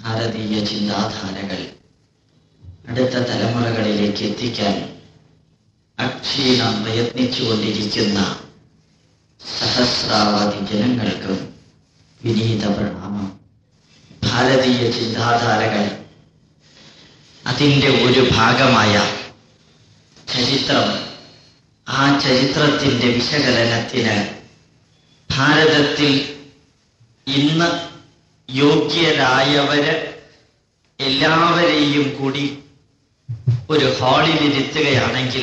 ഭാരതീയ ചിന്താധാരകൾ അടുത്ത തലമുറകളിലേക്ക് എത്തിക്കാൻ അക്ഷീണം പ്രയത്നിച്ചുകൊണ്ടിരിക്കുന്ന സഹസ്രാവധി ജനങ്ങൾക്കും വിനീത പ്രണാമം ഭാരതീയ ചിന്താധാരകൾ അതിൻ്റെ ഒരു ഭാഗമായ ചരിത്രം ആ ചരിത്രത്തിൻ്റെ വിശകലനത്തിന് ഭാരതത്തിൽ ഇന്ന് യോഗ്യരായവര് എല്ലാവരെയും കൂടി ഒരു ഹാളിൽ ഇരുത്തുകയാണെങ്കിൽ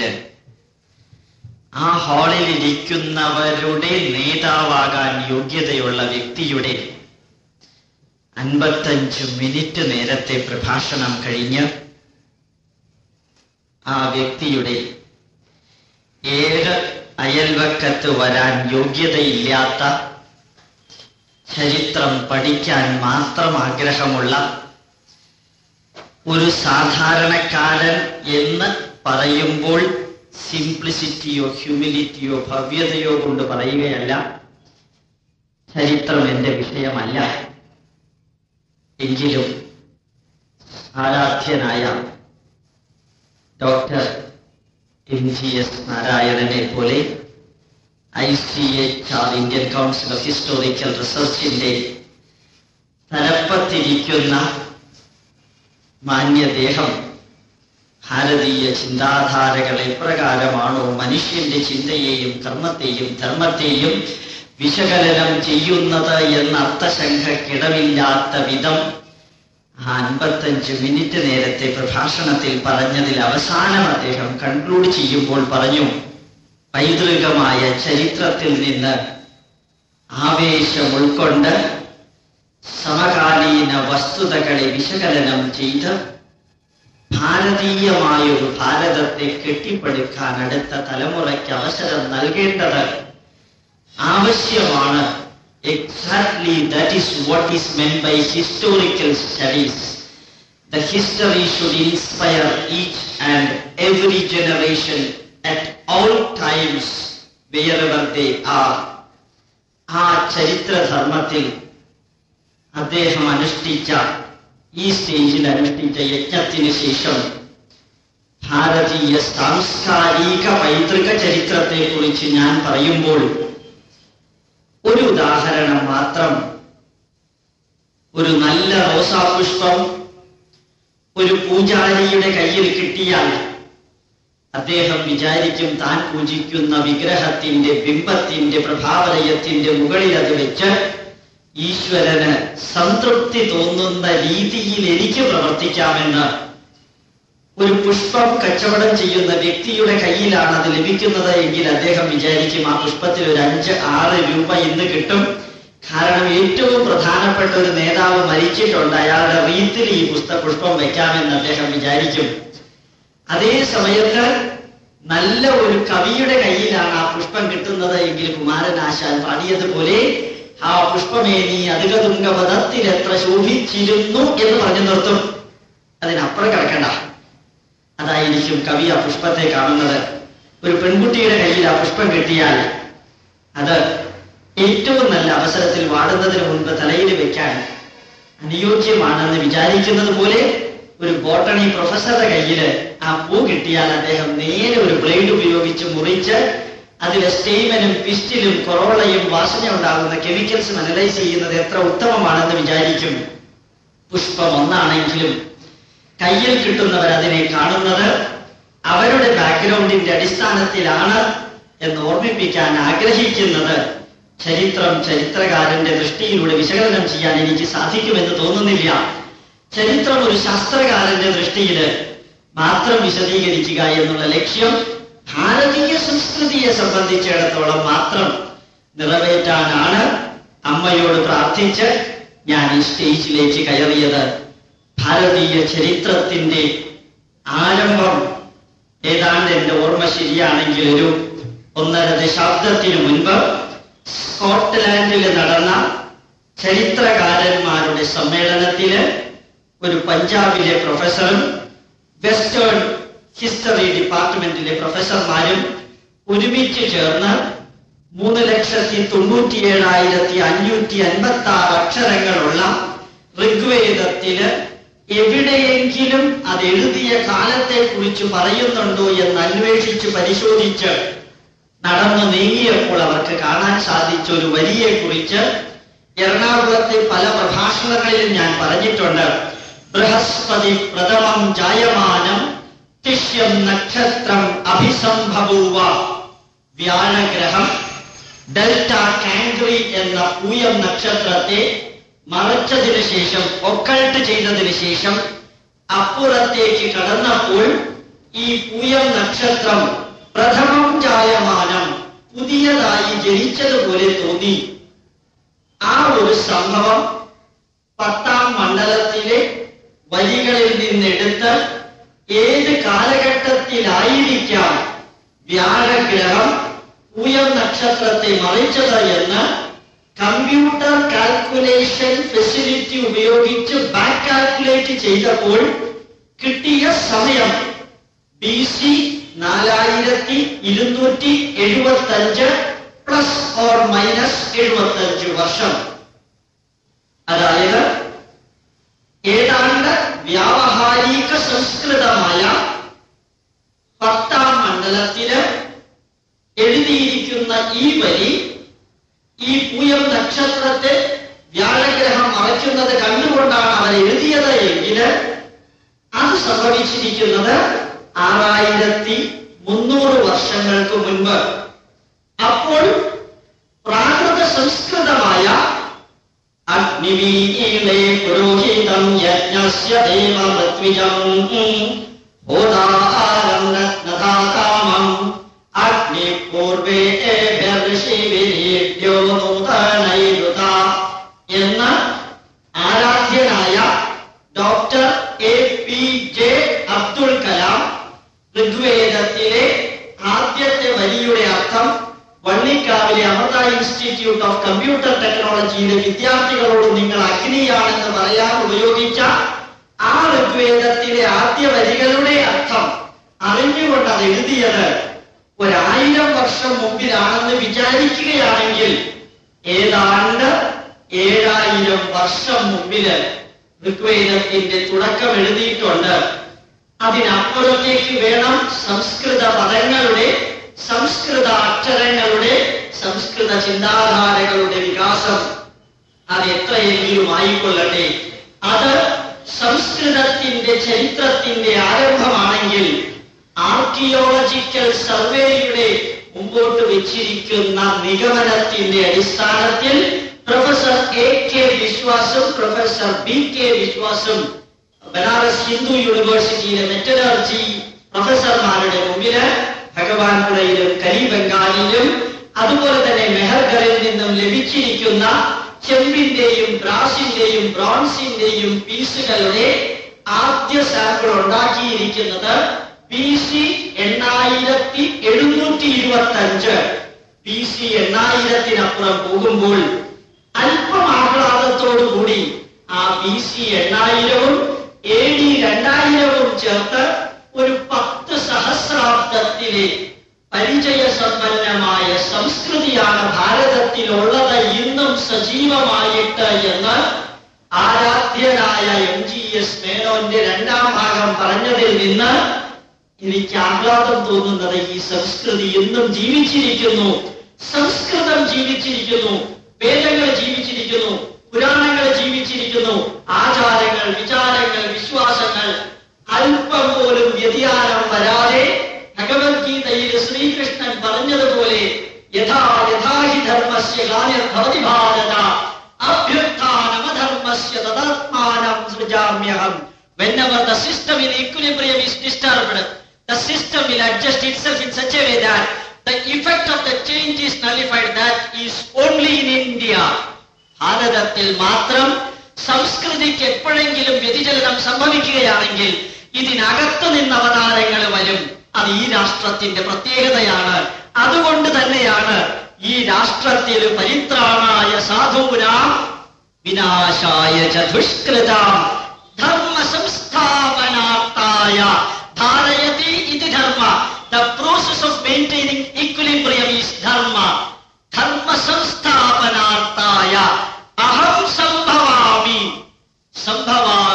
ആ ഹാളിൽ ഇരിക്കുന്നവരുടെ നേതാവാകാൻ യോഗ്യതയുള്ള വ്യക്തിയുടെ അൻപത്തഞ്ച് മിനിറ്റ് നേരത്തെ പ്രഭാഷണം കഴിഞ്ഞ് ആ വ്യക്തിയുടെ ഏഴ് അയൽവക്കത്ത് വരാൻ യോഗ്യതയില്ലാത്ത ചരിത്രം പഠിക്കാൻ മാത്രം ആഗ്രഹമുള്ള ഒരു സാധാരണക്കാരൻ എന്ന് പറയുമ്പോൾ സിംപ്ലിസിറ്റിയോ ഹ്യൂമിലിറ്റിയോ ഭവ്യതയോ കൊണ്ട് പറയുകയല്ല ചരിത്രം എന്റെ വിഷയമല്ല എങ്കിലും ആരാധ്യനായ ഡോക്ടർ എം ജി എസ് നാരായണനെ പോലെ I C H R Indian council of historical റിസർച്ചിന്റെ തലപ്പത്തിരിക്കുന്ന മാന്യദേഹം ഭാരതീയ ചിന്താധാരകൾ എപ്രകാരമാണോ മനുഷ്യന്റെ ചിന്തയെയും കർമ്മത്തെയും ധർമ്മത്തെയും വിശകലനം ചെയ്യുന്നത് എന്ന അർത്ഥശങ്കക്കിടമില്ലാത്ത വിധം ആ അൻപത്തഞ്ച് മിനിറ്റ് നേരത്തെ പ്രഭാഷണത്തിൽ പറഞ്ഞതിൽ അവസാനം അദ്ദേഹം കൺക്ലൂഡ് ചെയ്യുമ്പോൾ പറഞ്ഞു പൈതൃകമായ ചരിത്രത്തിൽ നിന്ന് ആവേശം ഉൾക്കൊണ്ട് സമകാലീന വസ്തുതകളെ വിശകലനം ചെയ്ത് ഭാരതീയമായ ഒരു ഭാരതത്തെ കെട്ടിപ്പടുക്കാൻ അടുത്ത തലമുറയ്ക്ക് അവസരം നൽകേണ്ടത് ആവശ്യമാണ് exactly that is what is meant by historical studies the history should inspire each and every generation at all times wherever they are ആ ചരിത്രധർമ്മത്തിൽ അദ്ദേഹം അനുഷ്ഠിച്ച ഈ സ്റ്റേജിൽ അനുഷ്ഠിച്ച യജ്ഞത്തിന് ശേഷം ഭാരതീയ സാംസ്കാരിക പൈതൃക ചരിത്രത്തെ കുറിച്ച് ഞാൻ പറയുമ്പോൾ ഒരു ഉദാഹരണം മാത്രം ഒരു നല്ല റോസാപുഷ്പം ഒരു പൂജാരിയുടെ കയ്യിൽ കിട്ടിയാൽ അദ്ദേഹം വിചാരിക്കും താൻ പൂജിക്കുന്ന വിഗ്രഹത്തിന്റെ ബിംബത്തിന്റെ പ്രഭാവലയത്തിന്റെ മുകളിൽ അത് വെച്ച് ഈശ്വരന് സംതൃപ്തി തോന്നുന്ന രീതിയിൽ എനിക്ക് പ്രവർത്തിക്കാമെന്ന് ഒരു പുഷ്പം കച്ചവടം ചെയ്യുന്ന വ്യക്തിയുടെ കയ്യിലാണ് അത് ലഭിക്കുന്നത് എങ്കിൽ അദ്ദേഹം വിചാരിക്കും ആ പുഷ്പത്തിൽ ഒരു അഞ്ച് ആറ് രൂപ ഇന്ന് കിട്ടും കാരണം ഏറ്റവും പ്രധാനപ്പെട്ട ഒരു നേതാവ് മരിച്ചിട്ടുണ്ട് അയാളുടെ റീത്തിൽ ഈ പുസ്തക പുഷ്പം വെക്കാമെന്ന് അദ്ദേഹം വിചാരിക്കും അതേ സമയത്ത് നല്ല ഒരു കവിയുടെ കയ്യിലാണ് ആ പുഷ്പം കിട്ടുന്നത് എങ്കിൽ കുമാരനാശാൻ പാടിയതുപോലെ ആ പുഷ്പമേ നീ അധികതുംഗപദത്തിൽ എത്ര ശോഭിച്ചിരുന്നു എന്ന് പറഞ്ഞു നിർത്തും അതിനപ്പുറം കിടക്കണ്ട അതായിരിക്കും കവി ആ പുഷ്പത്തെ കാണുന്നത് ഒരു പെൺകുട്ടിയുടെ കയ്യിൽ ആ പുഷ്പം കിട്ടിയാൽ അത് ഏറ്റവും നല്ല അവസരത്തിൽ വാടുന്നതിന് മുൻപ് തലയിൽ വെക്കാൻ അനുയോജ്യമാണെന്ന് വിചാരിക്കുന്നത് പോലെ ഒരു ബോട്ടണി പ്രൊഫസറുടെ കയ്യില് ആ പൂ കിട്ടിയാൽ അദ്ദേഹം നേരെ ഒരു ബ്ലേഡ് ഉപയോഗിച്ച് മുറിച്ച് അതിലെ സ്റ്റെയിമനും പിസ്റ്റിലും കൊറോളയും വാസന ഉണ്ടാകുന്ന കെമിക്കൽസും അനലൈസ് ചെയ്യുന്നത് എത്ര ഉത്തമമാണെന്ന് വിചാരിക്കും പുഷ്പം ഒന്നാണെങ്കിലും കയ്യിൽ കിട്ടുന്നവർ അതിനെ കാണുന്നത് അവരുടെ ബാക്ക്ഗ്രൗണ്ടിന്റെ അടിസ്ഥാനത്തിലാണ് എന്ന് ഓർമ്മിപ്പിക്കാൻ ആഗ്രഹിക്കുന്നത് ചരിത്രം ചരിത്രകാരന്റെ ദൃഷ്ടിയിലൂടെ വിശകലനം ചെയ്യാൻ എനിക്ക് സാധിക്കുമെന്ന് തോന്നുന്നില്ല ചരിത്രം ഒരു ശാസ്ത്രകാരന്റെ ദൃഷ്ടിയിൽ മാത്രം വിശദീകരിക്കുക എന്നുള്ള ലക്ഷ്യം ഭാരതീയ സംസ്കൃതിയെ സംബന്ധിച്ചിടത്തോളം മാത്രം നിറവേറ്റാനാണ് അമ്മയോട് പ്രാർത്ഥിച്ച് ഞാൻ ഈ സ്റ്റേജിലേക്ക് കയറിയത് ഭാരതീയ ചരിത്രത്തിന്റെ ആരംഭം ഏതാണ്ട് എന്റെ ഓർമ്മ ശരിയാണെങ്കിൽ ഒരു ഒന്നര ദശാബ്ദത്തിനു മുൻപ് സ്കോട്ട്ലാൻഡിൽ നടന്ന ചരിത്രകാരന്മാരുടെ സമ്മേളനത്തില് ഒരു പഞ്ചാബിലെ പ്രൊഫസറും വെസ്റ്റേൺ ഹിസ്റ്ററി ഡിപ്പാർട്ട്മെന്റിലെ പ്രൊഫസർമാരും ഒരുമിച്ച് ചേർന്ന് മൂന്ന് ലക്ഷത്തി തൊണ്ണൂറ്റിയേഴായിരത്തി അഞ്ഞൂറ്റി അൻപത്തി ആറ് അക്ഷരങ്ങളുള്ള ഋഗ്വേദത്തില് എവിടെയെങ്കിലും അത് എഴുതിയ കാലത്തെ കുറിച്ച് പറയുന്നുണ്ടോ എന്ന് അന്വേഷിച്ച് പരിശോധിച്ച് നടന്നു നീങ്ങിയപ്പോൾ അവർക്ക് കാണാൻ സാധിച്ച ഒരു വരിയെ കുറിച്ച് എറണാകുളത്തെ പല പ്രഭാഷണങ്ങളിലും ഞാൻ പറഞ്ഞിട്ടുണ്ട് ബൃഹസ്പതി പ്രഥമം ജായമാനം തിഷ്യം നക്ഷത്രം അഭിസംഭവൂവ വ്യാഴഗ്രഹം ഡെൽറ്റ കാൻഗ്രി എന്ന പൂയം നക്ഷത്രത്തെ മറച്ചതിന് ശേഷം ഒക്കൾട്ട് ചെയ്തതിന് ശേഷം അപ്പുറത്തേക്ക് കടന്നപ്പോൾ ഈ പൂയം നക്ഷത്രം പ്രഥമം ജായമാനം പുതിയതായി ജനിച്ചതുപോലെ തോന്നി ആ ഒരു സംഭവം പത്താം മണ്ഡലത്തിലെ വരികളിൽ നിന്നെടുത്ത് ഏത് കാലഘട്ടത്തിലായിരിക്കാം വ്യാഴഗ്രഹം പൂയം നക്ഷത്രത്തെ മറിച്ചത് എന്ന് കമ്പ്യൂട്ടർ കാൽക്കുലേഷൻ ഫെസിലിറ്റി ഉപയോഗിച്ച് ബാക്ക് കാൽക്കുലേറ്റ് ചെയ്തപ്പോൾ കിട്ടിയ സമയം ബി സി നാലായിരത്തി ഇരുന്നൂറ്റി എഴുപത്തി അഞ്ച് പ്ലസ് ഓർ മൈനസ് എഴുപത്തി അഞ്ച് വർഷം അതായത് ഏതാണ്ട് വ്യാവഹാരിക സംസ്കൃതമായ പത്താം മണ്ഡലത്തില് എഴുതിയിരിക്കുന്ന ഈ വരി ഈ പൂയം നക്ഷത്രത്തെ വ്യാഴഗ്രഹം മറയ്ക്കുന്നത് കണ്ടുകൊണ്ടാണ് അവർ എഴുതിയത് എങ്കിൽ അത് സംഭവിച്ചിരിക്കുന്നത് ആറായിരത്തി മുന്നൂറ് വർഷങ്ങൾക്ക് മുൻപ് അപ്പോൾ പ്രാകൃത സംസ്കൃതമായ അഗ്നിവീലേ പുരോഹിതം യജ്ഞസ്യ ദേവമൃത്വിജം ഹോതാഹാരം രത്നധാകാമം അഗ്നി പൂർവേ ഋഷിവിരീഡ്യോ നൂതനൈരുത എന്ന് ആരാധ്യനായ doctor A P J Abdul Kalam ഋഗ്വേദത്തിലെ ആദ്യത്തെ വരിയുടെ അർത്ഥം വള്ളിക്കാവിലെ അമൃത ഇൻസ്റ്റിറ്റ്യൂട്ട് ഓഫ് കമ്പ്യൂട്ടർ ടെക്നോളജിയിലെ വിദ്യാർത്ഥികളോട് നിങ്ങൾ അഗ്നിയാണെന്ന് പറയാൻ ഉപയോഗിച്ച ആ ഋഗ്വേദത്തിലെ ആദ്യ വരികളുടെ അർത്ഥം അറിഞ്ഞുകൊണ്ട് അത് എഴുതിയത് ഒരായിരം വർഷം മുമ്പിലാണെന്ന് വിചാരിക്കുകയാണെങ്കിൽ ഏതാണ്ട് ഏഴായിരം വർഷം മുമ്പില് ഋഗ്വേദത്തിന്റെ തുടക്കം എഴുതിയിട്ടുണ്ട് അതിനപ്പുറത്തേക്ക് വേണം സംസ്കൃത പദങ്ങളുടെ സംസ്കൃത അക്ഷരങ്ങളുടെ സംസ്കൃത ചിന്താധാരകളുടെ വികാസം അത് എത്രയെങ്കിലും ആയിക്കൊള്ളട്ടെ അത് സംസ്കൃതത്തിന്റെ ചരിത്രത്തിന്റെ ആരംഭമാണെങ്കിൽ ആർക്കിയോളജിക്കൽ സർവേയുടെ മുമ്പോട്ട് വെച്ചിരിക്കുന്ന നിഗമനത്തിന്റെ അടിസ്ഥാനത്തിൽ പ്രൊഫസർ എ കെ വിശ്വാസും പ്രൊഫസർ ബി കെ വിശ്വാസും ബനാറസ് ഹിന്ദു യൂണിവേഴ്സിറ്റിയിലെ മെറ്റലർജി പ്രൊഫസർമാരുടെ മുമ്പില് ഭഗവാൻപുരയിലും കലിബംഗാളിലും അതുപോലെ തന്നെ മെഹർഗറിൽ നിന്നും ലഭിച്ചിരിക്കുന്ന ചെമ്പിന്റെയും ബ്രാസിന്റെയും ബ്രോൺസിന്റെയും പീസുകളുടെ ആദ്യ സാമ്പിൾ ഉണ്ടാക്കിയിരിക്കുന്നത് ബി സി എണ്ണായിരത്തി എഴുന്നൂറ്റി ഇരുപത്തി അഞ്ച് ബി സി എണ്ണായിരത്തിനപ്പുറം പോകുമ്പോൾ അല്പം ആഹ്ലാദത്തോടുകൂടി ആ ബി സി എണ്ണായിരവും എ ഡി രണ്ടായിരവും ചേർത്ത് ഒരു പത്ത് സഹസ്രാബ്ദത്തിലെ പരിചയസമ്പന്നമായ സംസ്കൃതിയാണ് ഭാരതത്തിലുള്ളത് ഇന്നും സജീവമായിട്ട് എന്ന് ആരാധ്യനായ എം ജി എസ് മേനോന്റെ രണ്ടാം ഭാഗം പറഞ്ഞതിൽ നിന്ന് എനിക്ക് ആഹ്ലാദം തോന്നുന്നത് ഈ സംസ്കൃതി ഇന്നും ജീവിച്ചിരിക്കുന്നു സംസ്കൃതം ജീവിച്ചിരിക്കുന്നു വേദങ്ങൾ ജീവിച്ചിരിക്കുന്നു പുരാണങ്ങൾ ജീവിച്ചിരിക്കുന്നു ആചാരങ്ങൾ വിചാരങ്ങൾ വിശ്വാസങ്ങൾ അല്പം പോലും വ്യതിയാനം വരാതെ ഭഗവത്ഗീതയിൽ ശ്രീകൃഷ്ണൻ പറഞ്ഞതുപോലെ യഥാ യഥാഹി ധർമ്മസ്യ ഗാനിർഭവതി ഭാരത അഭ്യുത്ഥാനമധർമ്മസ്യ തദാത്മാനം സൃജാമ്യഹം whenever the system in equilibrium is disturbed the system will adjust itself in such a way that the effect of the change is nullified that is only in india ഭാരതത്തിൽ മാത്രം സംസ്കൃതിക്ക് എപ്പോഴെങ്കിലും വ്യതിചലനം സംഭവിക്കുകയാണെങ്കിൽ ഇതിനകത്ത് നിന്ന് അവതാരങ്ങൾ വരും അത് ഈ രാഷ്ട്രത്തിന്റെ പ്രത്യേകതയാണ് അതുകൊണ്ട് തന്നെയാണ് ഈ രാഷ്ട്രത്തിൽ പരിത്രാണായ സാധൂനാം വിനാശായ ച ദുഷ്കൃതാം ധർമ്മ സംസ്ഥാപനാർത്ഥായ ധാരയതി ഇത് dharma the process of maintaining equilibrium is dharma ധർമ്മ സംസ്ഥാപനാർത്ഥായ അഹം സംഭവാമി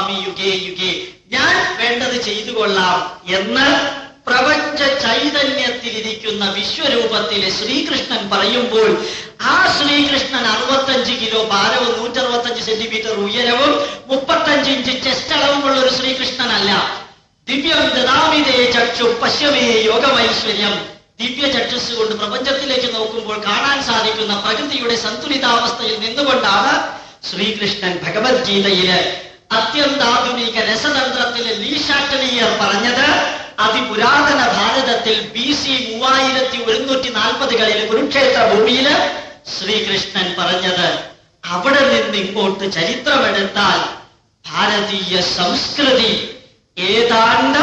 കരോമി യുഗേ യുഗേ ഞാൻ വേണ്ടത് ചെയ്തു കൊള്ളാം എന്ന് പ്രപഞ്ച ചൈതന്യത്തിലിരിക്കുന്ന വിശ്വരൂപത്തിലെ ശ്രീകൃഷ്ണൻ പറയുമ്പോൾ ആ ശ്രീകൃഷ്ണൻ അറുപത്തഞ്ച് കിലോ ഭാരവും നൂറ്ററുപത്തഞ്ച് സെന്റിമീറ്റർ ഉയരവും മുപ്പത്തഞ്ച് ഇഞ്ച് ചെസ്റ്റ് അളവുമുള്ള ഒരു ശ്രീകൃഷ്ണനല്ല ദിവ്യം ദദാമിതേ ചക്ഷു പശ്യമേ യോഗമൈശ്വര്യം ദിവ്യ ചക്ഷസ് കൊണ്ട് പ്രപഞ്ചത്തിലേക്ക് നോക്കുമ്പോൾ കാണാൻ സാധിക്കുന്ന പ്രകൃതിയുടെ സന്തുലിതാവസ്ഥയിൽ നിന്നുകൊണ്ടാണ് ശ്രീകൃഷ്ണൻ ഭഗവത്ഗീതയില് അത്യന്താധുനിക രസതന്ത്രത്തിലെ ലീഷാട്ടലിയർ പറഞ്ഞത് അതിപുരാതന ഭാരതത്തിൽ ബി സി മൂവായിരത്തി ഒരുന്നൂറ്റി നാൽപ്പതുകളിൽ കുരുക്ഷേത്ര ഭൂമിയില് ശ്രീകൃഷ്ണൻ പറഞ്ഞത് അവിടെ നിന്ന് ഇങ്ങോട്ട് ചരിത്രമെടുത്താൽ ഭാരതീയ സംസ്കൃതി ഏതാണ്ട്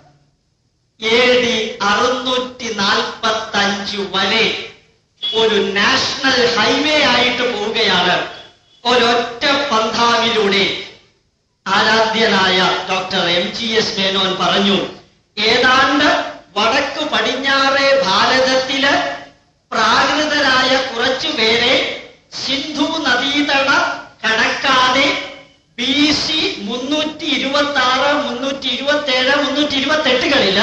എ ഡി അറുന്നൂറ്റി നാൽപ്പത്തി അഞ്ച് വരെ ഒരു നാഷണൽ ഹൈവേ ആയിട്ട് പോവുകയാണ് ഒരൊറ്റ പന്ഥാവിലൂടെ ആരാധ്യനായ doctor M G S Menon പറഞ്ഞു ഏതാണ്ട് വടക്കു പടിഞ്ഞാറെ ഭാരതത്തില് പ്രാകൃതരായ കുറച്ചു പേരെ സിന്ധു നദീതട കടക്കാതെ ബി സി മുന്നൂറ്റി ഇരുപത്തി ആറ് മുന്നൂറ്റി ഇരുപത്തി ഏഴ് മുന്നൂറ്റി ഇരുപത്തി എട്ടുകളില്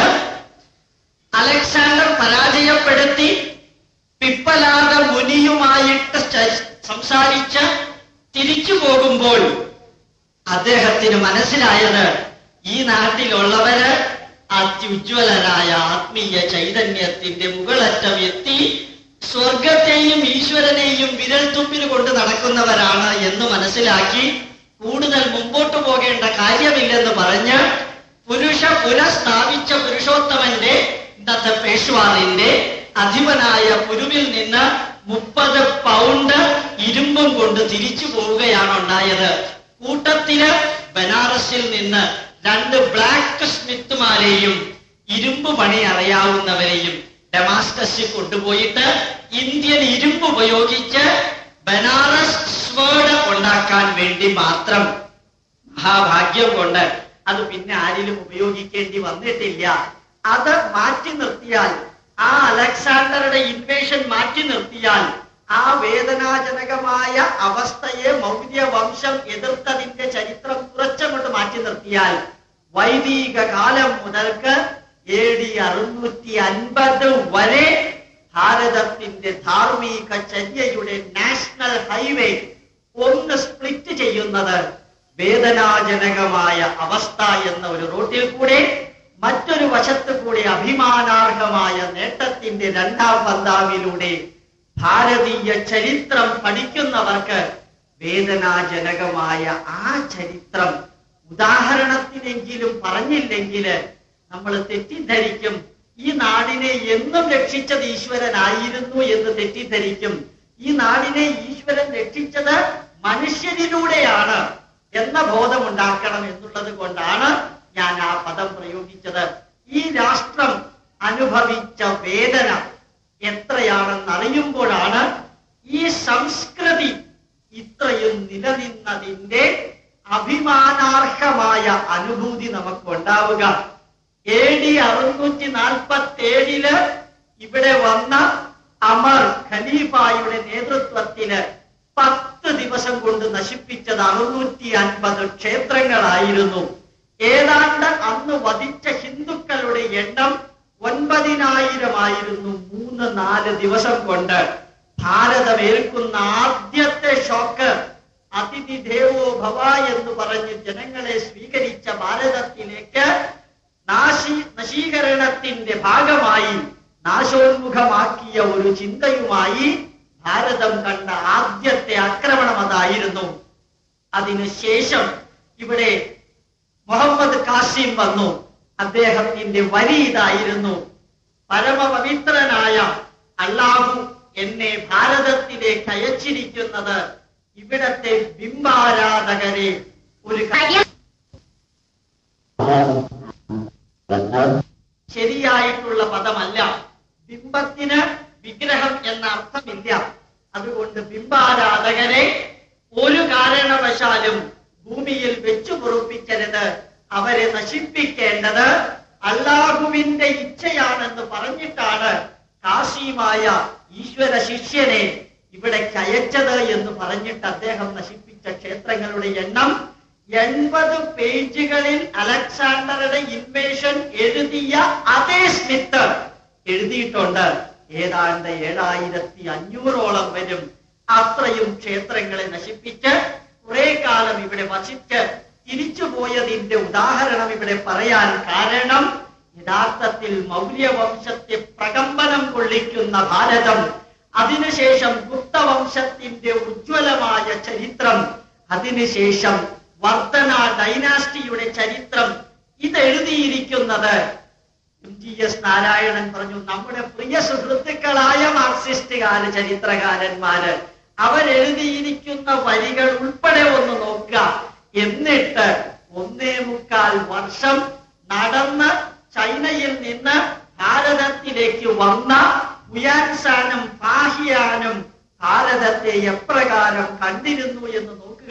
അലക്സാണ്ടർ പരാജയപ്പെടുത്തി പിപ്പലാദ മുനിയുമായിട്ട് ച- സംസാരിച്ച് തിരിച്ചു പോകുമ്പോൾ അദ്ദേഹത്തിന് മനസ്സിലായത് ഈ നാട്ടിലുള്ളവര് അത്യുജ്വലരായ ആത്മീയ ചൈതന്യത്തിന്റെ മുകളറ്റം എത്തി സ്വർഗത്തെയും ഈശ്വരനെയും വിരൽത്തുമ്പിന് കൊണ്ട് നടക്കുന്നവരാണ് എന്ന് മനസ്സിലാക്കി കൂടുതൽ മുമ്പോട്ട് പോകേണ്ട കാര്യമില്ലെന്ന് പറഞ്ഞ് പുരുഷ പുനഃസ്ഥാപിച്ച പുരുഷോത്തമന്റെ ഇന്നത്തെ പേഷ്വാറിന്റെ അധിപനായ പുരുവിൽ നിന്ന് മുപ്പത് പൗണ്ട് ഇരുമ്പും കൊണ്ട് തിരിച്ചു പോവുകയാണ് ഉണ്ടായത് കൂട്ടത്തില് ബനാറസിൽ നിന്ന് രണ്ട് ബ്ലാക്ക് സ്മിത്തുമാരെയും ഇരുമ്പ് പണി അറിയാവുന്നവരെയും ഡെമാസ്കസിൽ കൊണ്ടുപോയിട്ട് ഇന്ത്യൻ ഇരുമ്പ് ഉപയോഗിച്ച് ബനാറസ് സ്വേഡ് ഉണ്ടാക്കാൻ വേണ്ടി മാത്രം മഹാഭാഗ്യം കൊണ്ട് അത് പിന്നെ ആരിലും ഉപയോഗിക്കേണ്ടി വന്നിട്ടില്ല അത് മാറ്റി നിർത്തിയാൽ ആ അലക്സാണ്ടറുടെ ഇൻവേഷൻ മാറ്റി നിർത്തിയാൽ ആ വേദനാജനകമായ അവസ്ഥയെ മൗര്യ വംശം എതിർത്തതിന്റെ ചരിത്രം കുറച്ചങ്ങോട്ട് മാറ്റി നിർത്തിയാൽ വൈദിക കാലം മുതൽക്ക് എ ഡി അറുന്നൂറ്റി അൻപത് വരെ ഭാരതത്തിന്റെ ധാർമ്മിക ചര്യയുടെ നാഷണൽ ഹൈവേ ഒന്ന് സ്പ്ലിറ്റ് ചെയ്യുന്നത് വേദനാജനകമായ അവസ്ഥ എന്ന ഒരു റൂട്ടിൽ കൂടെ മറ്റൊരു വശത്ത് കൂടെ അഭിമാനാർഹമായ നേട്ടത്തിന്റെ രണ്ടാം പന്താവിലൂടെ ഭാരതീയ ചരിത്രം പഠിക്കുന്നവർക്ക് വേദനാജനകമായ ആ ചരിത്രം ഉദാഹരണത്തിനെങ്കിലും പറഞ്ഞില്ലെങ്കിൽ നമ്മൾ തെറ്റിദ്ധരിക്കും ഈ നാടിനെ എന്നും രക്ഷിച്ചത് ഈശ്വരനായിരുന്നു എന്ന് തെറ്റിദ്ധരിക്കും ഈ നാടിനെ ഈശ്വരൻ രക്ഷിച്ചത് മനുഷ്യരിലൂടെയാണ് എന്ന ബോധമുണ്ടാക്കണം എന്നുള്ളത് കൊണ്ടാണ് ഞാൻ ആ പദം പ്രയോഗിച്ചത് ഈ രാഷ്ട്രം അനുഭവിച്ച വേദന എത്രയാണെന്ന് അറിയുമ്പോഴാണ് ഈ സംസ്കൃതി ഇത്രയും നിലനിന്നതിന്റെ അഭിമാനാർഹമായ അനുഭൂതി നമുക്ക് ഉണ്ടാവുക എ ഡി അറുന്നൂറ്റി നാൽപ്പത്തി ഏഴില് ഇവിടെ വന്ന അമർ ഖലീഫായുടെ നേതൃത്വത്തില് പത്ത് ദിവസം കൊണ്ട് നശിപ്പിച്ചത് അറുന്നൂറ്റി അൻപത് ക്ഷേത്രങ്ങളായിരുന്നു ഏതാണ്ട് അന്ന് വധിച്ച ഹിന്ദുക്കളുടെ എണ്ണം ഒൻപതിനായിരമായിരുന്നു മൂന്ന് നാല് ദിവസം കൊണ്ട് ഭാരതമേൽക്കുന്ന ആദ്യത്തെ ഷോക്ക് അതിഥി ദേവോ ഭവ എന്ന് പറഞ്ഞ് ജനങ്ങളെ സ്വീകരിച്ച ഭാരതത്തിലേക്ക് നാശി നശീകരണത്തിന്റെ ഭാഗമായി നാശോന്മുഖമാക്കിയ ഒരു ചിന്തയുമായി ഭാരതം കണ്ട ആദ്യത്തെ ആക്രമണം അതായിരുന്നു അതിനുശേഷം ഇവിടെ മുഹമ്മദ് കാസിം വന്നു അദ്ദേഹത്തിന്റെ വരി ഇതായിരുന്നു പരമപവിത്രനായ അള്ളാഹു എന്നെ ഭാരതത്തിലേക്ക് അയച്ചിരിക്കുന്നത് ഇവിടത്തെ ബിംബാരാധകരെ ഒരു കാര്യം ശരിയായിട്ടുള്ള പദമല്ല ബിംബത്തിന് വിഗ്രഹം എന്ന അർത്ഥമില്ല അതുകൊണ്ട് ബിംബാരാധകരെ ഒരു കാരണവശാലും ഭൂമിയിൽ വെച്ചു പൊറുപ്പിക്കരുത് അവരെ നശിപ്പിക്കേണ്ടത് അള്ളാഹുവിന്റെ ഇച്ഛയാണെന്ന് പറഞ്ഞിട്ടാണ് കാശിയുമായ ഈശ്വര ശിഷ്യനെ ഇവിടെ അയച്ചത് എന്ന് പറഞ്ഞിട്ട് അദ്ദേഹം നശിപ്പിച്ച ക്ഷേത്രങ്ങളുടെ എണ്ണം എൺപത് പേജുകളിൽ അലക്സാണ്ടറുടെ ഇൻവേഷൻ എഴുതിയ അതേ സ്മിത്ത് എഴുതിയിട്ടുണ്ട് ഏതാണ്ട് ഏഴായിരത്തി അഞ്ഞൂറോളം വരും അത്രയും ക്ഷേത്രങ്ങളെ നശിപ്പിച്ച് കുറെ കാലം ഇവിടെ വസിച്ച് തിരിച്ചുപോയതിന്റെ ഉദാഹരണം ഇവിടെ പറയാൻ കാരണം യഥാർത്ഥത്തിൽ മൗര്യവംശത്തെ പ്രകമ്പനം കൊള്ളിക്കുന്ന ഭാരതം അതിനുശേഷം ഗുപ്തവംശത്തിന്റെ ഉജ്ജ്വലമായ ചരിത്രം അതിനുശേഷം വർദ്ധന ഡൈനാസ്റ്റിയുടെ ചരിത്രം ഇതെഴുതിയിരിക്കുന്നത് എം ജി എസ് നാരായണൻ പറഞ്ഞു നമ്മുടെ പ്രിയ സുഹൃത്തുക്കളായ മാർക്സിസ്റ്റുകാര് ചരിത്രകാരന്മാര് അവരെഴുതിയിരിക്കുന്ന വരികൾ ഉൾപ്പെടെ ഒന്ന് നോക്കുക എന്നിട്ട് ഒന്നേ മുക്കാൽ വർഷം നടന്ന് ചൈനയിൽ നിന്ന് ഭാരതത്തിലേക്ക് വന്ന ഉയാൻസാനും ഫാഹിയാനും ഭാരതത്തെ എപ്രകാരം കണ്ടിരുന്നു എന്ന് നോക്കുക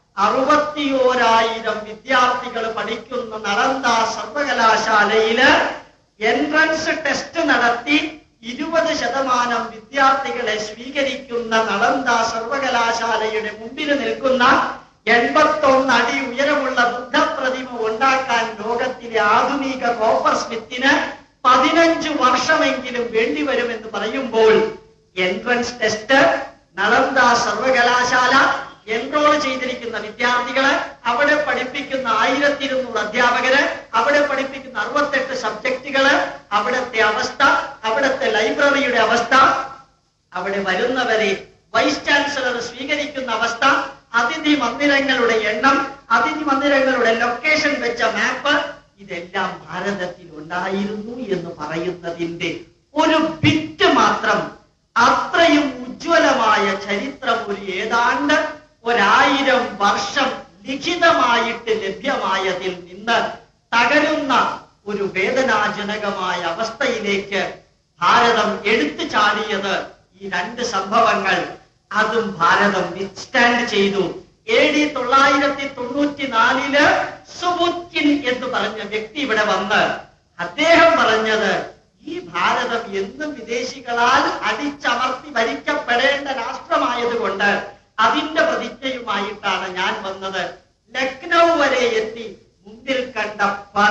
അറുപത്തിയോരായിരം വിദ്യാർത്ഥികൾ പഠിക്കുന്ന നളന്ദ സർവകലാശാലയില് എൻട്രൻസ് ടെസ്റ്റ് നടത്തി ഇരുപത് ശതമാനം വിദ്യാർത്ഥികളെ സ്വീകരിക്കുന്ന നളന്ദ സർവകലാശാലയുടെ മുമ്പിൽ നിൽക്കുന്ന എൺപത്തൊന്ന് അടി ഉയരമുള്ള ബുദ്ധപ്രതിമ ഉണ്ടാക്കാൻ ലോകത്തിലെ ആധുനിക കോപ്പർ സ്മിത്തിന് പതിനഞ്ച് വർഷമെങ്കിലും വേണ്ടിവരുമെന്ന് പറയുമ്പോൾ എൻട്രൻസ് ടെസ്റ്റ് നളന്ദ സർവകലാശാല എൻറോൾ ചെയ്തിരിക്കുന്ന വിദ്യാർത്ഥികള് അവിടെ പഠിപ്പിക്കുന്ന ആയിരത്തി ഇരുന്നൂറ് അധ്യാപകര് അവിടെ പഠിപ്പിക്കുന്ന അറുപത്തെട്ട് സബ്ജക്റ്റുകള് അവിടുത്തെ അവസ്ഥ അവിടുത്തെ ലൈബ്രറിയുടെ അവസ്ഥ അവിടെ വരുന്നവരെ വൈസ് ചാൻസലർ സ്വീകരിക്കുന്ന അവസ്ഥ അതിഥി മന്ദിരങ്ങളുടെ എണ്ണം അതിഥി മന്ദിരങ്ങളുടെ ലൊക്കേഷൻ വെച്ച മാപ്പ് ഇതെല്ലാം ഭാരതത്തിൽ ഉണ്ടായിരുന്നു എന്ന് പറയുന്നതിന്റെ ഒരു ബിറ്റ് മാത്രം അത്രയും ഉജ്ജ്വലമായ ചരിത്രം ഒരു ഏതാണ്ട് ഒരായിരം വർഷം ലിഖിതമായിട്ട് ലഭ്യമായതിൽ നിന്ന് തകരുന്ന ഒരു വേദനാജനകമായ അവസ്ഥയിലേക്ക് ഭാരതം എടുത്തു ചാടിയത് ഈ രണ്ട് സംഭവങ്ങൾ അതും ഭാരതം വിത്ത്സ്റ്റാൻഡ് ചെയ്തു എ ഡി തൊള്ളായിരത്തി തൊണ്ണൂറ്റി നാലില് സുബുക്കിൻ എന്ന് പറഞ്ഞ വ്യക്തി ഇവിടെ വന്ന് അദ്ദേഹം പറഞ്ഞത് ഈ ഭാരതം എന്നും വിദേശികളാൽ അടിച്ചമർത്തി ഭരിക്കപ്പെടേണ്ട രാഷ്ട്രമായതുകൊണ്ട് അതിന്റെ പ്രതിജ്ഞയുമായിട്ടാണ് ഞാൻ വന്നത് ലക്നൗ വരെ എത്തി മുമ്പിൽ കണ്ട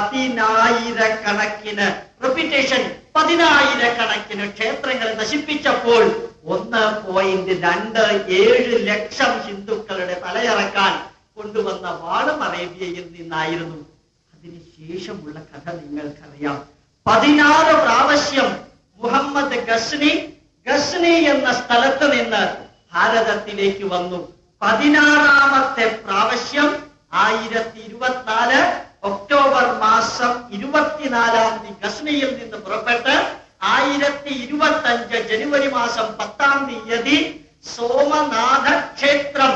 പതിനായിരക്കണക്കിന് റെപ്യൂട്ടേഷൻ പതിനായിരക്കണക്കിന് ക്ഷേത്രങ്ങൾ നശിപ്പിച്ചപ്പോൾ ഒന്ന് പോയിന്റ് രണ്ട് ഏഴ് ലക്ഷം ഹിന്ദുക്കളുടെ തലയിറക്കാൻ കൊണ്ടുവന്ന വാളും അറേബ്യയിൽ നിന്നായിരുന്നു അതിനുശേഷമുള്ള കഥ നിങ്ങൾക്കറിയാം പതിനാറ് പ്രാവശ്യം മുഹമ്മദ് ഗസ്നി ഗസ്നി എന്ന സ്ഥലത്ത് നിന്ന് ഭാരതത്തിലേക്ക് വന്നു പതിനാറാമത്തെ പ്രാവശ്യം ആയിരത്തി ഇരുപത്തിനാല് ഒക്ടോബർ മാസം ഇരുപത്തിനാലാം തീയതി ഗസ്നിയിൽ നിന്ന് പുറപ്പെട്ട് ആയിരത്തി ഇരുപത്തി അഞ്ച് ജനുവരി മാസം പത്താം തീയതി സോമനാഥ ക്ഷേത്രം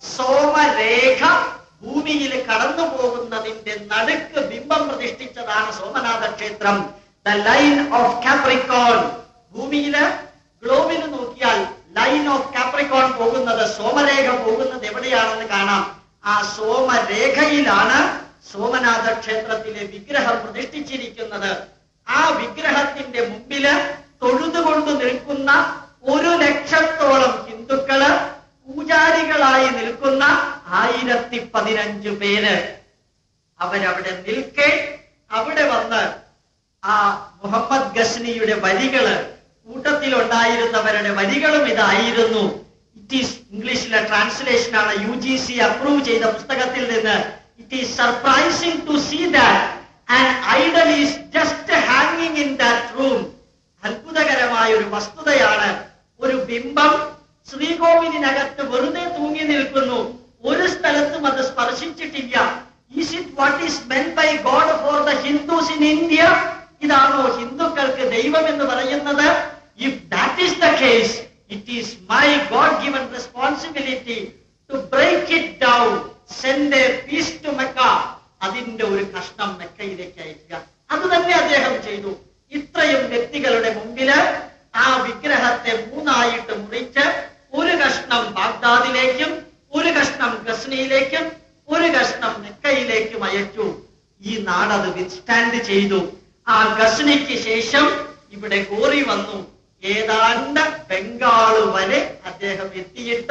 സോമരേഖ ഭൂമിയിൽ കടന്നു പോകുന്നതിന്റെ നടുക്ക് ബിംബം പ്രതിഷ്ഠിച്ചതാണ് സോമനാഥ ക്ഷേത്രം ദ ലൈൻ ഓഫ് കാപ്രിക്കോൺ ഭൂമിയില് ഗ്ലോബിൽ നോക്കിയാൽ ലൈൻ ഓഫ് കാപ്രിക്കോൺ പോകുന്നത് സോമരേഖ പോകുന്നത് എവിടെയാണെന്ന് കാണാം ആ സോമരേഖയിലാണ് സോമനാഥ ക്ഷേത്രത്തിലെ വിഗ്രഹം പ്രതിഷ്ഠിച്ചിരിക്കുന്നത് ആ വിഗ്രഹത്തിന്റെ മുമ്പില് തൊഴുതുകൊണ്ട് നിൽക്കുന്ന ഒരു ലക്ഷത്തോളം ഹിന്ദുക്കള് പൂജാരികളായി നിൽക്കുന്ന ആയിരത്തി പതിനഞ്ച് പേര് അവരവിടെ നിൽക്കെ അവിടെ വന്ന് ആ മുഹമ്മദ് ഗസ്നിയുടെ വരികള് കൂട്ടത്തിലുണ്ടായിരുന്നവരുടെ വരികളും ഇതായിരുന്നു ഇറ്റ് ഈസ് ഇംഗ്ലീഷിലെ ട്രാൻസ്ലേഷൻ ആണ് യു ജി സി അപ്രൂവ് ചെയ്ത പുസ്തകത്തിൽ നിന്ന് it is surprising to see that and idol is just ഹാങ്ങിങ് ഇൻ ദാറ്റ് റൂം അത്ഭുതകരമായ ഒരു വസ്തുതയാണ് ഒരു ബിംബം ശ്രീകോവിലിനകത്ത് വെറുതെ തൂങ്ങി നിൽക്കുന്നു ഒരു സ്ഥലത്തും അത് സ്പർശിച്ചിട്ടില്ല is it what is meant by God for the Hindus in India ഇതാണോ ഹിന്ദുക്കൾക്ക് ദൈവം എന്ന് പറയുന്നത് if that is the case it is my God given responsibility to break it down send a piece to Mecca അതിന്റെ ഒരു കഷ്ണം മെക്കയിലേക്ക് അയക്കുക അത് തന്നെ അദ്ദേഹം ചെയ്തു ഇത്രയും വ്യക്തികളുടെ മുമ്പില് ആ വിഗ്രഹത്തെ മൂന്നായിട്ട് മുറിച്ച് ഒരു കഷ്ണം ബാഗ്ദാദിലേക്കും ഒരു കഷ്ണം ഗസ്നിയിലേക്കും ഒരു കഷ്ണം മെക്കയിലേക്കും അയച്ചു ഈ നാടത് വിത്ത്സ്റ്റാൻഡ് ചെയ്തു ആ ഗസ്നിക്ക് ശേഷം ഇവിടെ ഗോറി വന്നു ഏതാണ്ട് ബംഗാള് വരെ അദ്ദേഹം എത്തിയിട്ട്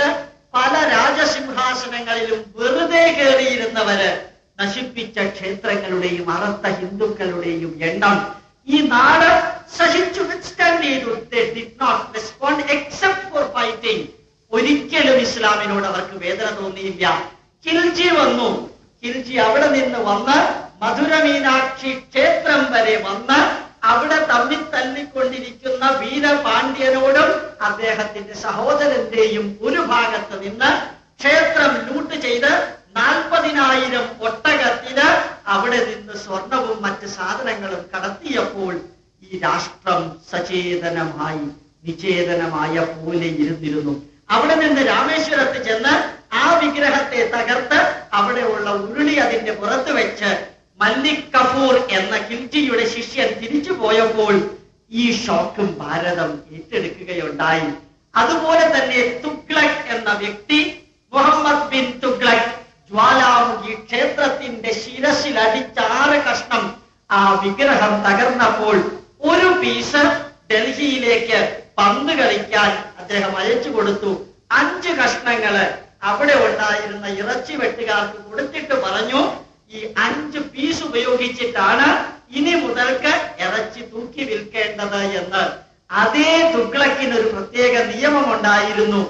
പല രാജസിംഹാസനങ്ങളിലും വെറുതെ കയറിയിരുന്നവര് നശിപ്പിച്ച ക്ഷേത്രങ്ങളുടെയും അറത്ത ഹിന്ദുക്കളുടെയും എണ്ണം ഈ നാട് സഹിച്ചു വിസ്റ്റാൻഡ് ചെയ്തു did not respond except for fighting ഒരിക്കലും ഇസ്ലാമിനോട് അവർക്ക് വേദന തോന്നിയില്ല കിൽജി വന്നു കിൽജി അവിടെ നിന്ന് വന്ന് മധുര മീനാക്ഷി ക്ഷേത്രം വരെ വന്ന് അവിടെ തമ്മിൽ തല്ലിക്കൊണ്ടിരിക്കുന്ന വീരപാണ്ഡ്യനോടും അദ്ദേഹത്തിന്റെ സഹോദരന്റെയും ഒരു ഭാഗത്ത് നിന്ന് ക്ഷേത്രം ലൂട്ട് ചെയ്ത് നാൽപ്പതിനായിരം ഒട്ടകത്തിന് അവിടെ നിന്ന് സ്വർണവും മറ്റ് സാധനങ്ങളും കടത്തിയപ്പോൾ ഈ രാഷ്ട്രം സചേതനമായി നിചേതനമായ പോലെ ഇരുന്നിരുന്നു അവിടെ നിന്ന് രാമേശ്വരത്ത് ചെന്ന് ആ വിഗ്രഹത്തെ തകർത്ത് അവിടെയുള്ള ഉരുളി അതിന്റെ പുറത്ത് വെച്ച് മല്ലിക് കപൂർ എന്ന കിൽജിയുടെ ശിഷ്യൻ തിരിച്ചു പോയപ്പോൾ ഈ ഷോക്കും ഭാരതം ഏറ്റെടുക്കുകയുണ്ടായി അതുപോലെ തന്നെ തുഗ്ലക് എന്ന വ്യക്തി മുഹമ്മദ് ബിൻ തുഗ്ലക് ജ്വാലാമുഖി ക്ഷേത്രത്തിന്റെ ശിരസിൽ അടിച്ച ആറ് കഷ്ണം ആ വിഗ്രഹം തകർന്നപ്പോൾ ഒരു പീസ് ഡൽഹിയിലേക്ക് പന്ത് കളിക്കാൻ അദ്ദേഹം അയച്ചു കൊടുത്തു അഞ്ച് കഷ്ണങ്ങള് അവിടെ ഉണ്ടായിരുന്ന ഇറച്ചി വെട്ടുകാർക്ക് കൊടുത്തിട്ട് പറഞ്ഞു ഈ അഞ്ച് പീസ് ഉപയോഗിച്ചിട്ടാണ് ഇനി മുതൽക്ക് ഇറച്ചി തൂക്കി വിൽക്കേണ്ടത് എന്ന് അതേ തുഗ്ലക്കിന് ഒരു പ്രത്യേക നിയമമുണ്ടായിരുന്നു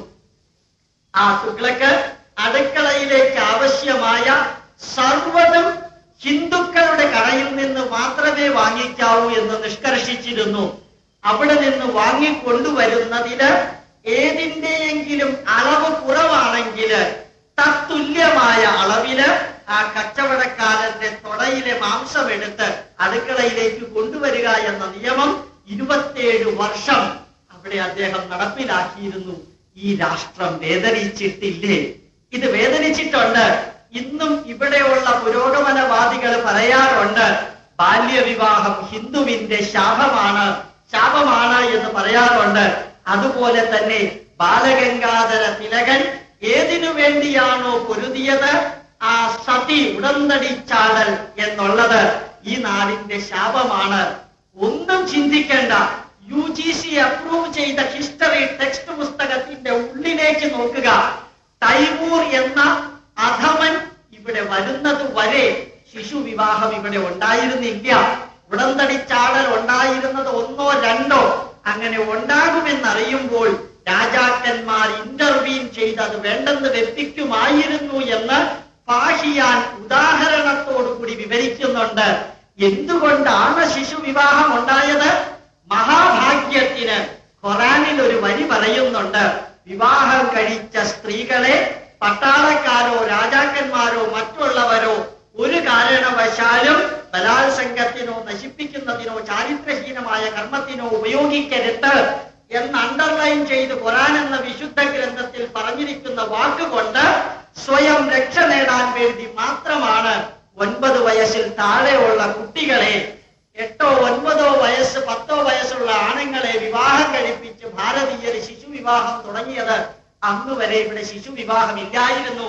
ആ തുഗ്ലക്ക് അടുക്കളയിലേക്ക് ആവശ്യമായ സർവ്വതും ഹിന്ദുക്കളുടെ കടയിൽ നിന്ന് മാത്രമേ വാങ്ങിക്കാവൂ എന്ന് നിഷ്കർഷിച്ചിരുന്നു അവിടെ നിന്ന് വാങ്ങിക്കൊണ്ടുവരുന്നതിന് ഏതിന്റെയെങ്കിലും അളവ് കുറവാണെങ്കിൽ തത്തുല്യമായ അളവില് ആ കച്ചവടക്കാരന്റെ തൊടയിലെ മാംസം എടുത്ത് അടുക്കളയിലേക്ക് കൊണ്ടുവരിക എന്ന നിയമം ഇരുപത്തിയേഴ് വർഷം അവിടെ അദ്ദേഹം നടപ്പിലാക്കിയിരുന്നു ഈ രാഷ്ട്രം വേദനിച്ചിട്ടില്ലേ ഇത് വേദനിച്ചിട്ടുണ്ട് ഇന്നും ഇവിടെയുള്ള പുരോഗമനവാദികൾ പറയാറുണ്ട് ബാല്യവിവാഹം ഹിന്ദുവിന്റെ ശാപമാണ് ശാപമാണ് എന്ന് പറയാറുണ്ട് അതുപോലെ തന്നെ ബാലഗംഗാധര തിലകൻ ഏതിനു വേണ്ടിയാണോ പൊരുതിയത് ആ സതി ഉടന്തടി ചാടൽ എന്നുള്ളത് ഈ നാടിന്റെ ശാപമാണ് ഒന്നും ചിന്തിക്കേണ്ട യു ജി സി അപ്രൂവ് ചെയ്ത ഹിസ്റ്ററി ടെക്സ്റ്റ് പുസ്തകത്തിന്റെ ഉള്ളിലേക്ക് നോക്കുക തൈമൂർ എന്ന അധമൻ ഇവിടെ വരുന്നത് വരെ ശിശു വിവാഹം ഇവിടെ ഉണ്ടായിരുന്നില്ല ഉടന്തടി ചാടൽ ഉണ്ടായിരുന്നത് ഒന്നോ രണ്ടോ അങ്ങനെ ഉണ്ടാകുമെന്നറിയുമ്പോൾ രാജാക്കന്മാർ ഇന്റർവീൻ ചെയ്ത് അത് വേണ്ടെന്ന് വെപ്പിക്കുമായിരുന്നു എന്ന് പാഹിയാൻ ഉദാഹരണത്തോടുകൂടി വിവരിക്കുന്നുണ്ട് എന്തുകൊണ്ടാണ് ശിശു വിവാഹം ഉണ്ടായത് മഹാഭാഗ്യത്തിന് ഖുറാനിൽ ഒരു വരി പറയുന്നുണ്ട് വിവാഹം കഴിച്ച സ്ത്രീകളെ പട്ടാളക്കാരോ രാജാക്കന്മാരോ മറ്റുള്ളവരോ ഒരു കാരണവശാലും ബലാത്സംഗത്തിനോ നശിപ്പിക്കുന്നതിനോ ചാരിത്രഹീനമായ കർമ്മത്തിനോ ഉപയോഗിക്കരുത് എന്ന് അണ്ടർലൈൻ ചെയ്ത് ഖുറാൻ എന്ന വിശുദ്ധ ഗ്രന്ഥത്തിൽ പറഞ്ഞിരിക്കുന്ന വാക്കുകൊണ്ട് സ്വയം രക്ഷ നേടാൻ വേണ്ടി മാത്രമാണ് ഒൻപത് വയസ്സിൽ താഴെയുള്ള കുട്ടികളെ എട്ടോ ഒൻപതോ വയസ്സ് പത്തോ വയസ്സുള്ള ആണുങ്ങളെ വിവാഹം കഴിപ്പിച്ച് ഭാരതീയർ ശിശു വിവാഹം തുടങ്ങിയത് അന്ന് വരെ ഇവിടെ ശിശു വിവാഹം ഇല്ലായിരുന്നു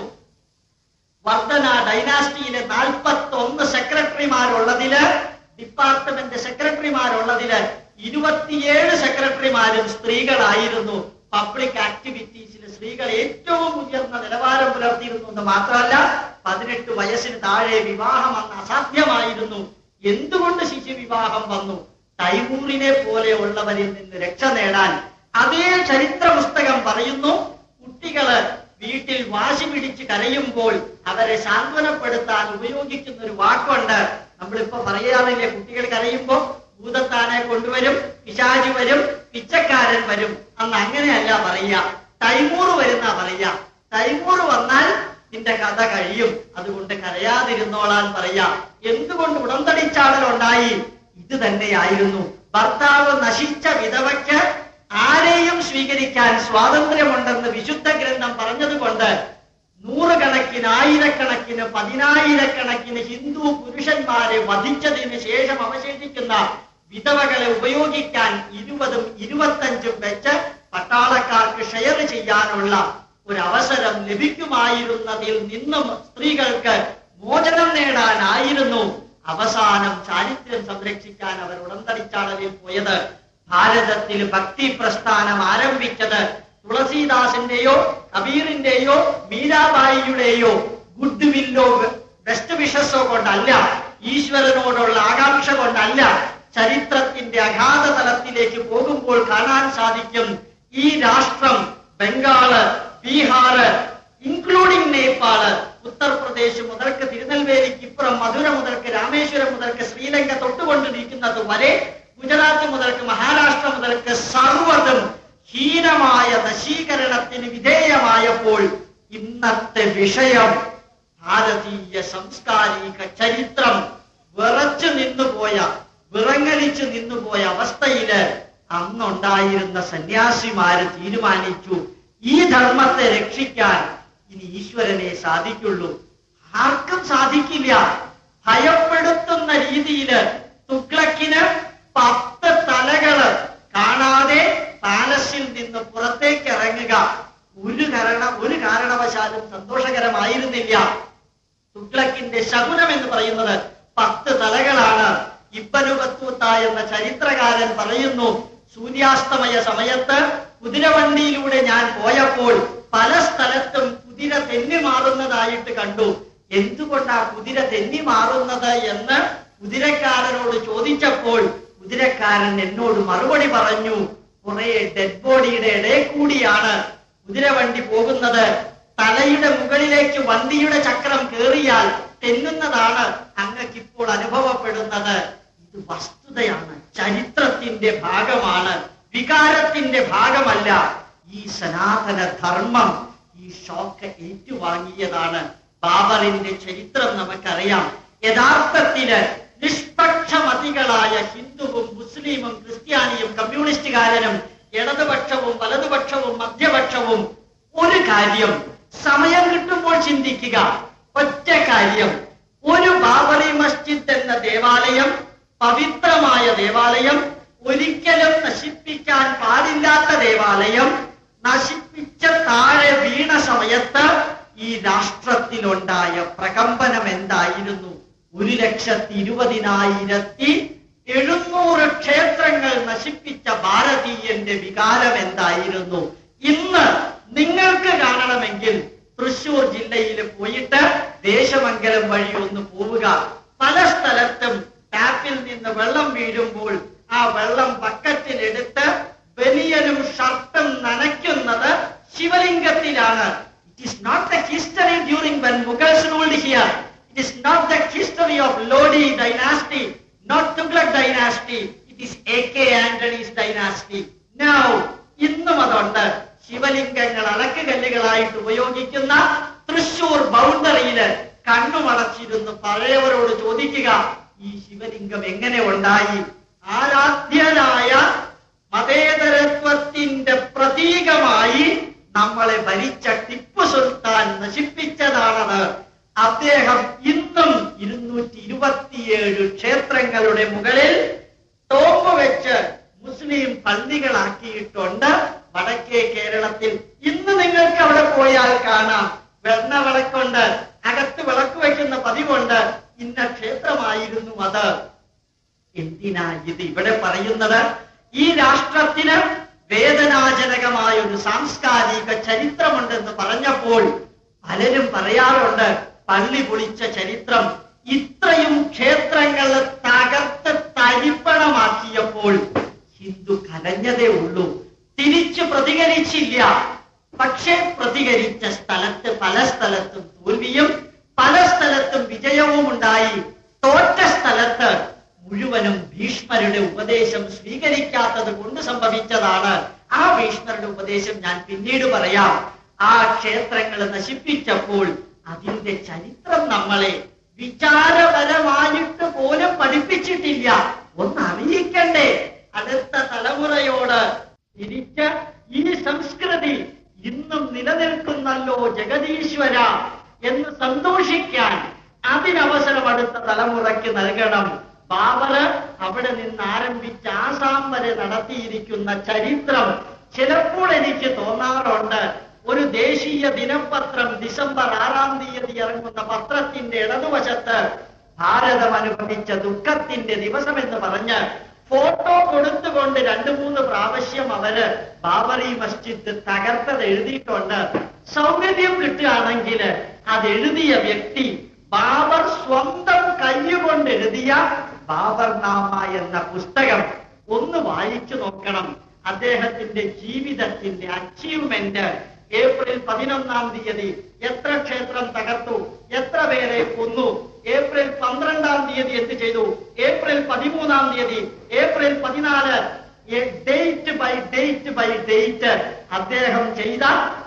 വർദ്ധന ഡൈനാസ്റ്റിയിലെ നാൽപ്പത്തി ഒന്ന് സെക്രട്ടറിമാരുള്ളതില് ഡിപ്പാർട്ട്മെന്റ് സെക്രട്ടറിമാരുള്ളതില് ഇരുപത്തിയേഴ് സെക്രട്ടറിമാരും സ്ത്രീകളായിരുന്നു പബ്ലിക് ആക്ടിവിറ്റീസിൽ സ്ത്രീകൾ ഏറ്റവും ഉയർന്ന നിലവാരം പുലർത്തിയിരുന്നു എന്ന് മാത്രമല്ല പതിനെട്ട് വയസ്സിന് താഴെ വിവാഹം അന്ന് അസാധ്യമായിരുന്നു എന്തുകൊണ്ട് ശിശു വിവാഹം വന്നു തൈമൂറിനെ പോലെയുള്ളവരിൽ നിന്ന് രക്ഷ നേടാൻ അതേ ചരിത്ര പുസ്തകം പറയുന്നു കുട്ടികള് വീട്ടിൽ വാശി പിടിച്ച് കരയുമ്പോൾ അവരെ സാന്ത്വനപ്പെടുത്താൻ ഉപയോഗിക്കുന്ന ഒരു വാക്കുണ്ട് നമ്മളിപ്പോ പറയാറില്ലേ കുട്ടികൾ കരയുമ്പോ ഭൂതത്താനെ കൊണ്ടുവരും പിശാചി വരും പിച്ചക്കാരൻ വരും അന്ന് അങ്ങനെയല്ല പറയുക തൈമൂറ് വരുന്ന പറയുക തൈമൂറ് വന്നാൽ നിന്റെ കഥ കഴിയും അതുകൊണ്ട് കരയാതിരുന്നോളാൻ പറയാ എന്തുകൊണ്ട് ഉടന്തടിച്ചാടൽ ഉണ്ടായി ഇത് തന്നെയായിരുന്നു ഭർത്താവ് നശിച്ച വിധവയ്ക്ക് ആരെയും സ്വീകരിക്കാൻ സ്വാതന്ത്ര്യമുണ്ടെന്ന് വിശുദ്ധ ഗ്രന്ഥം പറഞ്ഞതുകൊണ്ട് നൂറുകണക്കിന് ആയിരക്കണക്കിന് പതിനായിരക്കണക്കിന് ഹിന്ദു പുരുഷന്മാരെ വധിച്ചതിന് ശേഷം അവശേഷിക്കുന്ന വിധവകളെ ഉപയോഗിക്കാൻ ഇരുപതും ഇരുപത്തഞ്ചും വെച്ച് പട്ടാളക്കാർക്ക് ഷെയർ ചെയ്യാനുള്ള ഒരു അവസരം ലഭിക്കുമായിരുന്നതിൽ നിന്നും സ്ത്രീകൾക്ക് മോചനം നേടാനായിരുന്നു അവസാനം ചാരിത്രം സംരക്ഷിക്കാൻ അവർ ഉടന്തടിച്ചാളവിൽ പോയത് ഭാരതത്തിൽ ഭക്തി പ്രസ്ഥാനം ആരംഭിച്ചത് തുളസീദാസിന്റെയോ കബീറിന്റെയോ മീരാബായിയുടെയോ ഗുഡ് വില്ലോ ബെസ്റ്റ് വിഷസോ കൊണ്ടല്ല ഈശ്വരനോടുള്ള ആകാംക്ഷ കൊണ്ടല്ല ചരിത്രത്തിന്റെ അഗാധ തലത്തിലേക്ക് പോകുമ്പോൾ കാണാൻ സാധിക്കും ഈ രാഷ്ട്രം ബംഗാള് ബീഹാറ് ഇൻക്ലൂഡിംഗ് നേപ്പാള് ഉത്തർപ്രദേശ് മുതൽക്ക് തിരുനെൽവേലിക്ക് ഇപ്പുറം മധുര മുതൽക്ക് രാമേശ്വരം മുതൽക്ക് ശ്രീലങ്ക തൊട്ടുകൊണ്ടിരിക്കുന്നത് വരെ ഗുജറാത്ത് മുതൽക്ക് മഹാരാഷ്ട്ര മുതൽക്ക് സർവ്വതും ഹീനമായ നശീകരണത്തിന് വിധേയമായപ്പോൾ ഇന്നത്തെ വിഷയം ഭാരതീയ സാംസ്കാരിക ചരിത്രം വിറച്ചു നിന്നുപോയ വിറങ്ങലിച്ചു നിന്നുപോയ അവസ്ഥയില് അന്നുണ്ടായിരുന്ന സന്യാസിമാര് തീരുമാനിച്ചു ഈ ധർമ്മത്തെ രക്ഷിക്കാൻ ഇനി ഈശ്വരനെ സാധിക്കുള്ളൂ ആർക്കും സാധിക്കില്ല ഭയപ്പെടുത്തുന്ന രീതിയില് തുഗ്ലക്കിന് പത്ത് തലകള് കാണാതെ പാലസിൽ നിന്ന് പുറത്തേക്ക് ഇറങ്ങുക ഒരു കാരണ ഒരു കാരണവശാലും സന്തോഷകരമായിരുന്നില്ല തുഗ്ലക്കിന്റെ ശകുനം എന്ന് പറയുന്നത് പത്ത് തലകളാണ് ഇബ്ബനു ബത്തൂത്ത എന്ന ചരിത്രകാരൻ പറയുന്നു സൂര്യാസ്തമയ സമയത്ത് കുതിരവണ്ടിയിലൂടെ ഞാൻ പോയപ്പോൾ പല സ്ഥലത്തും കുതിര തെന്നി മാറുന്നതായിട്ട് കണ്ടു എന്തുകൊണ്ടാ കുതിര തെന്നി മാറുന്നത് എന്ന് കുതിരക്കാരനോട് ചോദിച്ചപ്പോൾ കുതിരക്കാരൻ എന്നോട് മറുപടി പറഞ്ഞു കുറെ ഡെഡ് ബോഡിയുടെ ഇടയിൽ കൂടിയാണ് കുതിരവണ്ടി പോകുന്നത് തലയുടെ മുകളിലേക്ക് വണ്ടിയുടെ ചക്രം കേറിയാൽ തെന്നുന്നതാണ് അങ്ങക്ക് ഇപ്പോൾ അനുഭവപ്പെടുന്നത് ഇത് വസ്തുതയാണ് ചരിത്രത്തിന്റെ ഭാഗമാണ് വികാരത്തിന്റെ ഭാഗമല്ല ഈ സനാതന ധർമ്മം ഈ ഷോക്ക് ഏറ്റുവാങ്ങിയതാണ് ബാബറിന്റെ ചരിത്രം നമുക്കറിയാം യഥാർത്ഥത്തില് നിഷ്പക്ഷമതികളായ ഹിന്ദുവും മുസ്ലിമും ക്രിസ്ത്യാനിയും കമ്മ്യൂണിസ്റ്റുകാരനും ഇടതുപക്ഷവും വലതുപക്ഷവും മധ്യപക്ഷവും ഒരു കാര്യം സമയം കിട്ടുമ്പോൾ ചിന്തിക്കുക ഒറ്റ കാര്യം ഒരു ബാബറി മസ്ജിദ് എന്ന ദേവാലയം പവിത്രമായ ദേവാലയം ഒരിക്കലും നശിപ്പിക്കാൻ പാടില്ലാത്ത ദേവാലയം നശിപ്പിച്ച താഴെ വീണ സമയത്ത് ഈ രാഷ്ട്രത്തിലുണ്ടായ പ്രകമ്പനം എന്തായിരുന്നു ഒരു ലക്ഷത്തി ഇരുപതിനായിരത്തി എഴുന്നൂറ് ക്ഷേത്രങ്ങൾ നശിപ്പിച്ച ഭാരതീയന്റെ വികാരം എന്തായിരുന്നു ഇന്ന് നിങ്ങൾക്ക് കാണണമെങ്കിൽ തൃശൂർ ജില്ലയിൽ പോയിട്ട് ദേശമംഗലം വഴി ഒന്ന് പോവുക പല സ്ഥലത്തും ടാപ്പിൽ നിന്ന് വെള്ളം വീഴുമ്പോൾ ആ വെള്ളം ബക്കറ്റിലെടുത്ത് ബനിയനും ഷർട്ടും നനയ്ക്കുന്നത് ശിവലിംഗത്തിലാണ് it is not the history during when Mughals ruled here it is not the history of Lodi dynasty not Tughlaq dynasty it is A K Antony's dynasty now ഇന്നും അതുണ്ട് ശിവലിംഗങ്ങൾ അളക്കുകല്ലുകളായിട്ട് ഉപയോഗിക്കുന്ന തൃശൂർ ബൗണ്ടറിയില് കണ്ണുമടച്ചിരുന്ന് പഴയവരോട് ചോദിക്കുക ഈ ശിവലിംഗം എങ്ങനെ ഉണ്ടായി ആരാധ്യനായ മതേതരത്വത്തിന്റെ പ്രതീകമായി നമ്മളെ ഭരിച്ച ടിപ്പു സുൽത്താൻ നശിപ്പിച്ചതാണത് അദ്ദേഹം ഇന്നും ഇരുന്നൂറ്റി ഇരുപത്തിയേഴ് ക്ഷേത്രങ്ങളുടെ മുകളിൽ ടോപ്പ് വെച്ച് മുസ്ലിം പള്ളികളാക്കിയിട്ടുണ്ട് വടക്കേ കേരളത്തിൽ ഇന്ന് നിങ്ങൾക്ക് അവിടെ പോയാൽ കാണാം വെണ്ണ വിളക്കുണ്ട് അകത്ത് വിളക്ക് വയ്ക്കുന്ന പതിവുണ്ട് ഇന്ന ക്ഷേത്രമായിരുന്നു അത് എന്തിനാ ഇത് ഇവിടെ പറയുന്നത് ഈ രാഷ്ട്രത്തിന് വേദനാജനകമായ ഒരു സാംസ്കാരിക ചരിത്രമുണ്ടെന്ന് പറഞ്ഞപ്പോൾ പലരും പറയാറുണ്ട് പള്ളി പൊളിച്ച ചരിത്രം ഇത്രയും ക്ഷേത്രങ്ങൾ തകർത്ത് തരിപ്പണമാക്കിയപ്പോൾ ഹിന്ദു കരഞ്ഞതേ ഉള്ളൂ തിരിച്ചു പ്രതികരിച്ചില്ല പക്ഷേ പ്രതികരിച്ച സ്ഥലത്ത് പല സ്ഥലത്തും തോൽവിയും പല സ്ഥലത്തും വിജയവും ഉണ്ടായി തോറ്റ സ്ഥലത്ത് മുഴുവനും ഭീഷ്മരുടെ ഉപദേശം സ്വീകരിക്കാത്തത് കൊണ്ട് സംഭവിച്ചതാണ് ആ ഭീഷ്മരുടെ ഉപദേശം ഞാൻ പിന്നീട് പറയാം ആ ക്ഷേത്രങ്ങൾ നശിപ്പിച്ചപ്പോൾ അതിന്റെ ചരിത്രം നമ്മളെ വിചാരപരമായിട്ട് പോലും പഠിപ്പിച്ചിട്ടില്ല ഒന്ന് അറിയിക്കണ്ടേ അടുത്ത തലമുറയോട് തിരിച്ച് ഈ സംസ്കൃതി ഇന്നും നിലനിൽക്കുന്നല്ലോ ജഗദീശ്വര എന്ന് സന്തോഷിക്കാൻ അതിനവസരം അടുത്ത തലമുറയ്ക്ക് നൽകണം ബാബറ് അവിടെ നിന്ന് ആരംഭിച്ച് ആസാം വരെ നടത്തിയിരിക്കുന്ന ചരിത്രം ചിലപ്പോൾ എനിക്ക് തോന്നാറുണ്ട് ഒരു ദേശീയ ദിനപത്രം ഡിസംബർ ആറാം തീയതി ഇറങ്ങുന്ന പത്രത്തിന്റെ ഇടതുവശത്ത് ഭാരതം അനുഭവിച്ച ദുഃഖത്തിന്റെ ദിവസം എന്ന് പറഞ്ഞ് ഫോട്ടോ കൊടുത്തുകൊണ്ട് രണ്ടു മൂന്ന് പ്രാവശ്യം അവര് ബാബറി മസ്ജിദ് തകർത്തത് എഴുതിയിട്ടുണ്ട് സൗകര്യം കിട്ടുകയാണെങ്കിൽ അത് എഴുതിയ വ്യക്തി ബാബർ സ്വന്തം കൈകൊണ്ട് എഴുതിയ ബാബർനാമ എന്ന പുസ്തകം ഒന്ന് വായിച്ചു നോക്കണം അദ്ദേഹത്തിന്റെ ജീവിതത്തിന്റെ അച്ചീവ്മെന്റ് ഏപ്രിൽ പതിനൊന്നാം തീയതി എത്ര ക്ഷേത്രം തകർത്തു എത്ര പേരെ കൊന്നു ഏപ്രിൽ പന്ത്രണ്ടാം തീയതി എന്ത് ചെയ്തു ഏപ്രിൽ പതിമൂന്നാം തീയതി ഏപ്രിൽ പതിനാല് date by date by date അദ്ദേഹം ചെയ്ത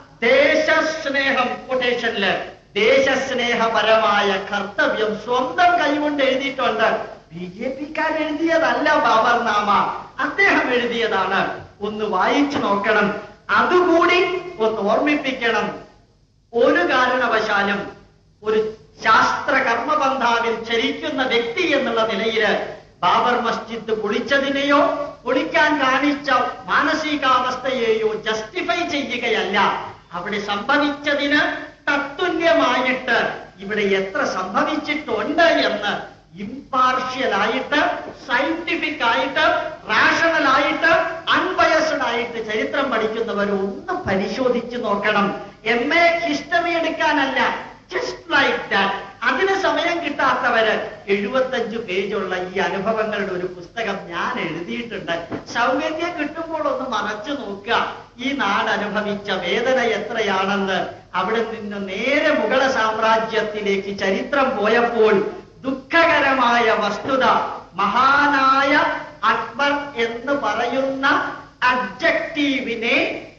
ദേശസ്നേഹം കൊട്ടേഷനില് ദേശസ്നേഹപരമായ കർത്തവ്യം സ്വന്തം കൈകൊണ്ട് എഴുതിയിട്ടുണ്ട് ബി ജെ പിക്കാർ എഴുതിയതല്ല ബാബർനാമ അദ്ദേഹം എഴുതിയതാണ് ഒന്ന് വായിച്ചു നോക്കണം അതുകൂടി ഒന്ന് ഓർമ്മിപ്പിക്കണം ഒരു കാരണവശാലും ഒരു ശാസ്ത്ര കർമ്മബന്ധാവിൽ ചരിക്കുന്ന വ്യക്തി എന്നുള്ള നിലയിൽ ബാബർ മസ്ജിദ് പൊളിച്ചതിനെയോ പൊളിക്കാൻ കാണിച്ച മാനസികാവസ്ഥയെയോ ജസ്റ്റിഫൈ ചെയ്യുകയല്ല അവിടെ സംഭവിച്ചതിന് തത്തുല്യമായിട്ട് ഇവിടെ എത്ര സംഭവിച്ചിട്ടുണ്ട് എന്ന് ഇമ്പാർഷ്യൽ ആയിട്ട് സയന്റിഫിക് ആയിട്ട് റാഷണൽ ആയിട്ട് അൺബയസ്ഡ് ആയിട്ട് ചരിത്രം പഠിക്കുന്നവർ ഒന്ന് പരിശോധിച്ചു നോക്കണം എം എ ഹിസ്റ്ററി എടുക്കാനല്ല ജസ്റ്റ് ലൈക്ക് ദാറ്റ് അതിന് സമയം കിട്ടാത്തവര് എഴുപത്തഞ്ച് പേജുള്ള ഈ അനുഭവങ്ങളുടെ ഒരു പുസ്തകം ഞാൻ എഴുതിയിട്ടുണ്ട് സൗകര്യം കിട്ടുമ്പോൾ ഒന്ന് മറച്ചു നോക്കുക ഈ നാട് അനുഭവിച്ച വേദന എത്രയാണെന്ന് അവിടെ നിന്ന് നേരെ മുഗള സാമ്രാജ്യത്തിലേക്ക് ചരിത്രം പോയപ്പോൾ ദുഃഖകരമായ വസ്തുത മഹാനായ അക്ബർ എന്ന് പറയുന്ന അബ്ജക്റ്റീവിനെ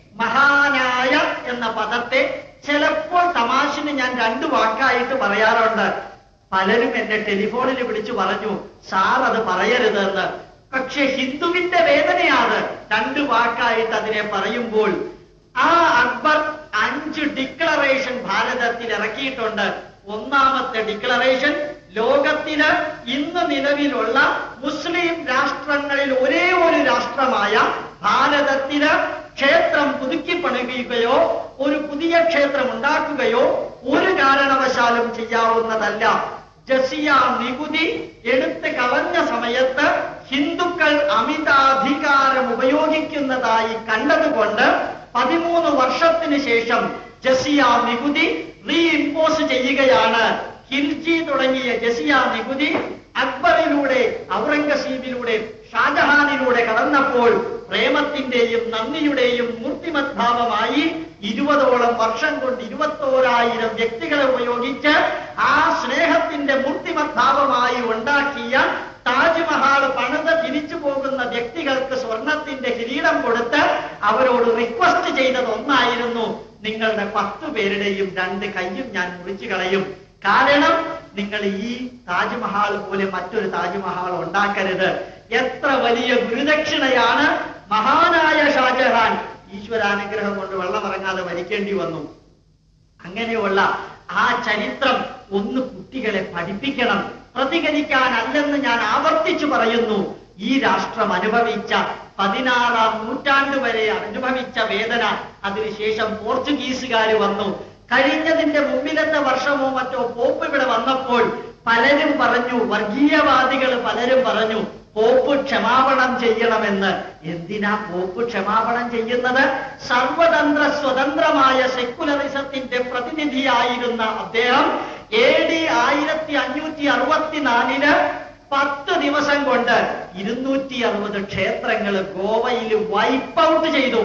മഹാനായ എന്ന പദത്തെ ചിലപ്പോൾ തമാശന് ഞാൻ രണ്ടു വാക്കായിട്ട് പറയാറുണ്ട് പലരും എന്നെ ടെലിഫോണിൽ വിളിച്ചു പറഞ്ഞു സാർ അത് പറയരുതെന്ന് പക്ഷെ ഹിന്ദുവിന്റെ വേദനയാണ് രണ്ടു വാക്കായിട്ട് അതിനെ പറയുമ്പോൾ ആ അക്ബർ അഞ്ച് ഡിക്ലറേഷൻ ഭാരതത്തിൽ ഇറക്കിയിട്ടുണ്ട് ഒന്നാമത്തെ ഡിക്ലറേഷൻ ലോകത്തിന് ഇന്ന് നിലവിലുള്ള മുസ്ലിം രാഷ്ട്രങ്ങളിൽ ഒരേ ഒരു രാഷ്ട്രമായ ഭാരതത്തിന് ക്ഷേത്രം പുതുക്കി പണിയുകയോ ഒരു പുതിയ ക്ഷേത്രം ഉണ്ടാക്കുകയോ ഒരു കാരണവശാലും ചെയ്യാവുന്നതല്ല ജസിയ നികുതി എടുത്ത് കളഞ്ഞ സമയത്ത് ഹിന്ദുക്കൾ അമിതാധികാരം ഉപയോഗിക്കുന്നതായി കണ്ടതുകൊണ്ട് പതിമൂന്ന് വർഷത്തിന് ശേഷം ജസിയ നികുതി റീഇമ്പോസ് ചെയ്യുകയാണ് ഖിൽജി തുടങ്ങിയ ജസിയ നികുതി അക്ബറിലൂടെ ഔറംഗസീബിലൂടെ ഷാജഹാനിലൂടെ കടന്നപ്പോൾ പ്രേമത്തിന്റെയും നന്ദിയുടെയും മൂർത്തിമദ്ഭാവമായി ഇരുപതോളം വർഷം കൊണ്ട് ഇരുപത്തോരായിരം വ്യക്തികളെ ഉപയോഗിച്ച് ആ സ്നേഹത്തിന്റെ മൂർത്തിമദ്ഭാവമായി ഉണ്ടാക്കിയ താജ്മഹാൾ പണിത് തിരിച്ചു പോകുന്ന വ്യക്തികൾക്ക് സ്വർണത്തിന്റെ കിരീടം കൊടുത്ത് അവരോട് റിക്വസ്റ്റ് ചെയ്തത് ഒന്നായിരുന്നു നിങ്ങളുടെ പത്തു പേരുടെയും രണ്ട് കൈയും ഞാൻ മുറിച്ചു കളയും കാരണം നിങ്ങൾ ഈ താജ്മഹാൾ പോലെ മറ്റൊരു താജ്മഹാൾ ഉണ്ടാക്കരുത് എത്ര വലിയ ഗുരുദക്ഷിണയാണ് മഹാനായ ഷാജഹാൻ ഈശ്വരാനുഗ്രഹം കൊണ്ട് വെള്ളമിറങ്ങാതെ മരിക്കേണ്ടി വന്നു അങ്ങനെയുള്ള ആ ചരിത്രം ഒന്ന് കുട്ടികളെ പഠിപ്പിക്കണം പ്രതികരിക്കാനല്ലെന്ന് ഞാൻ ആവർത്തിച്ചു പറയുന്നു ഈ രാഷ്ട്രം അനുഭവിച്ച പതിനാറാം നൂറ്റാണ്ട് വരെ അനുഭവിച്ച വേദന അതിനുശേഷം പോർച്ചുഗീസുകാർ വന്നു കഴിഞ്ഞതിന്റെ മുമ്പിലത്തെ വർഷമോ മറ്റോ പോപ്പ് ഇവിടെ വന്നപ്പോൾ പലരും പറഞ്ഞു വർഗീയവാദികൾ പലരും പറഞ്ഞു പോപ്പ് ക്ഷമാപണം ചെയ്യണമെന്ന് എന്തിനാ പോപ്പ് ക്ഷമാപണം ചെയ്യുന്നത് സർവതന്ത്ര സ്വതന്ത്രമായ സെക്കുലറിസത്തിന്റെ പ്രതിനിധിയായിരുന്ന അദ്ദേഹം എ ഡി ആയിരത്തി അഞ്ഞൂറ്റി അറുപത്തിനാലിന് പത്ത് ദിവസം കൊണ്ട് ഇരുന്നൂറ്റി അറുപത് ക്ഷേത്രങ്ങൾ ഗോവയിൽ വൈപ്പ് ഔട്ട് ചെയ്തു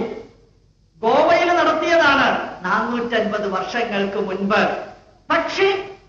ഗോവയിൽ നടത്തിയതാണ് നാനൂറ്റൻപത് വർഷങ്ങൾക്ക് മുൻപ് പക്ഷേ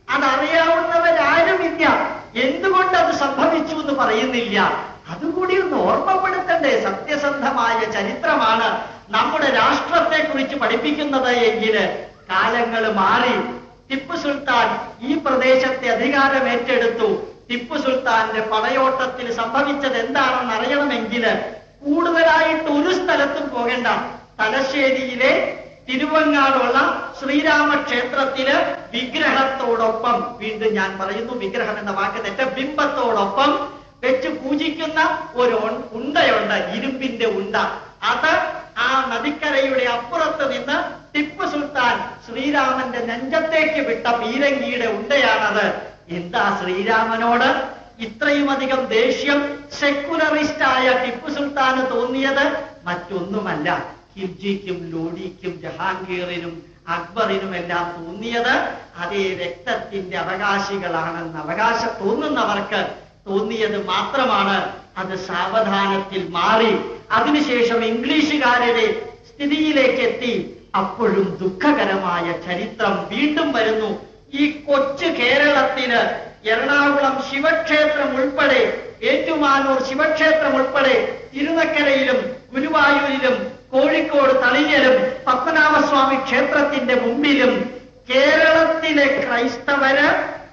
അതറിയാവുന്നവരാരുമില്ല എന്തുകൊണ്ട് അത് സംഭവിച്ചു എന്ന് പറയുന്നില്ല അതുകൂടി ഒന്ന് ഓർമ്മപ്പെടുത്തണ്ടേ സത്യസന്ധമായ ചരിത്രമാണ് നമ്മുടെ രാഷ്ട്രത്തെ കുറിച്ച് പഠിപ്പിക്കുന്നത് എങ്കിൽ കാലങ്ങൾ മാറി ടിപ്പു സുൽത്താൻ ഈ പ്രദേശത്തെ അധികാരം ഏറ്റെടുത്തു ടിപ്പു സുൽത്താന്റെ പടയോട്ടത്തിൽ സംഭവിച്ചത് എന്താണെന്ന് അറിയണമെങ്കിൽ കൂടുതലായിട്ട് ഒരു സ്ഥലത്തും പോകേണ്ട തലശ്ശേരിയിലെ തിരുവങ്ങാടുള്ള ശ്രീരാമക്ഷേത്രത്തില് വിഗ്രഹത്തോടൊപ്പം വീണ്ടും ഞാൻ പറയുന്നു വിഗ്രഹം എന്ന വാക്ക് തെറ്റ ബിംബത്തോടൊപ്പം വെച്ച് പൂജിക്കുന്ന ഒരു ഉൺ- ഉണ്ടയുണ്ട് ഇരുമ്പിന്റെ ഉണ്ട അത് ആ നദിക്കരയുടെ അപ്പുറത്ത് നിന്ന് ടിപ്പു സുൽത്താൻ ശ്രീരാമന്റെ നെഞ്ചത്തേക്ക് വിട്ട പീരങ്കിയുടെ ഉണ്ടയാണത് എന്താ ശ്രീരാമനോട് ഇത്രയുമധികം ദേഷ്യം സെക്കുലറിസ്റ്റായ ടിപ്പു സുൽത്താന് തോന്നിയത് മറ്റൊന്നുമല്ല ഖിൽജിക്കും ലോഡിക്കും ജഹാംഗീറിനും അക്ബറിനുമെല്ലാം തോന്നിയത് അതേ രക്തത്തിന്റെ അവകാശികളാണെന്ന് അവകാശം തോന്നുന്നവർക്ക് തോന്നിയത് മാത്രമാണ് അത് സാവധാനത്തിൽ മാറി അതിനുശേഷം ഇംഗ്ലീഷുകാരുടെ സ്ഥിതിയിലേക്ക് എത്തി അപ്പോഴും ദുഃഖകരമായ ചരിത്രം വീണ്ടും വരുന്നു ഈ കൊച്ചു കേരളത്തിന് എറണാകുളം ശിവക്ഷേത്രം ഉൾപ്പെടെ ഏറ്റുമാനൂർ ശിവക്ഷേത്രം ഉൾപ്പെടെ തിരുനക്കരയിലും ഗുരുവായൂരിലും കോഴിക്കോട് തളിയലും പത്മനാഭസ്വാമി ക്ഷേത്രത്തിന്റെ മുമ്പിലും കേരളത്തിലെ ക്രൈസ്തവര്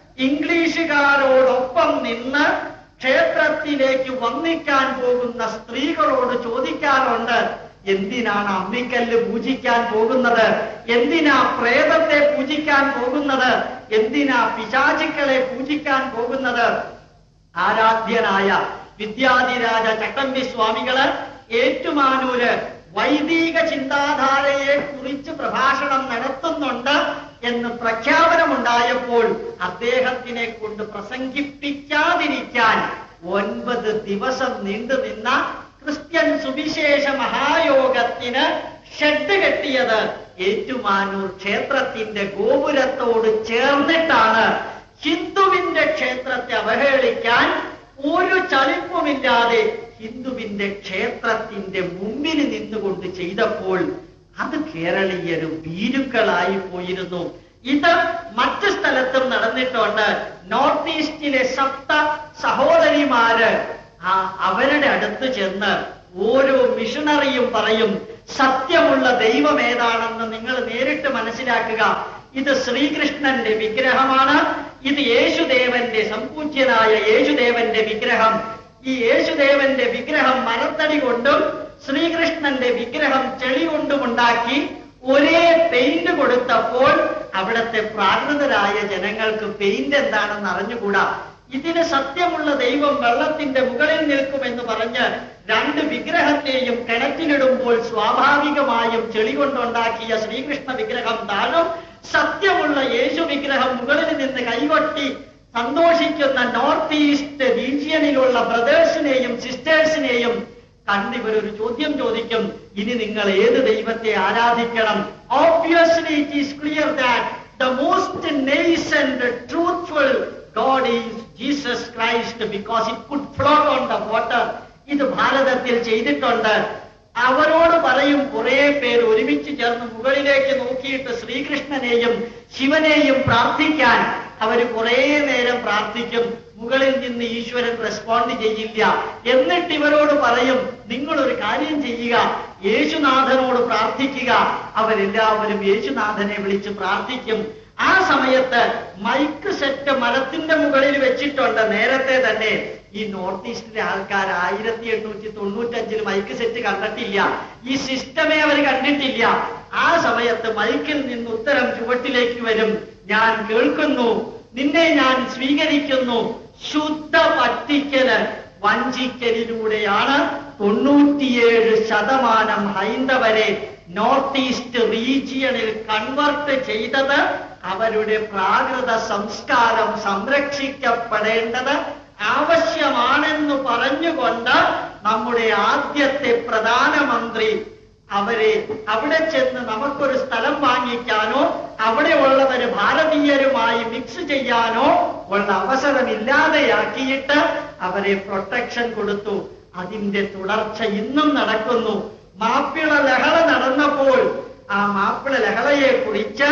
ഇംഗ്ലീഷുകാരോടൊപ്പം നിന്ന് ക്ഷേത്രത്തിലേക്ക് വന്നിക്കാൻ പോകുന്ന സ്ത്രീകളോട് ചോദിക്കാറുണ്ട് എന്തിനാണ് അമ്മിക്കല്ല് പൂജിക്കാൻ പോകുന്നത് എന്തിനാ പ്രേതത്തെ പൂജിക്കാൻ പോകുന്നത് എന്തിനാ പിശാചുക്കളെ പൂജിക്കാൻ പോകുന്നത് ആരാധ്യനായ വിദ്യാധിരാജ ചട്ടമ്പി സ്വാമികള് ഏറ്റുമാനൂര് വൈദിക ചിന്താധാരയെ കുറിച്ച് പ്രഭാഷണം നടത്തുന്നുണ്ട് എന്ന് പ്രഖ്യാപനമുണ്ടായപ്പോൾ അദ്ദേഹത്തിനെ കൊണ്ട് പ്രസംഗിപ്പിക്കാതിരിക്കാൻ ഒൻപത് ദിവസം നീണ്ടുനിന്ന ക്രിസ്ത്യൻ സുവിശേഷ മഹായോഗത്തിന് ഷെഡ് കെട്ടിയത് ഏറ്റുമാനൂർ ക്ഷേത്രത്തിന്റെ ഗോപുരത്തോട് ചേർന്നിട്ടാണ് ഹിന്ദുവിന്റെ ക്ഷേത്രത്തെ അവഹേളിക്കാൻ ഒരു ചലിപ്പുമില്ലാതെ ഹിന്ദുവിന്റെ ക്ഷേത്രത്തിന്റെ മുമ്പിൽ നിന്നുകൊണ്ട് ചെയ്തപ്പോൾ അത് കേരളീയരും ഭീരുക്കളായി പോയിരുന്നു ഇത് മറ്റു സ്ഥലത്തും നടന്നിട്ടുണ്ട് നോർത്ത് ഈസ്റ്റിലെ സപ്ത സഹോദരിമാര് ആ അവരുടെ അടുത്ത് ചെന്ന് ഓരോ മിഷണറിയും പറയും സത്യമുള്ള ദൈവം ഏതാണെന്ന് നിങ്ങൾ നേരിട്ട് മനസ്സിലാക്കുക ഇത് ശ്രീകൃഷ്ണന്റെ വിഗ്രഹമാണ് ഇത് യേശുദേവന്റെ സംപൂജ്യനായ യേശുദേവന്റെ വിഗ്രഹം ഈ യേശുദേവന്റെ വിഗ്രഹം മരത്തടി കൊണ്ടും ശ്രീകൃഷ്ണന്റെ വിഗ്രഹം ചെളി കൊണ്ടും ഉണ്ടാക്കി ഒരേ പെയിന്റ് കൊടുത്തപ്പോൾ അവിടുത്തെ പ്രാകൃതരായ ജനങ്ങൾക്ക് പെയിന്റ് എന്താണെന്ന് അറിഞ്ഞുകൂടാ ഇതിന് സത്യമുള്ള ദൈവം വെള്ളത്തിന്റെ മുകളിൽ നിൽക്കുമെന്ന് പറഞ്ഞ് രണ്ട് വിഗ്രഹത്തെയും കിണറ്റിലിടുമ്പോൾ സ്വാഭാവികമായും ചെളി കൊണ്ടുണ്ടാക്കിയ ശ്രീകൃഷ്ണ വിഗ്രഹം താഴും സത്യമുള്ള യേശു വിഗ്രഹം മുകളിൽ നിന്ന് കൈകൊട്ടി സന്തോഷിക്കുന്ന നോർത്ത് ഈസ്റ്റ് റീജിയനിലുള്ള ബ്രദേഴ്സിനെയും സിസ്റ്റേഴ്സിനെയും കണ്ടിവരൊരു ചോദ്യം ചോദിക്കും ഇനി നിങ്ങൾ ഏത് ദൈവത്തെ ആരാധിക്കണം obviously it is clear that the most nascent truthful God is Jesus Christ because it could float on the water ഇത് ഭാരതത്തിൽ ചെയ്തിട്ടുണ്ട് അവരോട് പറയും കുറെ പേര് ഒരുമിച്ച് ചേർന്ന് മുകളിലേക്ക് നോക്കിയിട്ട് ശ്രീകൃഷ്ണനെയും ശിവനെയും പ്രാർത്ഥിക്കാൻ അവർ കുറെ നേരം പ്രാർത്ഥിക്കും മുകളിൽ നിന്ന് ഈശ്വരൻ റെസ്പോണ്ട് ചെയ്യില്ല എന്നിട്ട് ഇവരോട് പറയും നിങ്ങൾ ഒരു കാര്യം ചെയ്യുക യേശുനാഥനോട് പ്രാർത്ഥിക്കുക അവരെല്ലാവരും യേശുനാഥനെ വിളിച്ച് പ്രാർത്ഥിക്കും ആ സമയത്ത് മൈക്ക് സെറ്റ് മരത്തിന്റെ മുകളിൽ വെച്ചിട്ടുണ്ട് നേരത്തെ തന്നെ ഈ നോർത്ത് ഈസ്റ്റിലെ ആൾക്കാർ ആയിരത്തി എണ്ണൂറ്റി തൊണ്ണൂറ്റഞ്ചിൽ മൈക്ക് സെറ്റ് കണ്ടിട്ടില്ല ഈ സിസ്റ്റമേ അവർ കണ്ടിട്ടില്ല ആ സമയത്ത് മൈക്കിൽ നിന്ന് ഉത്തരം ചുവട്ടിലേക്ക് വരും ഞാൻ കേൾക്കുന്നു നിന്നെ ഞാൻ സ്വീകരിക്കുന്നു ശുദ്ധ പറ്റിക്കല് വഞ്ചിക്കലിലൂടെയാണ് തൊണ്ണൂറ്റിയേഴ് ശതമാനം ഹൈന്ദവരെ നോർത്ത് ഈസ്റ്റ് റീജിയണിൽ കൺവെർട്ട് ചെയ്തത് അവരുടെ പ്രാകൃത സംസ്കാരം സംരക്ഷിക്കപ്പെടേണ്ടത് ആവശ്യമാണെന്ന് പറഞ്ഞുകൊണ്ട് നമ്മുടെ ആദ്യത്തെ പ്രധാനമന്ത്രി അവരെ അവിടെ ചെന്ന് നമുക്കൊരു സ്ഥലം വാങ്ങിക്കാനോ അവിടെ ഉള്ളവര് ഭാരതീയരുമായി മിക്സ് ചെയ്യാനോ ഉള്ള അവസരമില്ലാതെയാക്കിയിട്ട് അവരെ പ്രൊട്ടക്ഷൻ കൊടുത്തു അതിന്റെ തുടർച്ച ഇന്നും നടക്കുന്നു മാപ്പിള ലഹള നടന്നപ്പോൾ ആ മാപ്പിള ലഹളയെ കുറിച്ച്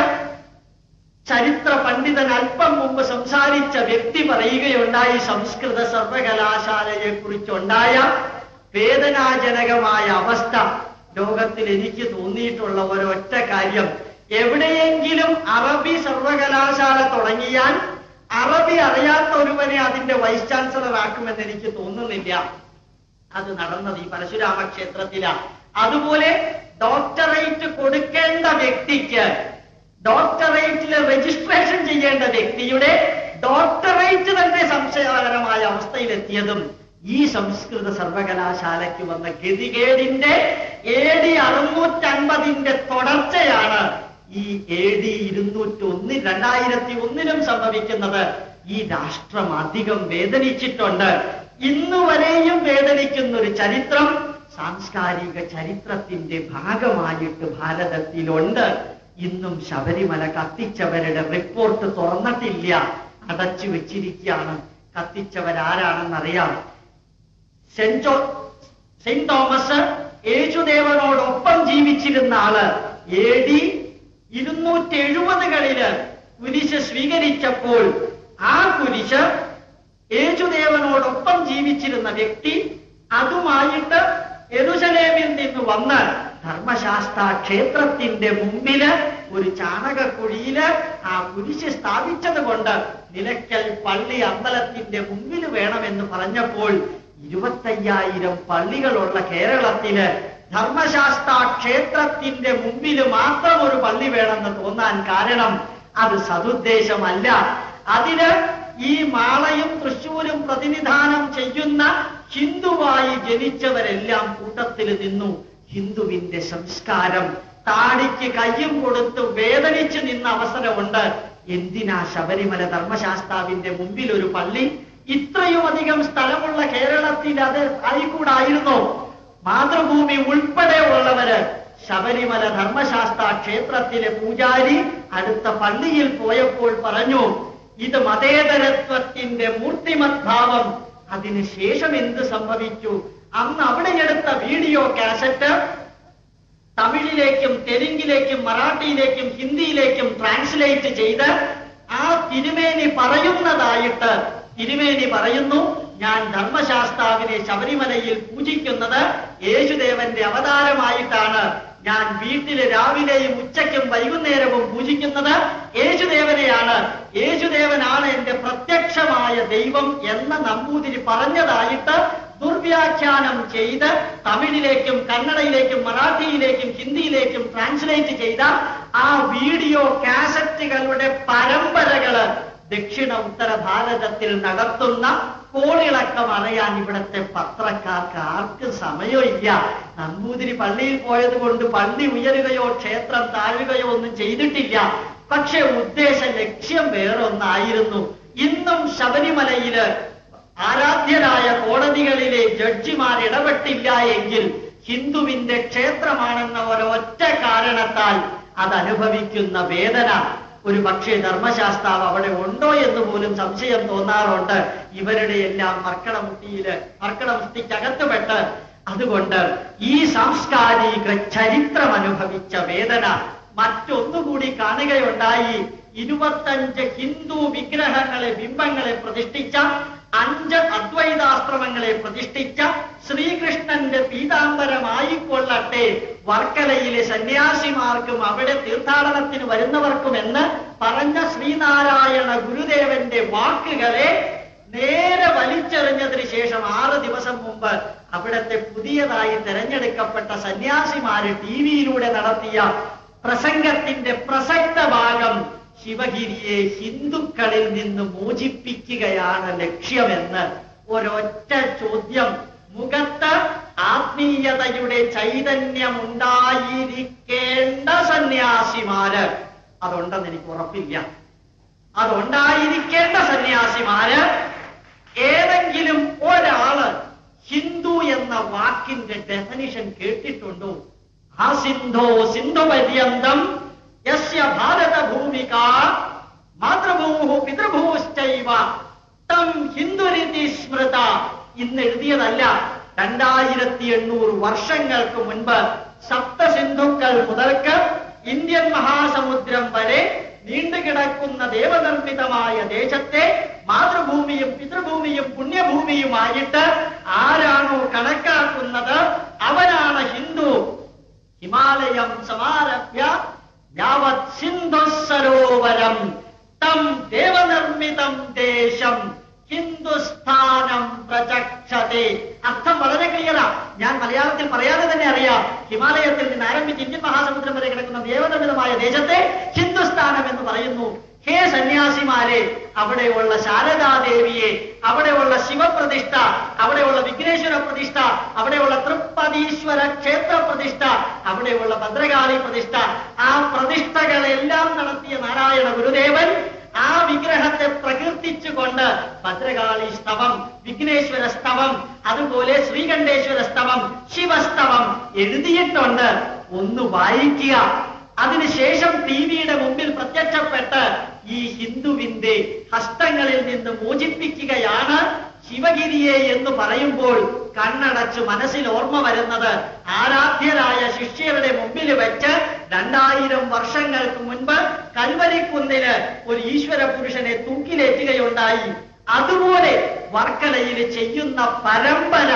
ചരിത്ര പണ്ഡിതൻ അല്പം മുമ്പ് സംസാരിച്ച വ്യക്തി പറയുകയുണ്ടായി സംസ്കൃത സർവകലാശാലയെ കുറിച്ചുണ്ടായ വേദനാജനകമായ അവസ്ഥ ലോകത്തിൽ എനിക്ക് തോന്നിയിട്ടുള്ള ഒരൊറ്റ കാര്യം എവിടെയെങ്കിലും അറബി സർവകലാശാല തുടങ്ങിയാൽ അറബി അറിയാത്ത ഒരുവനെ അതിന്റെ വൈസ് ചാൻസലർ ആക്കുമെന്ന് എനിക്ക് തോന്നുന്നില്ല അത് നടന്നത് ഈ പരശുരാമ ക്ഷേത്രത്തിലാണ് അതുപോലെ ഡോക്ടറേറ്റ് കൊടുക്കേണ്ട വ്യക്തിക്ക് ഡോക്ടറേറ്റിൽ രജിസ്ട്രേഷൻ ചെയ്യേണ്ട വ്യക്തിയുടെ ഡോക്ടറേറ്റ് തന്നെ സംശയകരമായ അവസ്ഥയിലെത്തിയതും ഈ സംസ്കൃത സർവകലാശാലയ്ക്ക് വന്ന ഗതികേടിന്റെ എ ഡി അറുന്നൂറ്റൻപതിന്റെ തുടർച്ചയാണ് ഈ എ ഡി ഇരുന്നൂറ്റി ഒന്നിൽ രണ്ടായിരത്തി ഒന്നിലും സംഭവിക്കുന്നത് ഈ രാഷ്ട്രം അധികം വേദനിച്ചിട്ടുണ്ട് ഇന്നുവരെയും വേദനിക്കുന്ന ഒരു ചരിത്രം സാംസ്കാരിക ചരിത്രത്തിന്റെ ഭാഗമായിട്ട് ഭാരതത്തിലുണ്ട് ഇന്നും ശബരിമല കത്തിച്ചവരുടെ റിപ്പോർട്ട് തുറന്നിട്ടില്ല അടച്ചു വെച്ചിരിക്കുകയാണ് കത്തിച്ചവരാരാണെന്നറിയാം സെന്റ് ജോ സെന്റ് തോമസ് യേശുദേവനോടൊപ്പം ജീവിച്ചിരുന്ന ആള് എ ഡി ഇരുന്നൂറ്റി എഴുപതുകളില് കുരിശ് സ്വീകരിച്ചപ്പോൾ ആ കുരിശ് യേശുദേവനോടൊപ്പം ജീവിച്ചിരുന്ന വ്യക്തി അതുമായിട്ട് എരുസലേമിൽ നിന്ന് വന്ന് ധർമ്മശാസ്ത്ര ക്ഷേത്രത്തിന്റെ മുമ്പില് ഒരു ചാണകക്കുഴിയില് ആ കുരിശ് സ്ഥാപിച്ചത് കൊണ്ട് നിലയ്ക്കൽ പള്ളി അമ്പലത്തിന്റെ മുമ്പിൽ വേണമെന്ന് പറഞ്ഞപ്പോൾ ഇരുപത്തയ്യായിരം പള്ളികളുള്ള കേരളത്തില് ധർമ്മശാസ്ത്ര ക്ഷേത്രത്തിന്റെ മുമ്പിൽ മാത്രം ഒരു പള്ളി വേണമെന്ന് തോന്നാൻ കാരണം അത് സതുദ്ദേശമല്ല അതിന് ഈ മാളയും തൃശൂരും പ്രതിനിധാനം ചെയ്യുന്ന ഹിന്ദുവായി ജനിച്ചവരെല്ലാം കൂട്ടത്തിൽ നിന്നു ഹിന്ദുവിന്റെ സംസ്കാരം താടിക്ക് കയ്യും കൊടുത്ത് വേദനിച്ച് നിന്ന അവസരമുണ്ട് എന്തിനാ ശബരിമല ധർമ്മശാസ്താവിന്റെ മുമ്പിൽ ഒരു പള്ളി ഇത്രയും അധികം സ്ഥലമുള്ള കേരളത്തിൽ അത് ആയിക്കൂടായിരുന്നോ മാതൃഭൂമി ഉൾപ്പെടെ ഉള്ളവര് ശബരിമല ധർമ്മശാസ്ത്ര ക്ഷേത്രത്തിലെ പൂജാരി അടുത്ത പള്ളിയിൽ പോയപ്പോൾ പറഞ്ഞു ഇത് മതേതരത്വത്തിന്റെ മൂർത്തിമദ്ഭാവം അതിനുശേഷം എന്ത് സംഭവിച്ചു അന്ന് അവിടെ എടുത്ത വീഡിയോ കാസറ്റ് തമിഴിലേക്കും തെലുങ്കിലേക്കും മറാഠിയിലേക്കും ഹിന്ദിയിലേക്കും ട്രാൻസ്ലേറ്റ് ചെയ്ത് ആ തിരുമേനി പറയുന്നതായിട്ട് തിരുമേനി പറയുന്നു ഞാൻ ധർമ്മശാസ്താവിനെ ശബരിമലയിൽ പൂജിക്കുന്നത് യേശുദേവന്റെ അവതാരമായിട്ടാണ് ഞാൻ വീട്ടിൽ രാവിലെയും ഉച്ചയ്ക്കും വൈകുന്നേരവും പൂജിക്കുന്നത് യേശുദേവനെയാണ് യേശുദേവനാണ് എന്റെ പ്രത്യക്ഷമായ ദൈവം എന്ന നമ്പൂതിരി പറഞ്ഞതായിട്ട് ദുർവ്യാഖ്യാനം ചെയ്ത് തമിഴിലേക്കും കന്നഡയിലേക്കും മറാഠിയിലേക്കും ഹിന്ദിയിലേക്കും ട്രാൻസ്ലേറ്റ് ചെയ്ത ആ വീഡിയോ കാസറ്റുകളുടെ പരമ്പരകള് ദക്ഷിണ ഉത്തര ഭാരതത്തിൽ നടത്തുന്ന കോളിളക്കം അറിയാൻ ഇവിടുത്തെ പത്രക്കാർക്ക് ആർക്കും സമയമില്ല നമ്പൂതിരി പള്ളിയിൽ പോയത് കൊണ്ട് പള്ളി ഉയരുകയോ ക്ഷേത്രം താഴുകയോ ഒന്നും ചെയ്തിട്ടില്ല പക്ഷെ ഉദ്ദേശ ലക്ഷ്യം വേറൊന്നായിരുന്നു ഇന്നും ശബരിമലയില് ആരാധ്യരായ കോടതികളിലെ ജഡ്ജിമാർ ഇടപെട്ടില്ല എങ്കിൽ ഹിന്ദുവിന്റെ ക്ഷേത്രമാണെന്ന ഒരൊറ്റ കാരണത്താൽ അതനുഭവിക്കുന്ന വേദന ഒരു പക്ഷേ ധർമ്മശാസ്താവ് അവിടെ ഉണ്ടോ എന്ന് പോലും സംശയം തോന്നാറുണ്ട് ഇവരുടെ എല്ലാം മർക്കടമുട്ടിയില് മർക്കടമുട്ടിക്കകത്തുപെട്ട് അതുകൊണ്ട് ഈ സാംസ്കാരിക ചരിത്രം അനുഭവിച്ച വേദന മറ്റൊന്നുകൂടി കാണുകയുണ്ടായി ഇരുപത്തഞ്ച് ഹിന്ദു വിഗ്രഹങ്ങളെ ബിംബങ്ങളെ പ്രതിഷ്ഠിച്ച അഞ്ച് അദ്വൈതാശ്രമങ്ങളെ പ്രതിഷ്ഠിച്ച ശ്രീകൃഷ്ണന്റെ പീതാംബരമായിക്കൊള്ളട്ടെ വർക്കലയിലെ സന്യാസിമാർക്കും അവിടെ തീർത്ഥാടനത്തിന് വരുന്നവർക്കുമെന്ന് പറഞ്ഞ ശ്രീനാരായണ ഗുരുദേവന്റെ വാക്കുകളെ നേരെ വലിച്ചെറിഞ്ഞതിന് ശേഷം ആറ് ദിവസം മുമ്പ് അവിടുത്തെ പുതിയതായി തെരഞ്ഞെടുക്കപ്പെട്ട സന്യാസിമാര് ടി വിയിലൂടെ നടത്തിയ പ്രസംഗത്തിന്റെ പ്രസക്ത ഭാഗം ശിവഗിരിയെ ഹിന്ദുക്കളിൽ നിന്ന് മോചിപ്പിക്കുകയാണ് ലക്ഷ്യമെന്ന് ഒരൊറ്റ ചോദ്യം മുഖത്ത് ആത്മീയതയുടെ ചൈതന്യം ഉണ്ടായിരിക്കേണ്ട സന്യാസിമാര് അതുണ്ടെന്ന് എനിക്ക് ഉറപ്പില്ല അതുണ്ടായിരിക്കേണ്ട സന്യാസിമാര് ഏതെങ്കിലും ഒരാള് ഹിന്ദു എന്ന വാക്കിന്റെ ഡെഫിനിഷൻ കേട്ടിട്ടുണ്ടോ ആ സിന്ധോ സിന്ധു പര്യന്തം യസ്യ ഭാരത ഭൂമിക മാതൃഭൂഹു പിതൃഭൂശ്ചൈവ തം ഹിന്ദുരിതി സ്മൃത ഇന്ന് എഴുതിയതല്ല രണ്ടായിരത്തി എണ്ണൂറ് വർഷങ്ങൾക്ക് മുൻപ് സപ്തസിന്ധുക്കൾ മുതൽക്ക് ഇന്ത്യൻ മഹാസമുദ്രം വരെ നീണ്ടുകിടക്കുന്ന ദേവനിർമ്മിതമായ ദേശത്തെ മാതൃഭൂമിയും പിതൃഭൂമിയും പുണ്യഭൂമിയുമായിട്ട് ആരാണോ കണക്കാക്കുന്നത് അവനാണ് ഹിന്ദു ഹിമാലയം സമാരഭ്യ യാവത് സിന്ധു സരോവരം തം ദേവനിർമ്മിതം ദേശം ഹിന്ദുസ്ഥാനം പ്രചക്ഷത്തെ അർത്ഥം വളരെ ക്ലിയറാ ഞാൻ മലയാളത്തിൽ പറയാതെ തന്നെ അറിയാം ഹിമാലയത്തിൽ നിന്ന് ആരംഭിച്ച് ഇന്ത്യൻ മഹാസമുദ്രം വരെ കിടക്കുന്ന ദേവനിർമ്മിതമായ ദേശത്തെ ഹിന്ദുസ്ഥാനം എന്ന് പറയുന്നു ഹേ സന്യാസിമാരെ അവിടെയുള്ള ശാരദാദേവിയെ അവിടെയുള്ള ശിവപ്രതിഷ്ഠ അവിടെയുള്ള വിഘ്നേശ്വര പ്രതിഷ്ഠ അവിടെയുള്ള തൃപ്പതീശ്വര ക്ഷേത്ര പ്രതിഷ്ഠ അവിടെയുള്ള ഭദ്രകാളി പ്രതിഷ്ഠ ആ പ്രതിഷ്ഠകളെല്ലാം നടത്തിയ നാരായണ ഗുരുദേവൻ ആ വിഗ്രഹത്തെ പ്രകീർത്തിച്ചുകൊണ്ട് ഭദ്രകാളി സ്തവം വിഘ്നേശ്വര സ്തവം അതുപോലെ ശ്രീകണ്ഠേശ്വര സ്തവം ശിവസ്തവം എഴുതിയിട്ടുണ്ട് ഒന്ന് വായിക്കുക അതിനുശേഷം ടി വിയുടെ മുമ്പിൽ പ്രത്യക്ഷപ്പെട്ട് ഈ ഹിന്ദുവിന്റെ ഹസ്തങ്ങളിൽ നിന്ന് മോചിപ്പിക്കുകയാണ് ശിവഗിരിയെ എന്ന് പറയുമ്പോൾ കണ്ണടച്ച് മനസ്സിൽ ഓർമ്മ വരുന്നത് ആരാധ്യരായ ശിഷ്യരുടെ മുമ്പിൽ വെച്ച് രണ്ടായിരം വർഷങ്ങൾക്ക് മുൻപ് കൽവരിക്കുന്നില് ഒരു ഈശ്വര പുരുഷനെ തൂക്കിലേറ്റുകയുണ്ടായി അതുപോലെ വർക്കലയിൽ ചെയ്യുന്ന പരമ്പര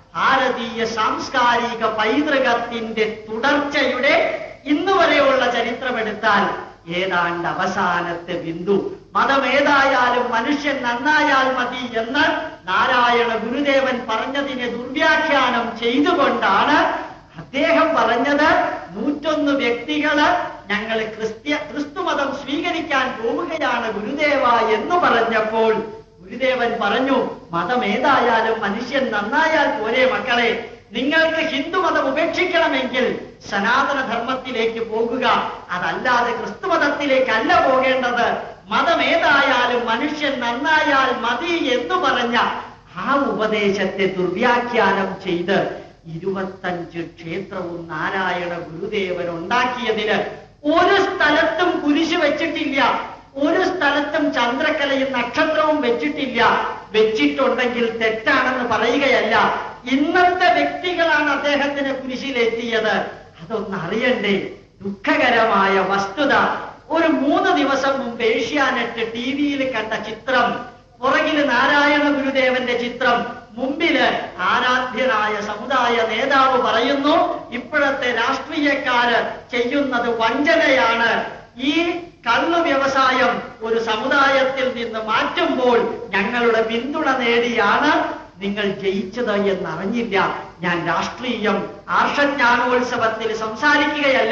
ഭാരതീയ സാംസ്കാരിക പൈതൃകത്തിന്റെ തുടർച്ചയുടെ ഇന്ന് വരെയുള്ള ചരിത്രമെടുത്താൽ ഏതാണ്ട് അവസാനത്തെ ബിന്ദു മതമേതായാലും മനുഷ്യൻ നന്നായാൽ മതി എന്ന് നാരായണ ഗുരുദേവൻ പറഞ്ഞതിനെ ദുർവ്യാഖ്യാനം ചെയ്തുകൊണ്ടാണ് അദ്ദേഹം പറഞ്ഞത് നൂറ്റൊന്ന് വ്യക്തികള് ഞങ്ങൾ ക്രിസ്ത്യ ക്രിസ്തുമതം സ്വീകരിക്കാൻ പോവുകയാണ് ഗുരുദേവ എന്ന് പറഞ്ഞപ്പോൾ ഗുരുദേവൻ പറഞ്ഞു മതം ഏതായാലും മനുഷ്യൻ നന്നായാൽ പോരെ മക്കളെ നിങ്ങൾക്ക് ഹിന്ദുമതം ഉപേക്ഷിക്കണമെങ്കിൽ സനാതന ധർമ്മത്തിലേക്ക് പോകുക അതല്ലാതെ ക്രിസ്തുമതത്തിലേക്കല്ല പോകേണ്ടത് മതം ഏതായാലും മനുഷ്യൻ നന്നായാൽ മതി എന്ന് പറഞ്ഞ ആ ഉപദേശത്തെ ദുർവ്യാഖ്യാനം ചെയ്ത് ഇരുപത്തഞ്ച് ക്ഷേത്രവും നാരായണ ഗുരുദേവൻ ഉണ്ടാക്കിയതിന് ഒരു സ്ഥലത്തും കുരിശ് വെച്ചിട്ടില്ല ഒരു സ്ഥലത്തും ചന്ദ്രക്കലയും നക്ഷത്രവും വെച്ചിട്ടില്ല വെച്ചിട്ടുണ്ടെങ്കിൽ തെറ്റാണെന്ന് പറയുകയല്ല ഇന്നത്തെ വ്യക്തികളാണ് അദ്ദേഹത്തിന് കുരിശിലെത്തിയത് അതൊന്ന് അറിയണ്ടേ ദുഃഖകരമായ വസ്തുത ഒരു മൂന്ന് ദിവസം മുമ്പ് ഏഷ്യാനെറ്റ് ടി വിയിൽ കണ്ട ചിത്രം പുറകില് നാരായണ ഗുരുദേവന്റെ ചിത്രം മുമ്പില് ആരാധ്യനായ സമുദായ നേതാവ് പറയുന്നു ഇപ്പോഴത്തെ രാഷ്ട്രീയക്കാര് ചെയ്യുന്നത് വഞ്ചനയാണ് ഈ കള്ളു വ്യവസായം ഒരു സമുദായത്തിൽ നിന്ന് മാറ്റുമ്പോൾ ഞങ്ങളുടെ പിന്തുണ നേടിയാണ് നിങ്ങൾ ജയിച്ചത് എന്നറിഞ്ഞില്ല ഞാൻ രാഷ്ട്രീയം ആർഷജ്ഞാനോത്സവത്തിൽ സംസാരിക്കുകയല്ല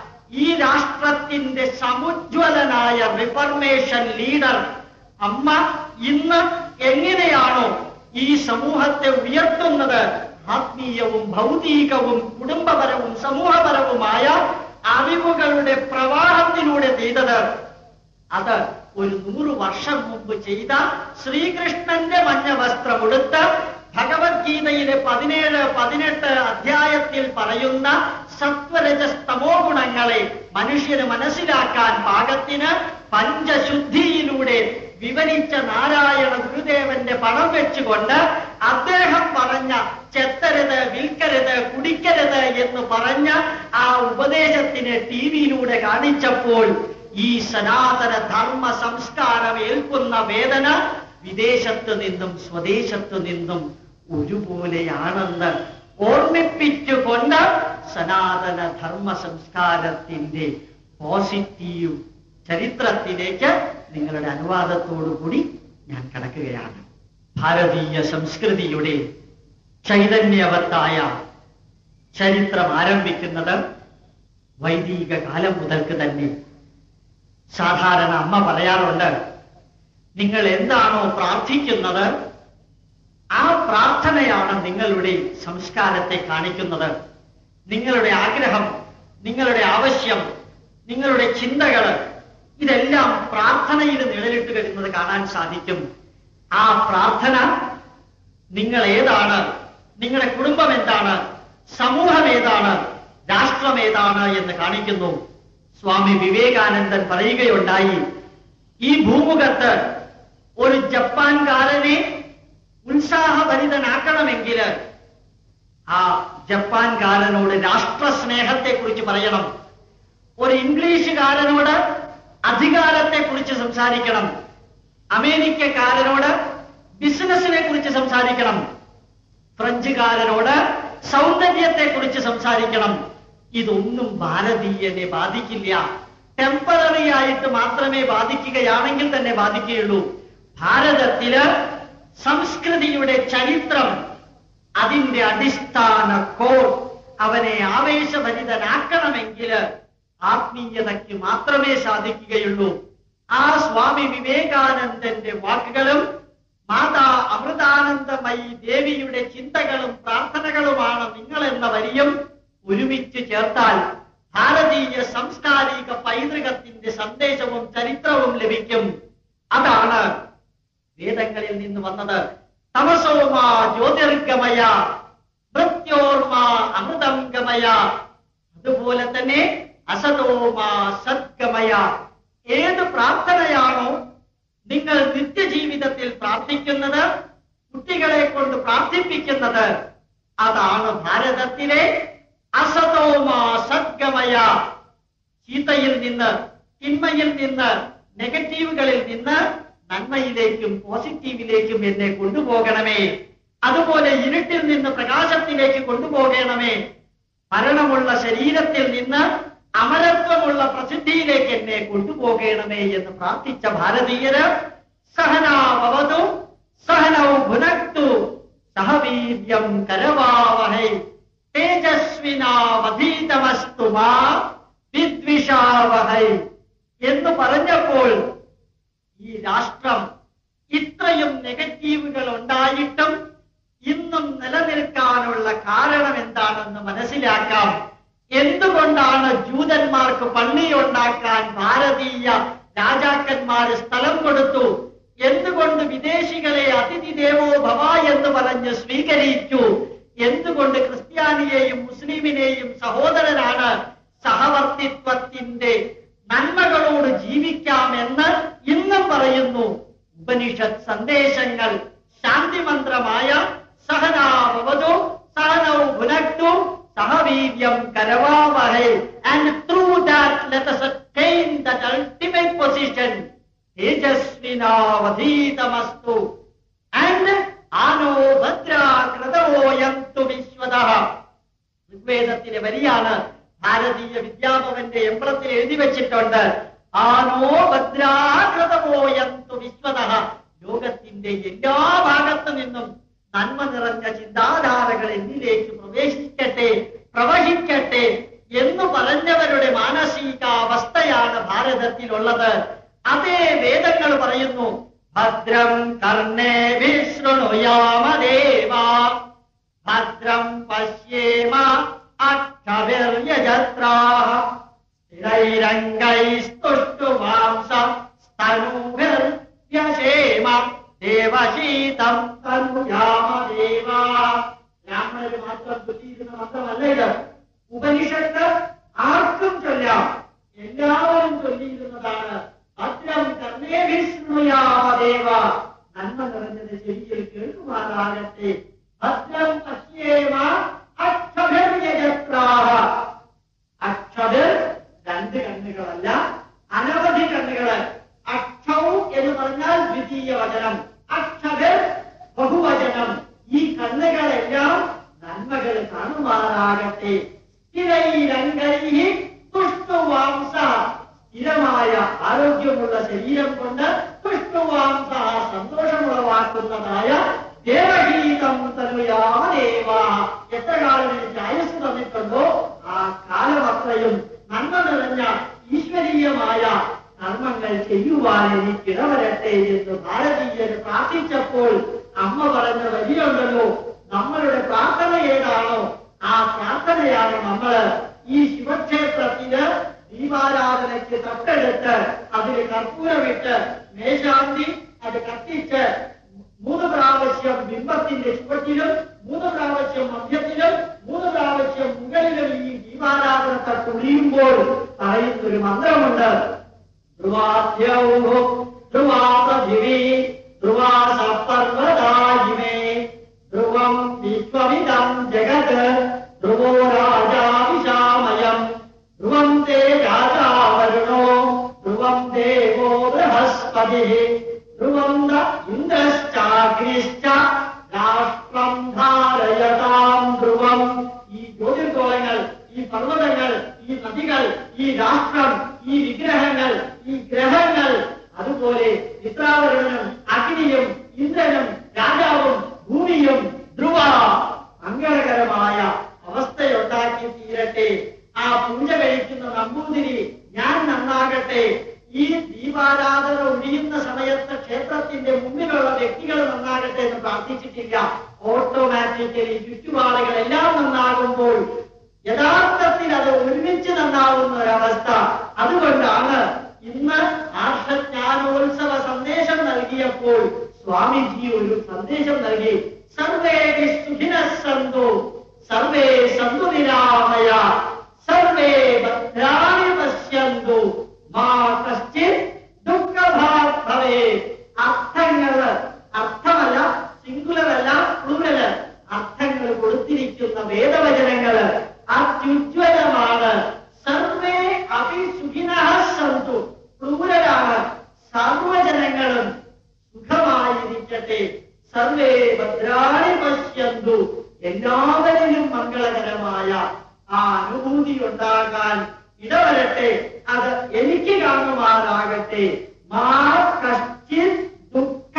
ഈ രാഷ്ട്രത്തിന്റെ സമുജ്വലനായ റിഫർമേഷൻ ലീഡർ അമ്മ ഇന്ന് എങ്ങനെയാണോ ഈ സമൂഹത്തെ ഉയർത്തുന്നത് ആത്മീയവും ഭൗതികവും കുടുംബപരവും സമൂഹപരവുമായ അറിവുകളുടെ പ്രവാഹത്തിലൂടെ ചെയ്തത് അത് ഒരു നൂറ് വർഷം മുമ്പ് ചെയ്ത ശ്രീകൃഷ്ണന്റെ മഞ്ഞ വസ്ത്രമെടുത്ത് ഭഗവത്ഗീതയിലെ പതിനേഴ് പതിനെട്ട് അധ്യായത്തിൽ പറയുന്ന സത്വരജസ്തമോ ഗുണങ്ങളെ മനുഷ്യന് മനസ്സിലാക്കാൻ പാകത്തിന് പഞ്ചശുദ്ധിയിലൂടെ വിവരിച്ച നാരായണ ഗുരുദേവന്റെ പണം വെച്ചുകൊണ്ട് അദ്ദേഹം പറഞ്ഞ ചെത്തരുത് വിൽക്കരുത് കുടിക്കരുത് എന്ന് പറഞ്ഞ ആ ഉപദേശത്തിനെ ടി വിയിലൂടെ കാണിച്ചപ്പോൾ ഈ സനാതന ധർമ്മ സംസ്കാരം ഏൽക്കുന്ന വേദന വിദേശത്ത് നിന്നും സ്വദേശത്ത് നിന്നും ഒരുപോലെയാണെന്ന് ഓർമ്മിപ്പിച്ചുകൊണ്ട് സനാതന ധർമ്മ സംസ്കാരത്തിന്റെ പോസിറ്റീവ് ചരിത്രത്തിലേക്ക് നിങ്ങളുടെ അനുവാദത്തോടുകൂടി ഞാൻ കടക്കുകയാണ് ഭാരതീയ സംസ്കൃതിയുടെ ചൈതന്യവത്തായ ചരിത്രം ആരംഭിക്കുന്നത് വൈദിക കാലം മുതൽക്ക് തന്നെ സാധാരണ അമ്മ പറയാറുണ്ട് നിങ്ങൾ എന്താണോ പ്രാർത്ഥിക്കുന്നത് ആ പ്രാർത്ഥനയാണ് നിങ്ങളുടെ സംസ്കാരത്തെ കാണിക്കുന്നത് നിങ്ങളുടെ ആഗ്രഹം നിങ്ങളുടെ ആവശ്യം നിങ്ങളുടെ ചിന്തകൾ ഇതെല്ലാം പ്രാർത്ഥനയിൽ നിഴലിട്ട് വരുന്നത് കാണാൻ സാധിക്കും ആ പ്രാർത്ഥന നിങ്ങൾ ഏതാണ് നിങ്ങളുടെ കുടുംബം എന്താണ് സമൂഹം ഏതാണ് രാഷ്ട്രം ഏതാണ് എന്ന് കാണിക്കുന്നു സ്വാമി വിവേകാനന്ദൻ പറയുകയുണ്ടായി ഈ ഭൂമുഖത്ത് ഒരു ജപ്പാൻകാരനെ ഉത്സാഹഭരിതനാക്കണമെങ്കിൽ ആ ജപ്പാൻകാരനോട് രാഷ്ട്രസ്നേഹത്തെ കുറിച്ച് പറയണം ഒരു ഇംഗ്ലീഷുകാരനോട് അധികാരത്തെ കുറിച്ച് സംസാരിക്കണം അമേരിക്കക്കാരനോട് ബിസിനസിനെ കുറിച്ച് സംസാരിക്കണം ഫ്രഞ്ചുകാരനോട് സൗന്ദര്യത്തെ കുറിച്ച് സംസാരിക്കണം ഇതൊന്നും ഭാരതീയനെ ബാധിക്കില്ല ടെമ്പററി ആയിട്ട് മാത്രമേ ബാധിക്കുകയാണെങ്കിൽ തന്നെ ബാധിക്കുകയുള്ളൂ ഭാരതത്തില് സംസ്കൃതിയുടെ ചരിത്രം അതിന്റെ അടിസ്ഥാന കോർ അവനെ ആവേശഭരിതനാക്കണമെങ്കിൽ ആത്മീയതയ്ക്ക് മാത്രമേ സാധിക്കുകയുള്ളൂ ആ സ്വാമി വിവേകാനന്ദന്റെ വാക്കുകളും മാതാ അമൃതാനന്ദമയി ദേവിയുടെ ചിന്തകളും പ്രാർത്ഥനകളുമാണ് നിങ്ങൾ എന്ന വരിയും ഒരുമിച്ച് ചേർത്താൽ ഭാരതീയ സാംസ്കാരിക പൈതൃകത്തിന്റെ സന്ദേശവും ചരിത്രവും ലഭിക്കും വേദങ്ങളിൽ നിന്ന് വന്നത് തമസോമാ ജ്യോതിർഗമയ മൃത്യോർമാ അമൃതം ഗമയ അതുപോലെ തന്നെ അസതോമാ സദ്ഗമയ ഏത് പ്രാർത്ഥനയാണോ നിങ്ങൾ നിത്യജീവിതത്തിൽ പ്രാർത്ഥിക്കുന്നത് കുട്ടികളെ കൊണ്ട് പ്രാർത്ഥിപ്പിക്കുന്നത് അതാണ് ഭാരതത്തിലെ അസതോമാ സദ്ഗമയ ചീത്തയിൽ നിന്ന് തിന്മയിൽ നിന്ന് നെഗറ്റീവുകളിൽ നിന്ന് നന്മയിലേക്കും പോസിറ്റീവിലേക്കും എന്നെ കൊണ്ടുപോകണമേ അതുപോലെ ഇരുട്ടിൽ നിന്ന് പ്രകാശത്തിലേക്ക് കൊണ്ടുപോകണമേ മരണമുള്ള ശരീരത്തിൽ നിന്ന് അമരത്വമുള്ള പ്രസിദ്ധിയിലേക്ക് എന്നെ കൊണ്ടുപോകണമേ എന്ന് പ്രാർത്ഥിച്ച ഭാരതീയര് സഹനാവതു സഹനൗ ഭുനക്തു സഹവീര്യം കരവാവഹൈ തേജസ്വിനാവധീതമസ്തു മാ വിദ്വിഷാവഹൈ എന്ന് പറഞ്ഞപ്പോൾ ഈ രാഷ്ട്രം ഇത്രയും നെഗറ്റീവുകൾ ഉണ്ടായിട്ടും ഇന്നും നിലനിൽക്കാനുള്ള കാരണം എന്താണെന്ന് മനസ്സിലാക്കാം എന്തുകൊണ്ടാണ് ജൂതന്മാർക്ക് പള്ളി ഉണ്ടാക്കാൻ ഭാരതീയ രാജാക്കന്മാര് സ്ഥലം കൊടുത്തു എന്തുകൊണ്ട് വിദേശികളെ അതിഥി ദേവോ ഭവ എന്ന് പറഞ്ഞ് സ്വീകരിച്ചു എന്തുകൊണ്ട് ക്രിസ്ത്യാനിയെയും മുസ്ലിമിനെയും സഹോദരനാണ് സഹവർത്തിത്വത്തിന്റെ നന്മകളോട് ജീവിക്കാമെന്ന് ഇന്നും പറയുന്നു ഉപനിഷത്ത് സന്ദേശങ്ങൾ ശാന്തിമന്ത്രമായ സഹനാവതു സഹനൗ ഭുനക്തു സഹവീര്യം കരവാവഹൈ and through that let us attain that ultimate position തേജസ്വിനാവധീതമസ്തു ആൻഡ് ആനോ ഭദ്രാകൃതോയന്തു വിശ്വതഃ ഋഗ്വേദത്തിലെ വരിയാണ് ഭാരതീയ വിദ്യാഭവന്റെ എംബ്ലത്തിൽ എഴുതി വെച്ചിട്ടുണ്ട് ആനോ ഭദ്രാകൃതമോയന്തു വിശ്വത ലോകത്തിന്റെ എല്ലാ ഭാഗത്തു നിന്നും നന്മ നിറഞ്ഞ ചിന്താധാരകൾ എന്നിലേക്ക് പ്രവേശിക്കട്ടെ പ്രവഹിക്കട്ടെ എന്ന് പറഞ്ഞവരുടെ മാനസികാവസ്ഥയാണ് ഭാരതത്തിലുള്ളത് അതേ വേദങ്ങൾ പറയുന്നു ഭദ്രം കർണേ വിശൃണുയാമദേവ ഭദ്രം പശ്യേമ അക്ഷവിർയജത്രാः സ്ഥിരൈരംഗൈസ്തുഷ്ടുമാംസ സ്തനൂഭിർവ്യശേമ ദേവശീതം തനുയാമദേവ ബ്രാഹ്മണര് മാത്രം ചൊല്ലിയിരുന്ന മന്ത്രമല്ല ഇത് ഉപനിഷത്ത് ആർക്കും ചൊല്ലാം എല്ലാവരും ചൊല്ലിയിരുന്നതാണ് ഭദ്രം കർണേഭിസ്മയാമദേവ നന്മ നിറഞ്ഞത് ചെവിയിൽ കേൾക്കുമാറാകട്ടെ ഭദ്രം പശ്യേമ അക്ഷഭിർയജത്രാഹ അക്ഷഭിർ രണ്ട് കണ്ണുകളല്ല അനവധി കണ്ണുകള് അക്ഷൗ എന്ന് പറഞ്ഞാൽ ദ്വിതീയ വചനം അക്ഷഭിർ ബഹുവചനം ഈ കണ്ണുകളെല്ലാം നന്മകൾ കാണുമാറാകട്ടെ സ്ഥിരൈരംഗൈ തുഷ്ടുവാംസ സ്ഥിരമായ ആരോഗ്യമുള്ള ശരീരം കൊണ്ട് തുഷ്ടുവാംസ സന്തോഷമുളവാക്കുന്നതായ ദേവഗീതം തനുയാമദേവ എത്ര കാലം എനിക്ക് ആയുസ് തന്നിട്ടുണ്ടോ ആ കാലം അത്രയും നന്മ നിറഞ്ഞ ഈശ്വരീയമായ കർമ്മങ്ങൾ ചെയ്യുവാൻ എനിക്ക് ഇടവരട്ടെ എന്ന് ഭാരതീയർ പ്രാർത്ഥിച്ചപ്പോൾ അമ്മ പറഞ്ഞ വരിയുണ്ടല്ലോ നമ്മളുടെ പ്രാർത്ഥന ഏതാണോ ആ പ്രാർത്ഥനയാണ് നമ്മള് ഈ ശിവക്ഷേത്രത്തിന് ദീപാരാധനയ്ക്ക് തൊട്ടടുത്ത് അതിൽ കർപ്പൂരമിട്ട് മേശാന്തി അത് കത്തിച്ച് മൂന്ന് പ്രാവശ്യം ബിംബത്തിന്റെ ചുവട്ടിലും മൂന്ന് പ്രാവശ്യം മധ്യത്തിലും മൂന്ന് പ്രാവശ്യം മുകളിലും ഈ ദീപാരാധനത്തെ തുളിയുമ്പോൾ പറയുന്ന ഒരു മന്ത്രമുണ്ട് ധ്രുവാദ്യൗ ധ്രുവാ പൃഥിവി ധ്രുവാ സപ്പർവതായിമേ ധ്രുവം വിശ്വമിതം ജഗത് ധ്രുവോ രാജാ വിശാമയം ധ്രുവം തേ രാജാ വരുണോ ധ്രുവം ദേവോ ബൃഹസ്പതി ധ്രുവം ന ഇന്ദ്രശ്ചാഗ്നിശ്ച രാഷ്ട്രം ധാരയതാം ധ്രുവം ഈ ജ്യോതിർഗോളങ്ങൾ ഈ പർവ്വതങ്ങൾ ഈ നദികൾ ഈ രാഷ്ട്രം ഈ വിഗ്രഹങ്ങൾ ഈ ഗ്രഹങ്ങൾ അതുപോലെ ചിത്രാവരണനും അഗ്നിയും ഇന്ദ്രനും രാജാവും ഭൂമിയും ധ്രുവ മംഗളകരമായ അവസ്ഥയുണ്ടാക്കി തീരട്ടെ ആ പൂജ കഴിക്കുന്ന നമ്പൂതിരി ഞാൻ നന്നാകട്ടെ ഈ ദീപാരാധന ഒഴിയുന്ന സമയത്ത് ക്ഷേത്രത്തിന്റെ മുന്നിലുള്ള വ്യക്തികൾ നന്നാകട്ടെ എന്ന് പ്രാർത്ഥിച്ചിട്ടില്ല ഓട്ടോമാറ്റിക്കലി ചുറ്റുപാടുകളെല്ലാം നന്നാകുമ്പോൾ യഥാർത്ഥത്തിൽ അത് ഒരുമിച്ച് നന്നാവുന്ന ഒരവസ്ഥ അതുകൊണ്ടാണ് ഇന്ന് ആർഷജ്ഞാനോത്സവ സന്ദേശം നൽകിയപ്പോൾ സ്വാമിജി ഒരു സന്ദേശം നൽകി സർവേ സുഖിന സന്തു സർവേ സന്തു നിരാമയ സർവേ ഭദ്രാണി പശ്യന്തു മാ കശ്ചിത് ദുഃഖഭാഗ് ഭവേ അർത്ഥങ്ങള് അർത്ഥമല്ല സിംഗുലർ അല്ല പ്ലൂരല് അർത്ഥങ്ങൾ കൊടുത്തിരിക്കുന്ന വേദവചനങ്ങള് അത്യുജ്വലമാണ് സർവേ അഭിസുഖിന സന്തു പ്ലൂരലാണ് സർവജനങ്ങളും സുഖമായിരിക്കട്ടെ സർവേ ഭദ്രാണി പശ്യന്തു എല്ലാവരിലും മംഗളകരമായ ആ അനുഭൂതി ഉണ്ടാകാൻ ഇടവരട്ടെ അത് എനിക്ക് കാണുമാറാകട്ടെ മാ കശ്ചിത് ദുഃഖ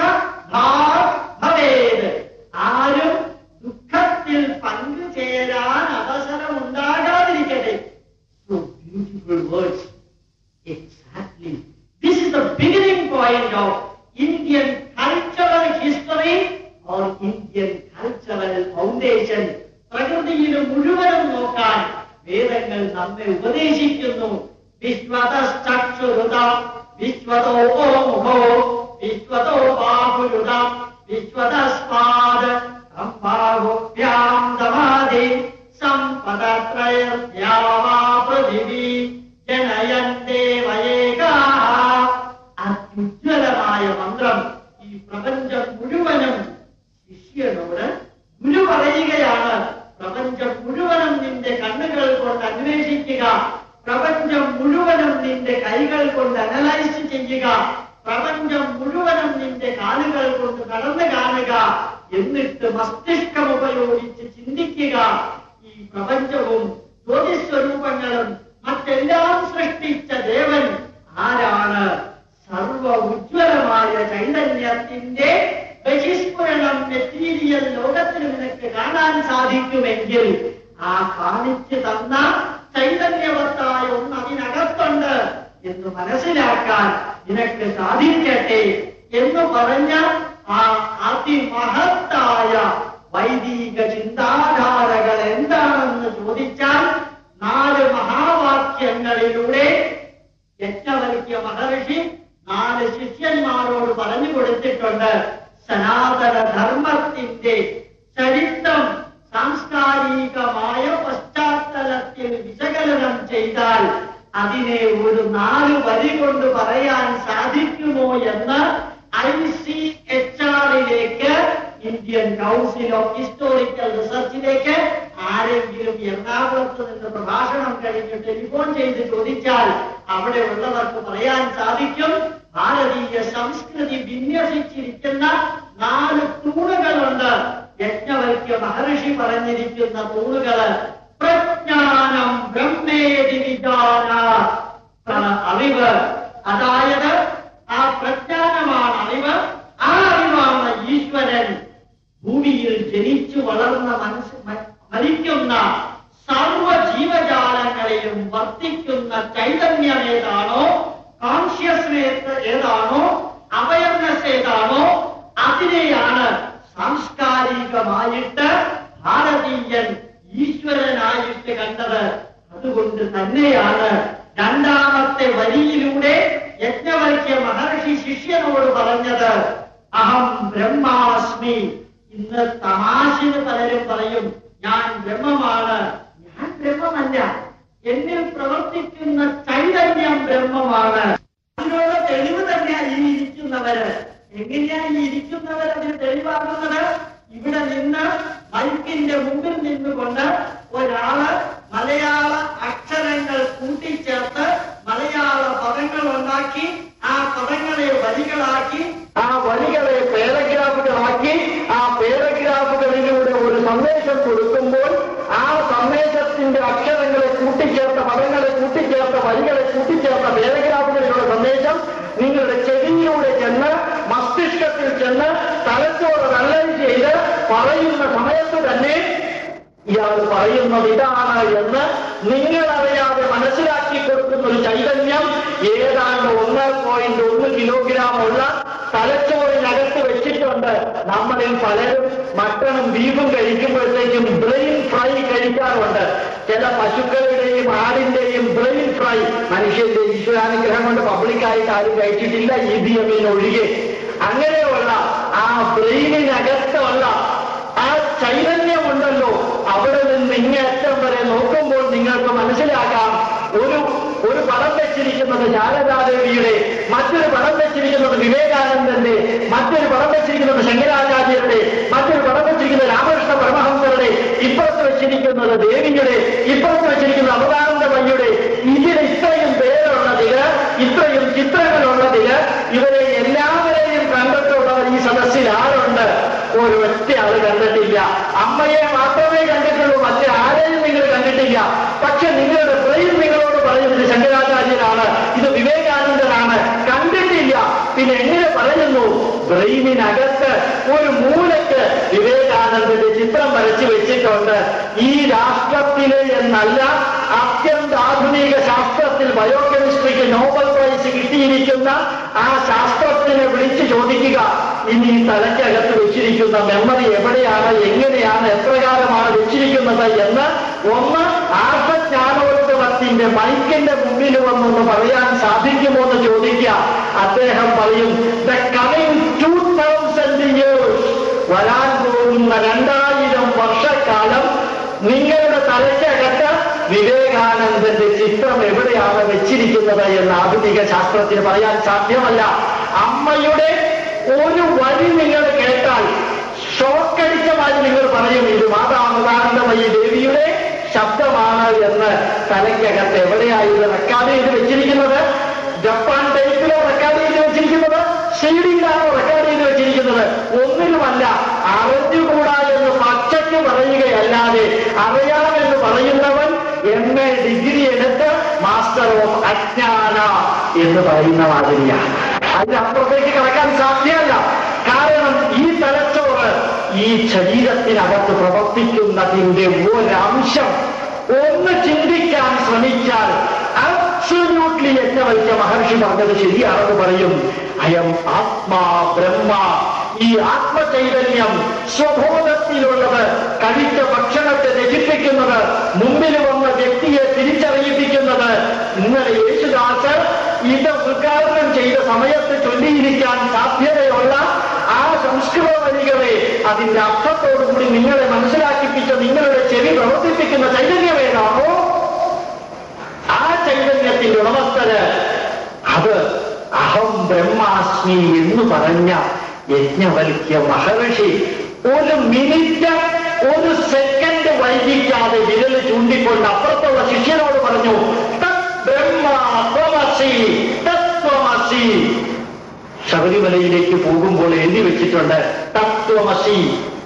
ഭവേത് ആരും ദുഃഖത്തിൽ പങ്കുചേരാൻ അവസരം ഉണ്ടാകാതിരിക്കട്ടെ So beautiful words. Exactly. This is the beginning point of Indian cultural history or Indian cultural foundation. പ്രകൃതിയിൽ മുഴുവനും നോക്കാൻ വേദങ്ങൾ നമ്മെ ഉപദേശിക്കുന്നു വിശ്വതശ്ചക്ഷുരുത വിശ്വതോ മുഖോ വിശ്വതോ ബാഹുരുത വിശ്വതസ്മാത് അംബാഹുഭ്യാം ദമാതി സമ്പദത്രയസ്യാവാ പൃഥിവി ജനയൻ ദേവയേകാഹ അത്യുജ്വലമായ മന്ത്രം ഈ പ്രപഞ്ചം മുഴുവനും ശിഷ്യനോട് ഗുരു പറയുകയാണ് പ്രപഞ്ചം മുഴുവനും നിന്റെ കണ്ണുകൾ കൊണ്ട് അന്വേഷിക്കുക പ്രപഞ്ചം മുഴുവനും നിന്റെ കൈകൾ കൊണ്ട് അനലൈസ് ചെയ്യുക പ്രപഞ്ചം മുഴുവനും നിന്റെ കാലുകൾ കൊണ്ട് നടന്നു കാണുക എന്നിട്ട് മസ്തിഷ്കം ഉപയോഗിച്ച് ചിന്തിക്കുക ഈ പ്രപഞ്ചവും ജ്യോതിസ്വരൂപങ്ങളും മറ്റെല്ലാം സൃഷ്ടിച്ച ദേവൻ ആരാണ് സർവ ഉജ്ജ്വലമായ ചൈതന്യത്തിന്റെ ബഹിസ്ഫുരണം മെറ്റീരിയൽ ലോകത്തിൽ നിനക്ക് കാണാൻ സാധിക്കുമെങ്കിൽ ആ കാണിച്ചു തന്ന ചൈതന്യവത്തായ ഒന്ന് അതിനകത്തുണ്ട് എന്ന് മനസ്സിലാക്കാൻ നിനക്ക് സാധിക്കട്ടെ എന്ന് പറഞ്ഞ ആ അതിമഹത്തായ വൈദിക ചിന്താധാരകൾ എന്താണെന്ന് ചോദിച്ചാൽ നാല് മഹാവാക്യങ്ങളിലൂടെ യജ്ഞവൽക്യ മഹർഷി നാല് ശിഷ്യന്മാരോട് പറഞ്ഞു കൊടുത്തിട്ടുണ്ട് സനാതന ധർമ്മത്തിന്റെ ചരിത്രം സാംസ്കാരികമായ പശ്ചാത്തലത്തിൽ വിശകലനം ചെയ്താൽ അതിനെ ഒരു നാല് വരി കൊണ്ട് പറയാൻ സാധിക്കുമോ എന്ന് ഐ സി എച്ച് ആറിലേക്ക് ഇന്ത്യൻ കൗൺസിൽ ഓഫ് ഹിസ്റ്റോറിക്കൽ റിസർച്ചിലേക്ക് ആരെങ്കിലും എറണാകുളത്ത് നിന്ന് പ്രഭാഷണം കഴിഞ്ഞ് ടെലിഫോൺ ചെയ്ത് ചോദിച്ചാൽ അവിടെ ഉള്ളവർക്ക് പറയാൻ സാധിക്കും ഭാരതീയ സംസ്കൃതി വിന്യസിച്ചിരിക്കുന്ന നാല് തൂണുകളുണ്ട് യജ്ഞവൽക്യ മഹർഷി പറഞ്ഞിരിക്കുന്ന തൂണുകള് പ്രജ്ഞാനം ബ്രഹ്മേതി വിജാന അറിവ് അതായത് ആ പ്രജ്ഞാനമാണ് അറിവ് ആ അറിവാണ് ഈശ്വരൻ ഭൂമിയിൽ ജനിച്ചു വളർന്ന മനസ്സ് മ- മരിക്കുന്ന സർവ ജീവജാലങ്ങളിലും വർത്തിക്കുന്ന ചൈതന്യം ഏതാണോ കോൺഷ്യസ്നെസ് ഏതാണോ അവയർനെസ് ഏതാണോ അതിനെയാണ് സാംസ്കാരികമായിട്ട് ഭാരതീയൻ ഈശ്വരനായിട്ട് കണ്ടത് അതുകൊണ്ട് തന്നെയാണ് രണ്ടാമത്തെ വരിയിലൂടെ യജ്ഞവൽക്യ മഹർഷി ശിഷ്യനോട് പറഞ്ഞത് അഹം ബ്രഹ്മാസ്മി ഇന്ന് തമാശന് പലരും പറയും ഞാൻ ബ്രഹ്മമാണ് ഞാൻ ബ്രഹ്മമല്ല എന്നിൽ പ്രവർത്തിക്കുന്ന ചൈതന്യം ബ്രഹ്മമാണ് അതിനുള്ള തെളിവ് തന്നെയാണ് ഈ ഇരിക്കുന്നവര് എങ്ങനെയാണ് ഈ ഇരിക്കുന്നവർ അതിന് തെളിവാകുന്നത് ഇവിടെ നിന്ന് മൈക്കിന്റെ മുമ്പിൽ നിന്നുകൊണ്ട് ഒരാള് മലയാള അക്ഷരങ്ങൾ കൂട്ടിച്ചേർത്ത് മലയാള പദങ്ങൾ ഉണ്ടാക്കി ആ പദങ്ങളെ വരികളാക്കി ആ വരികളെ പാരഗ്രാഫുകളാക്കി ആ പാരഗ്രാഫുകളിലൂടെ ഒരു സന്ദേശം കൊടുക്കുമ്പോൾ ആ സന്ദേശത്തിന്റെ അക്ഷരങ്ങളെ കൂട്ടിച്ചേർത്ത പദങ്ങളെ കൂട്ടിച്ചേർത്ത വരികളെ കൂട്ടിച്ചേർത്ത പാരഗ്രാഫുകളിലുള്ള സന്ദേശം നിങ്ങളുടെ ചെവിയിലൂടെ ചെന്ന് മസ്തിഷ്കത്തിൽ ചെന്ന് തലച്ചോറ് അനലൈസ് ചെയ്ത് പറയുന്ന സമയത്ത് തന്നെ ഇയാൾ പറയുന്നത് ഇതാണ് എന്ന് നിങ്ങൾ അറിയാതെ മനസ്സിലാക്കി കൊടുക്കുന്ന ഒരു ചൈതന്യം ഏതാണ്ട് ഒന്ന് പോയിന്റ് ഒന്ന് കിലോഗ്രാം ഉള്ള തലച്ചോറിനകത്ത് വെച്ചിട്ടുണ്ട് നമ്മളിൽ പലരും മട്ടണും ബീഫും കഴിക്കുമ്പോഴത്തേക്കും ബ്രെയിൻ ഫ്രൈ കഴിക്കാറുണ്ട് ചില പശുക്കളുടെയും ആടിന്റെയും ബ്രെയിൻ ഫ്രൈ മനുഷ്യന്റെ ഈശ്വരാനുഗ്രഹം കൊണ്ട് പബ്ലിക്കായിട്ട് ആരും കഴിച്ചിട്ടില്ല ഇ ബി എമ്മിന് ഒഴികെ അങ്ങനെയുള്ള ആ ബ്രെയിനിനകത്തുള്ള ആ ചൈതന്യമുണ്ടല്ലോ അവിടെ നിന്ന് ഇങ്ങേറ്റം വരെ നോക്കുമ്പോൾ നിങ്ങൾക്ക് മനസ്സിലാക്കാം ഒരു ഒരു പടം വെച്ചിരിക്കുന്നത് ശാരദാദേവിയുടെ മറ്റൊരു പടം വെച്ചിരിക്കുന്നത് വിവേകാനന്ദന്റെ മറ്റൊരു പടം വെച്ചിരിക്കുന്നത് ശങ്കരാചാര്യരുടെ മറ്റൊരു പടം വെച്ചിരിക്കുന്നത് രാമകൃഷ്ണ പരമഹംസരുടെ ഇപ്പുറത്ത് വെച്ചിരിക്കുന്നത് ദേവിയുടെ ഇപ്പുറത്ത് വെച്ചിരിക്കുന്നത് അവതാനന്ദമയ്യുടെ ഇതിൽ ഇത്രയും പേരുള്ളതില് ഇത്രയും ചിത്രങ്ങളുള്ളതില് ഇവരെ എല്ലാവരെയും കണ്ടിട്ടുള്ളവർ ഈ സദസ്സിൽ ആരുണ്ട് ഒരൊറ്റ ആള് കണ്ടിട്ടില്ല അമ്മയെ മാത്രമേ കണ്ടിട്ടുള്ളൂ മറ്റേ ആരെയും നിങ്ങൾ കണ്ടിട്ടില്ല പക്ഷെ നിങ്ങളുടെ ബ്രെയിൻ നിങ്ങളോട് പറയുന്നത് ശങ്കരാചാര്യനാണ് ഇത് വിവേകാനന്ദനാണ് കണ്ടിട്ടില്ല പിന്നെ എങ്ങനെ പറയുന്നു ബ്രെയിനിനകത്ത് ഒരു മൂലയ്ക്ക് വിവേകാനന്ദന്റെ ചിത്രം വരച്ചു വെച്ചിട്ടുണ്ട് ഈ രാഷ്ട്രത്തിലെ എന്നല്ല അത്യന്താധുനിക ശാസ്ത്രത്തിൽ ബയോകെമിസ്ട്രിക്ക് നോബൽ പ്രൈസ് കിട്ടിയിരിക്കുന്ന ആ ശാസ്ത്രത്തിനെ വിളിച്ചു ചോദിക്കുക ഇനി ഈ തലയ്ക്കകത്ത് വെച്ചിരിക്കുന്ന മെമ്മറി എവിടെയാണ് എങ്ങനെയാണ് എപ്രകാരമാണ് വെച്ചിരിക്കുന്നത് എന്ന് ഒന്ന് ആത്മജ്ഞാനോത്സവത്തിന്റെ മൈക്കിന്റെ മുമ്പിൽ വന്നൊന്ന് പറയാൻ സാധിക്കുമോ എന്ന് ചോദിക്കാം അദ്ദേഹം പറയും the coming two thousand years വരാൻ പോകുന്ന രണ്ടായിരം വർഷക്കാലം നിങ്ങളുടെ തലയ്ക്കകത്ത് വിവേകാനന്ദന്റെ ചിത്രം എവിടെയാണ് വെച്ചിരിക്കുന്നത് എന്ന് ആധുനിക ശാസ്ത്രത്തിന് പറയാൻ സാധ്യമല്ല അമ്മയുടെ ഒരു വരി നിങ്ങൾ കേട്ടാൽ ഷോക്കടിച്ചമായി നിങ്ങൾ പറയും ഇത് മാതാമതാനന്ദമയി ദേവിയുടെ ശബ്ദമാണ് എന്ന് തലയ്ക്കകത്ത് എവിടെയായിരുന്നു റെക്കോർഡ് ചെയ്ത് വെച്ചിരിക്കുന്നത് ജപ്പാൻ ടൈപ്പിലോ റെക്കോർഡ് ചെയ്ത് വെച്ചിരിക്കുന്നത് ഷീഡിയിലാണോ റെക്കോർഡ് ചെയ്ത് വെച്ചിരിക്കുന്നത് ഒന്നിനുമല്ല അറിഞ്ഞുകൂടാ എന്ന് പച്ചയ്ക്ക് പറയുകയല്ലാതെ അറിയാമെന്ന് പറയുന്നവൻ എം എ ഡിഗ്രി എടുത്ത് മാസ്റ്റർ ഓഫ് അജ്ഞാന എന്ന് പറയുന്ന മാതിരിയാണ് അതിനപ്പുറത്തേക്ക് കിടക്കാൻ സാധ്യമല്ല കാരണം ഈ തലച്ചോറ് ഈ ശരീരത്തിനകത്ത് പ്രവർത്തിക്കുന്നതിന്റെ ഒരംശം ഒന്ന് ചിന്തിക്കാൻ ശ്രമിച്ചാൽ അബ്സല്യൂട്ട്ലി എന്നെ വയ്ച്ച മഹർഷി പറഞ്ഞത് ശരിയാണെന്ന് പറയും അയം ആത്മാ ബ്രഹ്മ ഈ ആത്മചൈതന്യം സ്വബോധത്തിലുള്ളത് കഴിച്ച ഭക്ഷണത്തെ രചിപ്പിക്കുന്നത് മുമ്പിൽ വന്ന വ്യക്തിയെ തിരിച്ചറിയിപ്പിക്കുന്നത് ഇന്നലെ യേശുദാസ് ഇത് ഉദ്ഘാടനം ചെയ്ത സമയത്ത് ചൊല്ലിയിരിക്കാൻ സാധ്യതയുള്ള ആ സംസ്കൃത വരികളെ അതിന്റെ അർത്ഥത്തോടുകൂടി നിങ്ങളെ മനസ്സിലാക്കിപ്പിച്ച നിങ്ങളുടെ ചെവി പ്രവർത്തിപ്പിക്കുന്ന ചൈതന്യമേതാണോ ആ ചൈതന്യത്തിന്റെ ഉടമസ്ഥര് അത് അഹം ബ്രഹ്മാസ്മി എന്ന് പറഞ്ഞ യജ്ഞവൽക്യ മഹർഷി ഒരു മിനിറ്റ് ഒരു സെക്കൻഡ് വൈകിക്കാതെ വിരൽ ചൂണ്ടിക്കൊണ്ട് അപ്പുറത്തുള്ള ശിഷ്യനോട് പറഞ്ഞു തത് ബ്രഹ്മസി തത്വമസി ശബരിമലയിലേക്ക് പോകുമ്പോൾ എഴുതി വെച്ചിട്ടുണ്ട് തത്വമസി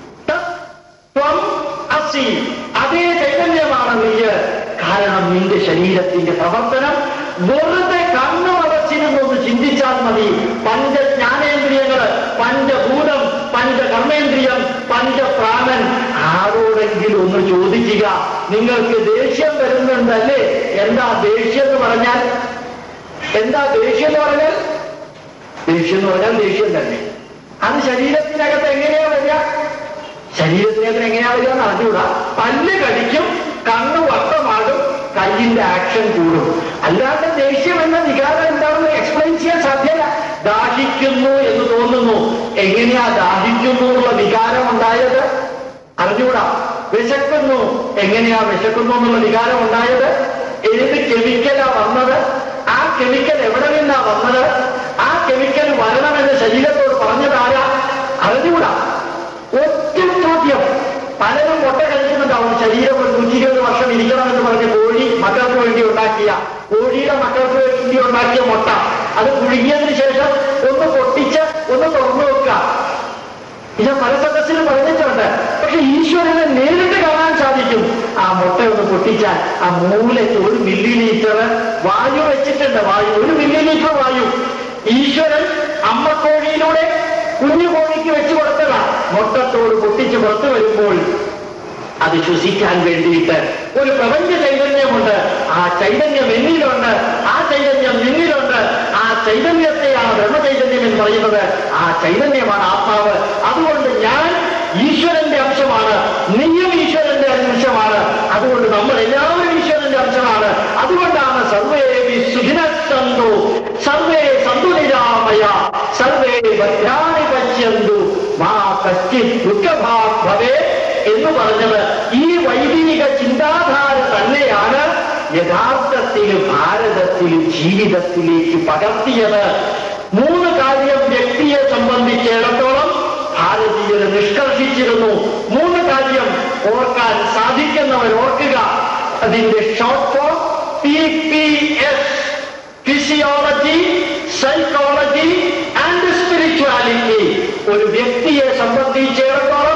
തത്വം അസി അതേ ചൈതന്യമാണ് നീ കാരണം നിന്റെ ശരീരത്തിന്റെ പ്രവർത്തനം വെറുതെ കണ്ണു അടച്ചിരുന്നൊന്ന് ചിന്തിച്ചാൽ മതി പഞ്ചജ്ഞാനേന്ദ്രിയങ്ങള് പഞ്ചഭൂതം പഞ്ചകർമ്മേന്ദ്രിയം പഞ്ചപ്രാണൻ ആരോടെങ്കിലും ഒന്ന് ചോദിക്കുക നിങ്ങൾക്ക് ദേഷ്യം വരുന്നുണ്ടല്ലേ എന്താ ദേഷ്യം എന്ന് പറഞ്ഞാൽ എന്താ ദേഷ്യം എന്ന് പറഞ്ഞാൽ ദേഷ്യം എന്ന് പറഞ്ഞാൽ ദേഷ്യം തന്നെ അത് ശരീരത്തിനകത്ത് എങ്ങനെയാ വരിക ശരീരത്തിനകത്ത് എങ്ങനെയാ വരിക എന്ന് അറിഞ്ഞുകൂടാ പല്ല് കടിക്കും കണ്ണ് വട്ടമാടും കയ്യിന്റെ ആക്ഷൻ കൂടും അല്ലാണ്ട് ദേഷ്യം എന്ന വികാരം എന്താണെന്ന് എക്സ്പ്ലെയിൻ ചെയ്യാൻ സാധ്യമല്ല ദാഹിക്കുന്നു എന്ന് തോന്നുന്നു എങ്ങനെയാ ദാഹിക്കുന്നു എന്നുള്ള വികാരം ഉണ്ടായത് അറിഞ്ഞുകൂടാ വിശക്കുന്നു എങ്ങനെയാ വിശക്കുന്നു എന്നുള്ള വികാരം ഉണ്ടായത് ഏത് കെമിക്കലാ വന്നത് ആ കെമിക്കൽ എവിടെ നിന്നാ വന്നത് ആ കെമിക്കൽ വരണമെന്ന് ശരീരത്തോട് പറഞ്ഞതാരാ അറിഞ്ഞുകൂടാ ഒറ്റ ചോദ്യം പലരും മുട്ട കഴിക്കുന്നുണ്ടാവും ശരീരം ഒരു നൂറ്റി ഇരുപത് വർഷം ഇരിക്കണമെന്ന് പറഞ്ഞ് കോഴി മക്കൾക്ക് വേണ്ടി ഉണ്ടാക്കിയ കോഴിയുടെ മക്കൾക്ക് വേണ്ടി ഉണ്ടാക്കിയ മുട്ട അത് പുഴുങ്ങിയതിന് ശേഷം ഒന്ന് പൊട്ടിച്ച് ഒന്ന് തുറന്നു വെക്കുക ഇത് പല സദസ്സിലും പറഞ്ഞിട്ടുണ്ട് പക്ഷെ ഈശ്വരനെ നേരിട്ട് കാണാൻ സാധിക്കും ആ മുട്ട ഒന്ന് പൊട്ടിച്ചാൽ ആ മൂലയ്ക്ക് ഒരു മില്ലി ലിറ്റർ വായു വെച്ചിട്ടുണ്ട് വായു ഒരു മില്ലി ലിറ്റർ വായു ഈശ്വരൻ അമ്മക്കോഴിയിലൂടെ കുഞ്ഞു കോഴിക്ക് വെച്ചു കൊടുത്തതാ മുട്ടത്തോട് പൊട്ടിച്ച് പുറത്തു വരുമ്പോൾ അത് ശ്വസിക്കാൻ വേണ്ടിയിട്ട് ഒരു പ്രപഞ്ച ചൈതന്യമുണ്ട് ആ ചൈതന്യം എന്നിലുണ്ട് ആ ചൈതന്യം നിന്നിലുണ്ട് ആ ചൈതന്യത്തെയാണ് ബ്രഹ്മചൈതന്യം എന്ന് പറയുന്നത് ആ ചൈതന്യമാണ് ആത്മാവ് അതുകൊണ്ട് ഞാൻ ഈശ്വരന്റെ അംശമാണ് നീയും ഈശ്വരന്റെ അംശമാണ് അതുകൊണ്ട് നമ്മൾ എല്ലാവരും ഈശ്വരന്റെ അംശമാണ് അതുകൊണ്ടാണ് സർവേ സുഖിനസ്സന്തു സർവേ സന്തുലിരാമയ സർവേ ഭദ്രാണി പശ്യന്തു മാ കശ്ചിത് ദുഃഖഭാഗ് ഭവേ എന്ന് പറഞ്ഞത് ഈ വൈദിക ചിന്താധാര തന്നെയാണ് യഥാർത്ഥത്തിൽ ഭാരതത്തിൽ ജീവിതത്തിലേക്ക് പകർത്തിയത് മൂന്ന് കാര്യം വ്യക്തിയെ സംബന്ധിച്ചിടത്തോളം ഭാരതീയർ നിഷ്കർഷിച്ചിരുന്നു മൂന്ന് കാര്യം ഓർക്കാൻ സാധിക്കുന്നവർ ഓർക്കുക അതിന്റെ short form P P S physiology psychology and spirituality ഒരു വ്യക്തിയെ സംബന്ധിച്ചിടത്തോളം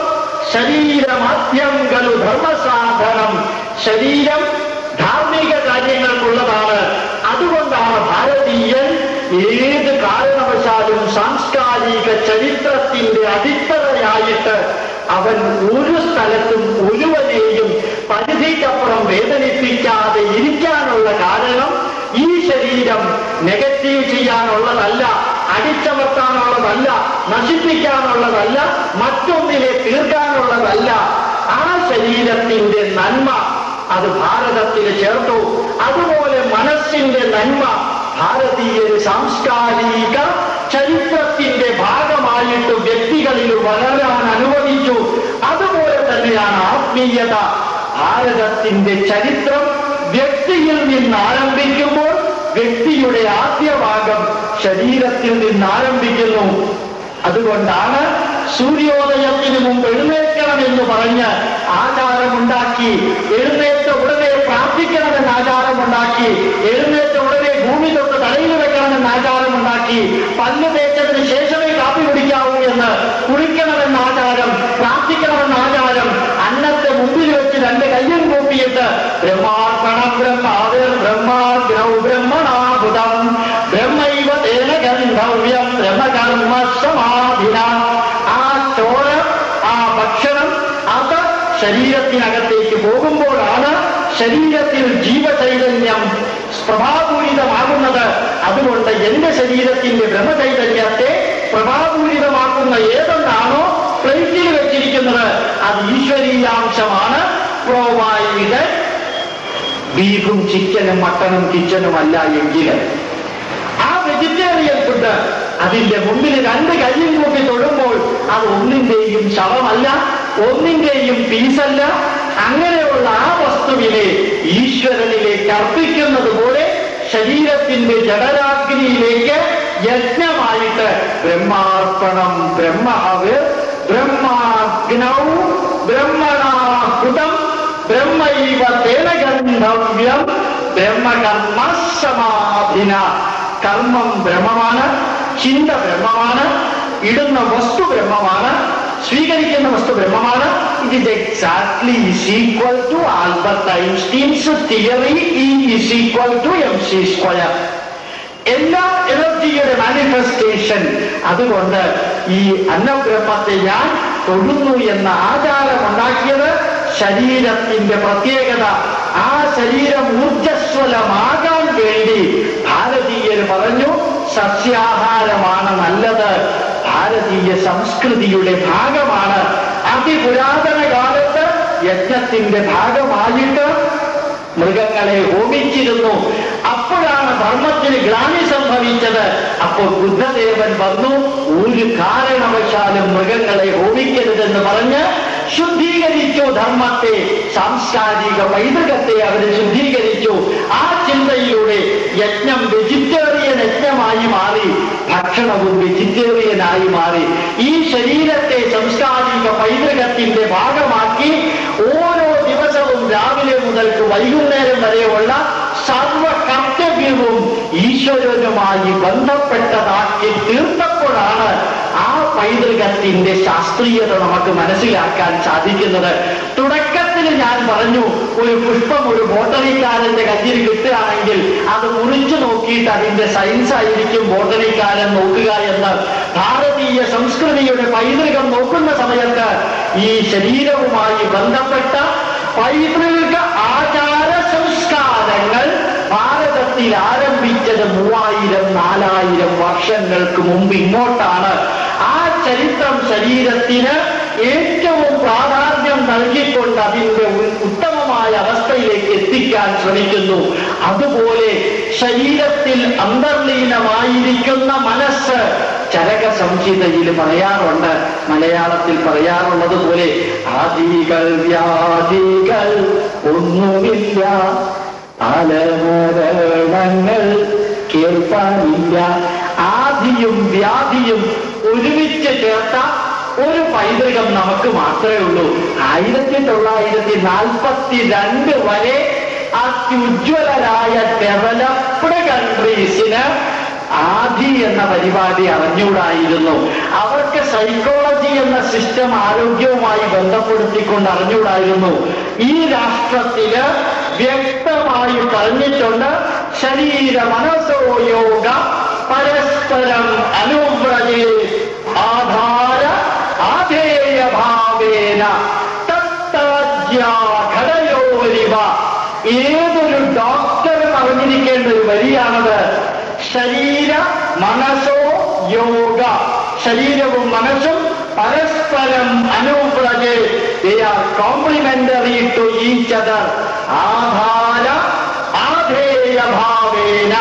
ശരീരമാദ്യങ്ങളു ധർമ്മസാധനം ശരീരം ധാർമ്മിക കാര്യങ്ങൾക്കുള്ളതാണ് അതുകൊണ്ടാണ് ഭാരതീയൻ ഏത് കാരണവശാലും സാംസ്കാരിക ചരിത്രത്തിന്റെ അടിത്തറയായിട്ട് അവൻ ഒരു സ്ഥലത്തും ഒരുവനെയും പരിധിക്കപ്പുറം വേദനിപ്പിക്കാതെ ഇരിക്കാനുള്ള കാരണം ഈ ശരീരം നെഗറ്റീവ് ചെയ്യാനുള്ളതല്ല അടിച്ചമർത്താനുള്ളതല്ല നശിപ്പിക്കാനുള്ളതല്ല മറ്റൊന്നിനെ തീർക്കാനുള്ളതല്ല ആ ശരീരത്തിന്റെ നന്മ അത് ഭാരതത്തിൽ ചേർത്തു അതുപോലെ മനസ്സിന്റെ നന്മ ഭാരതീയര് സാംസ്കാരിക ചരിത്രത്തിന്റെ ഭാഗമായിട്ട് വ്യക്തികളിൽ വളരാൻ അനുവദിച്ചു അതുപോലെ തന്നെയാണ് ആത്മീയത ഭാരതത്തിന്റെ ചരിത്രം വ്യക്തിയിൽ നിന്ന് ആരംഭിക്കുമ്പോൾ വ്യക്തിയുടെ ആദ്യ ഭാഗം ശരീരത്തിൽ നിന്ന് ആരംഭിക്കുന്നു അതുകൊണ്ടാണ് സൂര്യോദയത്തിന് മുമ്പ് എഴുന്നേൽക്കണമെന്ന് പറഞ്ഞ് ആചാരമുണ്ടാക്കി എഴുന്നേറ്റ ഉടനെ പ്രാർത്ഥിക്കണമെന്ന് ആചാരമുണ്ടാക്കി എഴുന്നേറ്റ ഉടനെ ഭൂമി തൊട്ട് തലയിൽ വെക്കണമെന്ന് ആചാരമുണ്ടാക്കി പല്ല് തേച്ചതിന് ശേഷമേ കാപ്പി കുടിക്കാവൂ എന്ന് കുളിക്കണമെന്ന ആചാരം പ്രാർത്ഥിക്കണമെന്ന ആചാരം അന്നത്തെ മുമ്പിൽ വെച്ച് രണ്ട് കയ്യും കൂപ്പിയിട്ട് ബ്രഹ്മാർപ്പണം ബ്രഹ്മാവിർ ബ്രഹ്മാഗ്രൗ ബ്രഹ്മണാഭുതം ബ്രഹ്മൈവ തേന ഗന്ധവ്യം ബ്രഹ്മകർമ്മ സമാധിന ആ ചോറ് ആ ഭക്ഷണം അത് ശരീരത്തിനകത്തേക്ക് പോകുമ്പോഴാണ് ശരീരത്തിൽ ജീവചൈതന്യം പ്രഭാപൂരിതമാകുന്നത് അതുകൊണ്ട് എന്റെ ശരീരത്തിന്റെ ബ്രഹ്മചൈതന്യത്തെ പ്രഭാപൂരിതമാക്കുന്ന ഏതെന്നാണോ പ്ലേറ്റിൽ വെച്ചിരിക്കുന്നത് അത് ഈശ്വരീയാംശമാണ് പ്രോവായിത് ബീഫും ചിക്കനും മട്ടനും കിച്ചനുമല്ല എങ്കിൽ ആ വെജിറ്റേറിയൻ ഫുഡ് അതിന്റെ മുമ്പിൽ രണ്ട് കയ്യിൽ നോക്കി തൊടുമ്പോൾ അത് ഒന്നിന്റെയും ശവമല്ല ഒന്നിന്റെയും പീസല്ല അങ്ങനെയുള്ള ആ വസ്തുവിനെ ഈശ്വരനിലേക്ക് അർപ്പിക്കുന്നത് പോലെ ശരീരത്തിന്റെ ജഡരാഗ്നിയിലേക്ക് യജ്ഞമായിട്ട് ബ്രഹ്മാർപ്പണം ബ്രഹ്മഹവ് ബ്രഹ്മാഗ്നൗ ബ്രഹ്മണാഹുതം ബ്രഹ്മൈവ തേന ഗന്ധവ്യം ബ്രഹ്മകർമ്മ സമാധിന കർമ്മം ബ്രഹ്മമാണ് ചിന്ത ബ്രഹ്മമാണ് ഇടുന്ന വസ്തു ബ്രഹ്മമാണ് സ്വീകരിക്കുന്ന വസ്തു ബ്രഹ്മമാണ് it is exactly is equal to Albert Einstein's theory E is equal to M C square എല്ലാ എനർജിയുടെ മാനിഫെസ്റ്റേഷൻ അതുകൊണ്ട് ഈ അന്നബ്രഹ്മത്തെ ഞാൻ തൊഴുന്നു എന്ന ആചാരം ഉണ്ടാക്കിയത് ശരീരത്തിന്റെ പ്രത്യേകത ആ ശരീരം ഊർജസ്വലമാകാൻ വേണ്ടി ഭാരതീയർ പറഞ്ഞു സസ്യാഹാരമാണ് നല്ലത് ഭാരതീയ സംസ്കൃതിയുടെ ഭാഗമാണ് അതിപുരാതന കാലത്ത് യജ്ഞത്തിന്റെ ഭാഗമായിട്ട് മൃഗങ്ങളെ ഹോമിച്ചിരുന്നു അപ്പോഴാണ് ധർമ്മത്തിന് ഗ്ലാനി സംഭവിച്ചത് അപ്പോൾ ബുദ്ധദേവൻ വന്നു ഒരു കാരണവശാലും മൃഗങ്ങളെ ഹോമിക്കരുതെന്ന് പറഞ്ഞ് ശുദ്ധീകരിച്ചു ധർമ്മത്തെ സാംസ്കാരിക പൈതൃകത്തെ അവര് ശുദ്ധീകരിച്ചു ആ ചിന്തയിലൂടെ യജ്ഞം വെജിറ്റേറിയൻ യജ്ഞമായി മാറി ഭക്ഷണവും വെജിറ്റേറിയനായി മാറി ഈ ശരീരത്തെ സാംസ്കാരിക പൈതൃകത്തിന്റെ ഭാഗമാക്കി ഓരോ ദിവസവും രാവിലെ മുതൽക്ക് വൈകുന്നേരം വരെയുള്ള സർവ കർത്തവ്യവും ഈശ്വരനുമായി ബന്ധപ്പെട്ടതാക്കി തീർത്തപ്പോഴാണ് ആ പൈതൃകത്തിന്റെ ശാസ്ത്രീയത നമുക്ക് മനസ്സിലാക്കാൻ സാധിക്കുന്നത് തുടക്കത്തിൽ ഞാൻ പറഞ്ഞു ഒരു പുഷ്പം ഒരു ബോട്ടണിക്കാരന്റെ കയ്യിൽ കിട്ടുകയാണെങ്കിൽ അത് മുറിച്ചു നോക്കിയിട്ട് അതിന്റെ സയൻസ് ആയിരിക്കും ബോട്ടണിക്കാരൻ നോക്കുക എന്ന് ഭാരതീയ സംസ്കൃതിയുടെ പൈതൃകം നോക്കുന്ന സമയത്ത് ഈ ശരീരവുമായി ബന്ധപ്പെട്ട പൈതൃക ആചാര സംസ്കാരങ്ങൾ ഭാരതത്തിൽ ആരംഭിച്ചത് മൂവായിരം നാലായിരം വർഷങ്ങൾക്ക് മുമ്പ് ഇങ്ങോട്ടാണ് ആ ചരിത്രം ശരീരത്തിന് ഏറ്റവും പ്രാധാന്യം നൽകിക്കൊണ്ട് അതിന്റെ ഉ- ഉത്തമമായ അവസ്ഥയിലേക്ക് എത്തിക്കാൻ ജീവിക്കാൻ ശ്രമിക്കുന്നു അതുപോലെ ശരീരത്തിൽ അന്തർലീനമായിരിക്കുന്ന മനസ്സ് ചരക സംഹിതയിൽ പറയാറുണ്ട് മലയാളത്തിൽ പറയാറുള്ളത് പോലെ ആദികൾ വ്യാധികൾ ഒന്നുമില്ല തലമുരണങ്ങൾ കേൾപ്പാനില്ല ആദിയും വ്യാധിയും ഒരുമിച്ച് ചേർത്ത ഒരു പൈതൃകം നമുക്ക് മാത്രമേ ഉള്ളൂ ആയിരത്തി തൊള്ളായിരത്തി നാൽപ്പത്തി രണ്ട് വരെ അത്യുജ്വലരായ ഡെവലപ്ഡ് കൺട്രീസിന് ആദി എന്ന പരിപാടി അറിഞ്ഞുകൂടായിരുന്നു അവർക്ക് സൈക്കോളജി എന്ന സിസ്റ്റം ആരോഗ്യവുമായി ബന്ധപ്പെടുത്തിക്കൊണ്ട് അറിഞ്ഞുകൂടായിരുന്നു ഈ രാഷ്ട്രത്തില് വ്യക്തമായി പറഞ്ഞിട്ടുണ്ട് ശരീര മനസ്സോ യോഗ പരസ്പരം അനുവ്രജേ ആധാര ആധേയ ഭാവേന ഘടയോരിവ ഏതൊരു ഡോക്ടറും അറിഞ്ഞിരിക്കേണ്ട ഒരു വരിയാണത് ശരീര മനസ്സോ യോഗ ശരീരവും മനസ്സും പരസ്പരം അനുപ്രജെ കോംപ്ലിമെന്ററി ടു ഈച്ച് അതർ ആധാര ആധേയ ഭാവേന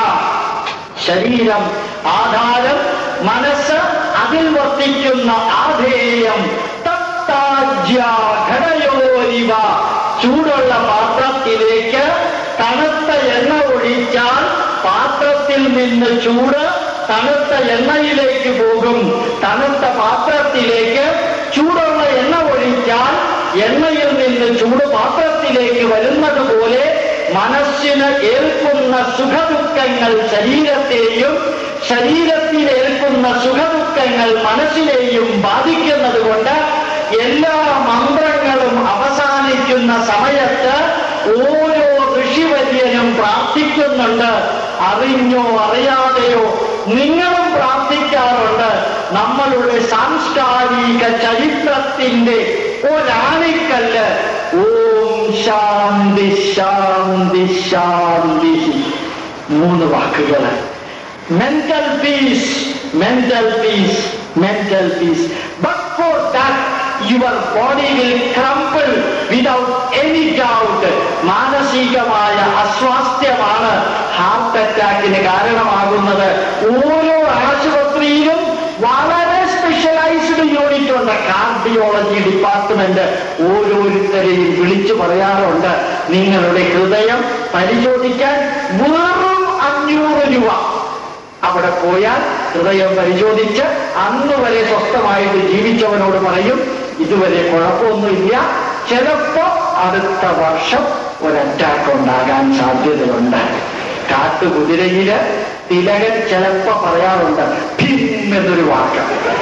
ശരീരം ആധാരം മനസ്സ് അതിൽ വർത്തിക്കുന്ന ആധേയം തത്താജ്യ ഘടയോരിവ ചൂടുള്ള പാത്രത്തിലേക്ക് തണുത്ത എണ്ണ ഒഴിച്ചാൽ പാത്രത്തിൽ നിന്ന് ചൂട് തണുത്ത എണ്ണയിലേക്ക് പോകും തണുത്ത പാത്രത്തിലേക്ക് ചൂടുള്ള എണ്ണ ഒഴിച്ചാൽ എണ്ണയിൽ നിന്ന് ചൂട് പാത്രത്തിലേക്ക് വരുന്നത് പോലെ മനസ്സിന് ഏൽക്കുന്ന സുഖദുഃഖങ്ങൾ ശരീരത്തെയും ശരീരത്തിൽ ഏൽക്കുന്ന സുഖദുഃഖങ്ങൾ മനസ്സിനെയും ബാധിക്കുന്നത് കൊണ്ട് എല്ലാ മന്ത്രങ്ങളും അവസാനിക്കുന്ന സമയത്ത് ഓരോ ഋഷിവര്യനും പ്രാർത്ഥിക്കുന്നുണ്ട് അറിഞ്ഞോ അറിയാതെയോ നിങ്ങളും പ്രാർത്ഥിക്കാറുണ്ട് നമ്മളുടെ സാംസ്കാരിക ചരിത്രത്തിന്റെ ഒരാണിക്കല്ല് ഓം ശാന്തി ശാന്തി ശാന്തി മൂന്ന് വാക്കുകൾ mental peace mental peace mental peace but for that your body will crumple without any doubt മാനസികമായ അസ്വാസ്ഥ്യമാണ് ഹാർട്ട് അറ്റാക്കിന് കാരണമാകുന്നത് ഓരോ ആശുപത്രിയിലും വളരെ സ്പെഷ്യലൈസ്ഡ് യൂണിറ്റ് ഉണ്ട് കാർഡിയോളജി ഡിപ്പാർട്ട്മെന്റ് ഓരോരുത്തരെയും വിളിച്ചു പറയാറുണ്ട് നിങ്ങളുടെ ഹൃദയം പരിശോധിക്കാൻ വെറും അഞ്ഞൂറ് രൂപ അവിടെ പോയാൽ ഹൃദയം പരിശോധിച്ച് അന്ന് വരെ സ്വസ്ഥമായിട്ട് ജീവിച്ചവനോട് പറയും ഇതുവരെ കുഴപ്പമൊന്നുമില്ല ചിലപ്പോ അടുത്ത വർഷം ഒരു അറ്റാക്ക് ഉണ്ടാകാൻ സാധ്യതയുണ്ട് കാട്ടുകുതിരയില് തിലകൻ ചിലപ്പോ പറയാറുണ്ട് ഭിം എന്നൊരു വാക്ക്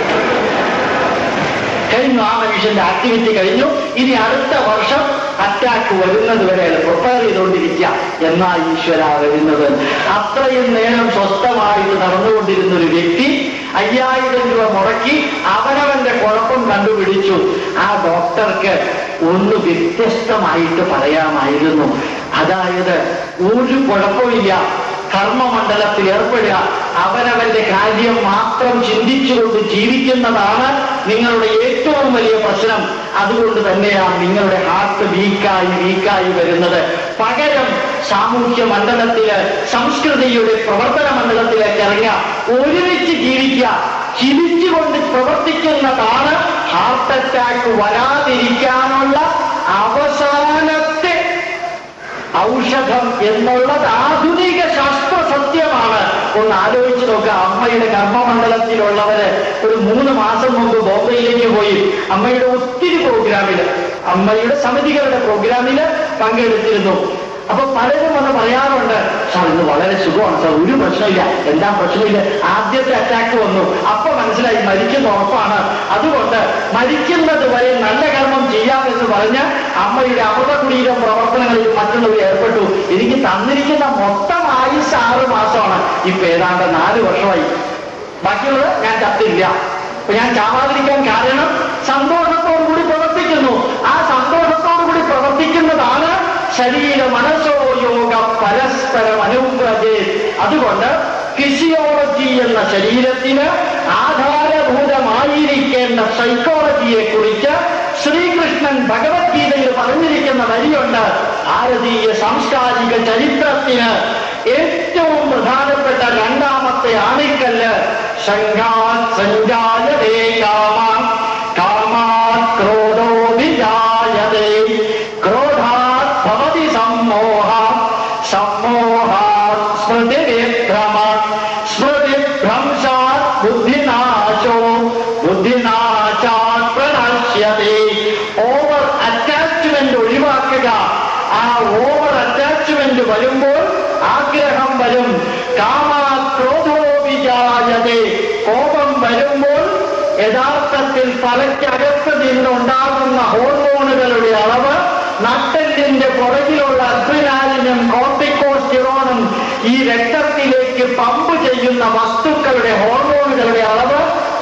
കഴിഞ്ഞു ആ മനുഷ്യന്റെ ആക്ടിവിറ്റി കഴിഞ്ഞു ഇനി അടുത്ത വർഷം അറ്റാക്ക് വരുന്നത് വരെ പ്രിപ്പയർ ചെയ്തുകൊണ്ടിരിക്കുക എന്നാ ഈശ്വര വരുന്നത് അത്രയും നേരം സ്വസ്ഥമായിട്ട് നടന്നുകൊണ്ടിരുന്ന ഒരു വ്യക്തി അയ്യായിരം രൂപ മുടക്കി അവനവന്റെ കുഴപ്പം കണ്ടുപിടിച്ചു ആ ഡോക്ടർക്ക് ഒന്ന് വ്യത്യസ്തമായിട്ട് പറയാമായിരുന്നു അതായത് ഒരു കുഴപ്പമില്ല കർമ്മമണ്ഡലത്തിൽ ഏർപ്പെടുക അവനവന്റെ കാര്യം മാത്രം ചിന്തിച്ചുകൊണ്ട് ജീവിക്കുന്നതാണ് നിങ്ങളുടെ ഏറ്റവും വലിയ പ്രശ്നം അതുകൊണ്ട് തന്നെയാണ് നിങ്ങളുടെ ഹാർട്ട് വീക്കായി വീക്കായി വരുന്നത് പകരം സാമൂഹ്യ മണ്ഡലത്തില് സംസ്കൃതിയുടെ പ്രവർത്തന മണ്ഡലത്തിലേക്ക് ഇറങ്ങുക ഒരുമിച്ച് ജീവിക്കുക ചിരിച്ചുകൊണ്ട് പ്രവർത്തിക്കുന്നതാണ് ഹാർട്ട് അറ്റാക്ക് വരാതിരിക്കാനുള്ള അവസാനത്തെ ഔഷധം എന്നുള്ളത് ആധുനിക ശാസ്ത്ര സത്യമാണ് ഒന്ന് ആലോചിച്ച് നോക്കുക അമ്മയുടെ കർമ്മമണ്ഡലത്തിലുള്ളവര് ഒരു മൂന്ന് മാസം മുമ്പ് ബോംബെയിലേക്ക് പോയി അമ്മയുടെ ഒത്തിരി പ്രോഗ്രാമില് അമ്മയുടെ സമിതികളുടെ പ്രോഗ്രാമില് പങ്കെടുത്തിരുന്നു അപ്പൊ പലരും വന്ന് പറയാറുണ്ട് സാർ ഇന്ന് വളരെ സുഖമാണ് സാർ ഒരു പ്രശ്നമില്ല എന്താ പ്രശ്നമില്ല ആദ്യത്തെ അറ്റാക്ക് വന്നു അപ്പൊ മനസ്സിലായി മരിക്കുന്ന ഉറപ്പാണ് അതുകൊണ്ട് മരിക്കുന്നത് വരെ നല്ല കർമ്മം ചെയ്യാമെന്ന് പറഞ്ഞ് അമ്മയുടെ അമൃതകുടീരം പ്രവർത്തനങ്ങളിൽ മറ്റുള്ളവർ ഏർപ്പെട്ടു എനിക്ക് തന്നിരിക്കുന്ന മൊത്തം ആയുസ് ആറ് മാസമാണ് ഇപ്പൊ ഏതാണ്ട് നാല് വർഷമായി ബാക്കിയുള്ളത് ഞാൻ ചത്തില്ല അപ്പൊ ഞാൻ ചാവാതിരിക്കാൻ കാരണം സന്തോഷത്തോടു കൂടി പ്രവർത്തിക്കുന്നു ആ സന്തോഷത്തോടു കൂടി പ്രവർത്തിക്കുന്നതാണ് ശരീര മനസ്സോ യോഗ പരസ്പരം അനുഗ്രഹേ അതുകൊണ്ട് ഫിസിയോളജി എന്ന ശരീരത്തിന് ആധാരഭൂതമായിരിക്കേണ്ട സൈക്കോളജിയെ കുറിച്ച് ശ്രീകൃഷ്ണൻ ഭഗവത്ഗീതയിൽ പറഞ്ഞിരിക്കുന്ന വരിയുണ്ട് ഭാരതീയ സാംസ്കാരിക ചരിത്രത്തിന് ഏറ്റവും പ്രധാനപ്പെട്ട രണ്ടാമത്തെ ആണിക്കല്ല് ശങ്കാത് സഞ്ജായതേ കാമ കാമാത് ക്രോധോ വിജായതേ ക്രോധാത് ഭവതി സമ്മോഹ സമ്മോഹാത് സ്മൃതിവിഭ്രമ സ്മൃതിഭ്രംശാത് ബുദ്ധിനാശോ ബുദ്ധിനാശാത് പ്രണശ്യതേ ഓവർ അറ്റാച്ച്മെന്റ് ഒഴിവാക്കുക ആ ഓവർ അറ്റാച്ച്മെന്റ് വരുമ്പോൾ ആഗ്രഹം വരും കാമാ ക്രോധോ വിജായതേ കോപം വരുമ്പോൾ യഥാർത്ഥത്തിൽ തലയ്ക്കകത്ത് നിന്നുണ്ടാകുന്ന ഹോർമോണുകളുടെ അളവ് നട്ടെല്ലിന്റെ പുറകിലുള്ള അഡ്രിനാലിനും കോർട്ടിക്കോസ്റ്റിറോണും ഈ രക്തത്തിലേക്ക് പമ്പ് ചെയ്യുന്ന വസ്തുക്കളുടെ ഹോർമോണുകളുടെ അളവ്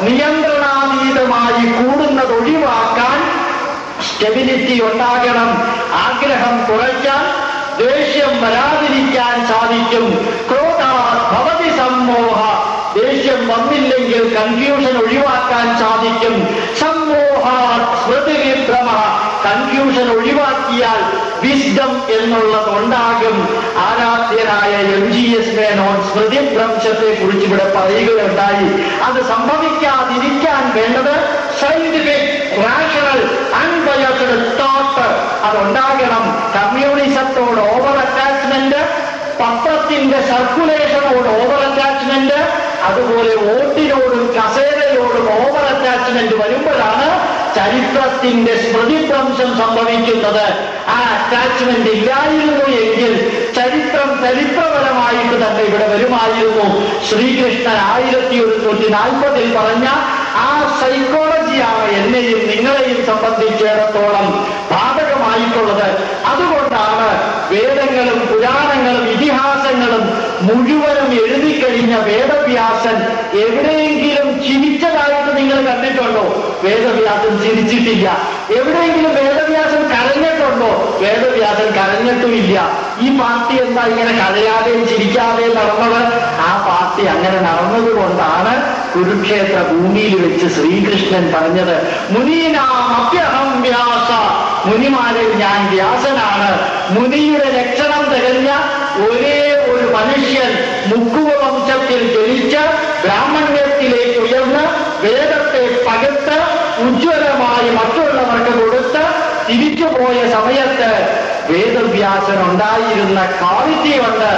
നിയന്ത്രണാതീതമായി കൂടുന്നത് ഒഴിവാക്കാൻ സ്റ്റെബിലിറ്റി ഉണ്ടാകണം ആഗ്രഹം കുറയ്ക്കാൻ ദേഷ്യം വരാതിരിക്കാൻ സാധിക്കും ക്രോധ ഭവതി സമ്മോഹ ദേഷ്യം വന്നില്ലെങ്കിൽ കൺഫ്യൂഷൻ ഒഴിവാക്കാൻ സാധിക്കും സമ്മോഹ സ്മൃതി വിഭ്രമ കൺഫ്യൂഷൻ ഒഴിവാക്കിയാൽ വിസ്ഡം എന്നുള്ളത് ഉണ്ടാകും ആരാധ്യനായ എം ജി എസ് മേനോൻ സ്മൃതിഭ്രംശത്തെ കുറിച്ച് ഇവിടെ പറയുകയുണ്ടായി അത് സംഭവിക്കാതിരിക്കാൻ വേണ്ടത് സയന്റിഫിക് റാഷണൽ അൺബയസ്ഡ് തോട്ട് അതുണ്ടാകണം കമ്മ്യൂണിസത്തോട് ഓവർ അറ്റാച്ച്മെന്റ് പത്രത്തിന്റെ സർക്കുലേഷനോട് ഓവർ അറ്റാച്ച്മെന്റ് അതുപോലെ വോട്ടിനോടും കസേരയോടും ഓവർ അറ്റാച്ച്മെന്റ് വരുമ്പോഴാണ് ചരിത്രത്തിന്റെ സ്മൃതിഭ്രംശം സംഭവിക്കുന്നത് ആ അറ്റാച്ച്മെന്റ് ഇല്ലായിരുന്നു എങ്കിൽ ചരിത്രം ചരിത്രപരമായിട്ട് തന്നെ ഇവിടെ വരുമായിരുന്നു ശ്രീകൃഷ്ണൻ ആയിരത്തി ഒരുന്നൂറ്റി നാൽപ്പതിൽ പറഞ്ഞ ആ സൈക്കോളജിയാണ് എന്നെയും നിങ്ങളെയും സംബന്ധിച്ചിടത്തോളം ബാധകമായിട്ടുള്ളത് അതുകൊണ്ടാണ് വേദങ്ങളും പുരാണങ്ങളും ഇതിഹാസങ്ങളും മുഴുവനും എഴുതി കഴിഞ്ഞ വേദവ്യാസൻ എവിടെയെങ്കിലും ചിരിച്ചതായിട്ട് നിങ്ങൾ കണ്ടിട്ടുണ്ടോ വേദവ്യാസൻ ചിരിച്ചിട്ടില്ല എവിടെയെങ്കിലും വേദവ്യാസൻ കരഞ്ഞിട്ടുണ്ടോ വേദവ്യാസൻ കരഞ്ഞിട്ടുമില്ല ഈ പാർട്ടി എന്താ ഇങ്ങനെ കരയാതെയും ചിരിക്കാതെയും നടന്നത് ആ പാർട്ടി അങ്ങനെ നടന്നത് കൊണ്ടാണ് കുരുക്ഷേത്ര ഭൂമിയിൽ വെച്ച് ശ്രീകൃഷ്ണൻ പറഞ്ഞത് മുനീനാം അഭ്യഹം വ്യാസ മുനിമാരിൽ ഞാൻ വ്യാസനാണ് മുനിയുടെ ലക്ഷണം തികഞ്ഞ ഒരേ ഒരു മനുഷ്യൻ മുക്കുവ വംശത്തിൽ ജനിച്ച് ബ്രാഹ്മണ്യത്തിലേക്ക് ഉയർന്ന് വേദത്തെ പകർത്ത് ഉജ്ജ്വലമായി മറ്റുള്ളവർക്ക് കൊടുത്ത് തിരിച്ചുപോയ സമയത്ത് വേദവ്യാസൻ ഉണ്ടായിരുന്ന ക്വാളിറ്റി ഉണ്ട്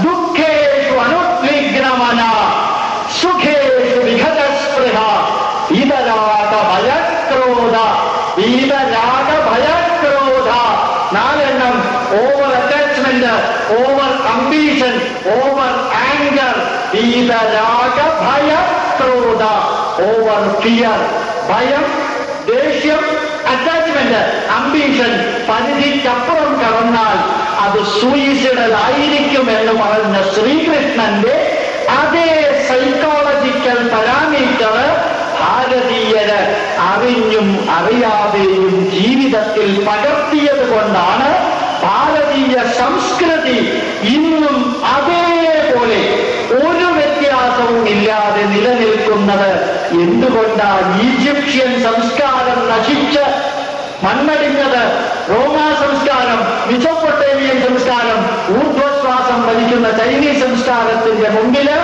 ദുഃഖേഷു അനുദ്വിഗ്നമന സുഖേഷു വിഘതസ്പൃഹ ഇതരാഗ ഭയക്രോധ വീതരാഗ ഭയക്രോധ നാലെണ്ണം over attachment over ambition over anger വീതരാഗ ഭയക്രോധ ഓവർ ഫിയർ ഭയം ദേഷ്യം അറ്റാച്ച്മെന്റ് അംബീഷൻ പരിധിക്കപ്പുറം കടന്നാൽ അത് സൂയിസിഡൽ ആയിരിക്കും എന്ന് പറഞ്ഞ ശ്രീകൃഷ്ണന്റെ അതേ സൈക്കോളജിക്കൽ പാരാമീറ്റർ ഭാരതീയര് അറിഞ്ഞും അറിയാതെയും ജീവിതത്തിൽ പകർത്തിയത് കൊണ്ടാണ് ഭാരതീയ സംസ്കൃതി ഇന്നും അതേപോലെ ഒരു വ്യത്യാസവും ഇല്ലാതെ നിലനിൽക്കുന്നത് എന്തുകൊണ്ടാണ് ഈജിപ്ഷ്യൻ സംസ്കാരം നശിച്ച് മണ്ണടിഞ്ഞത് റോമാ സംസ്കാരം മിസോപ്പൊട്ടേമിയൻ സംസ്കാരം ഊർധ്വശ്വാസം വലിക്കുന്ന ചൈനീസ് സംസ്കാരത്തിന്റെ മുമ്പില്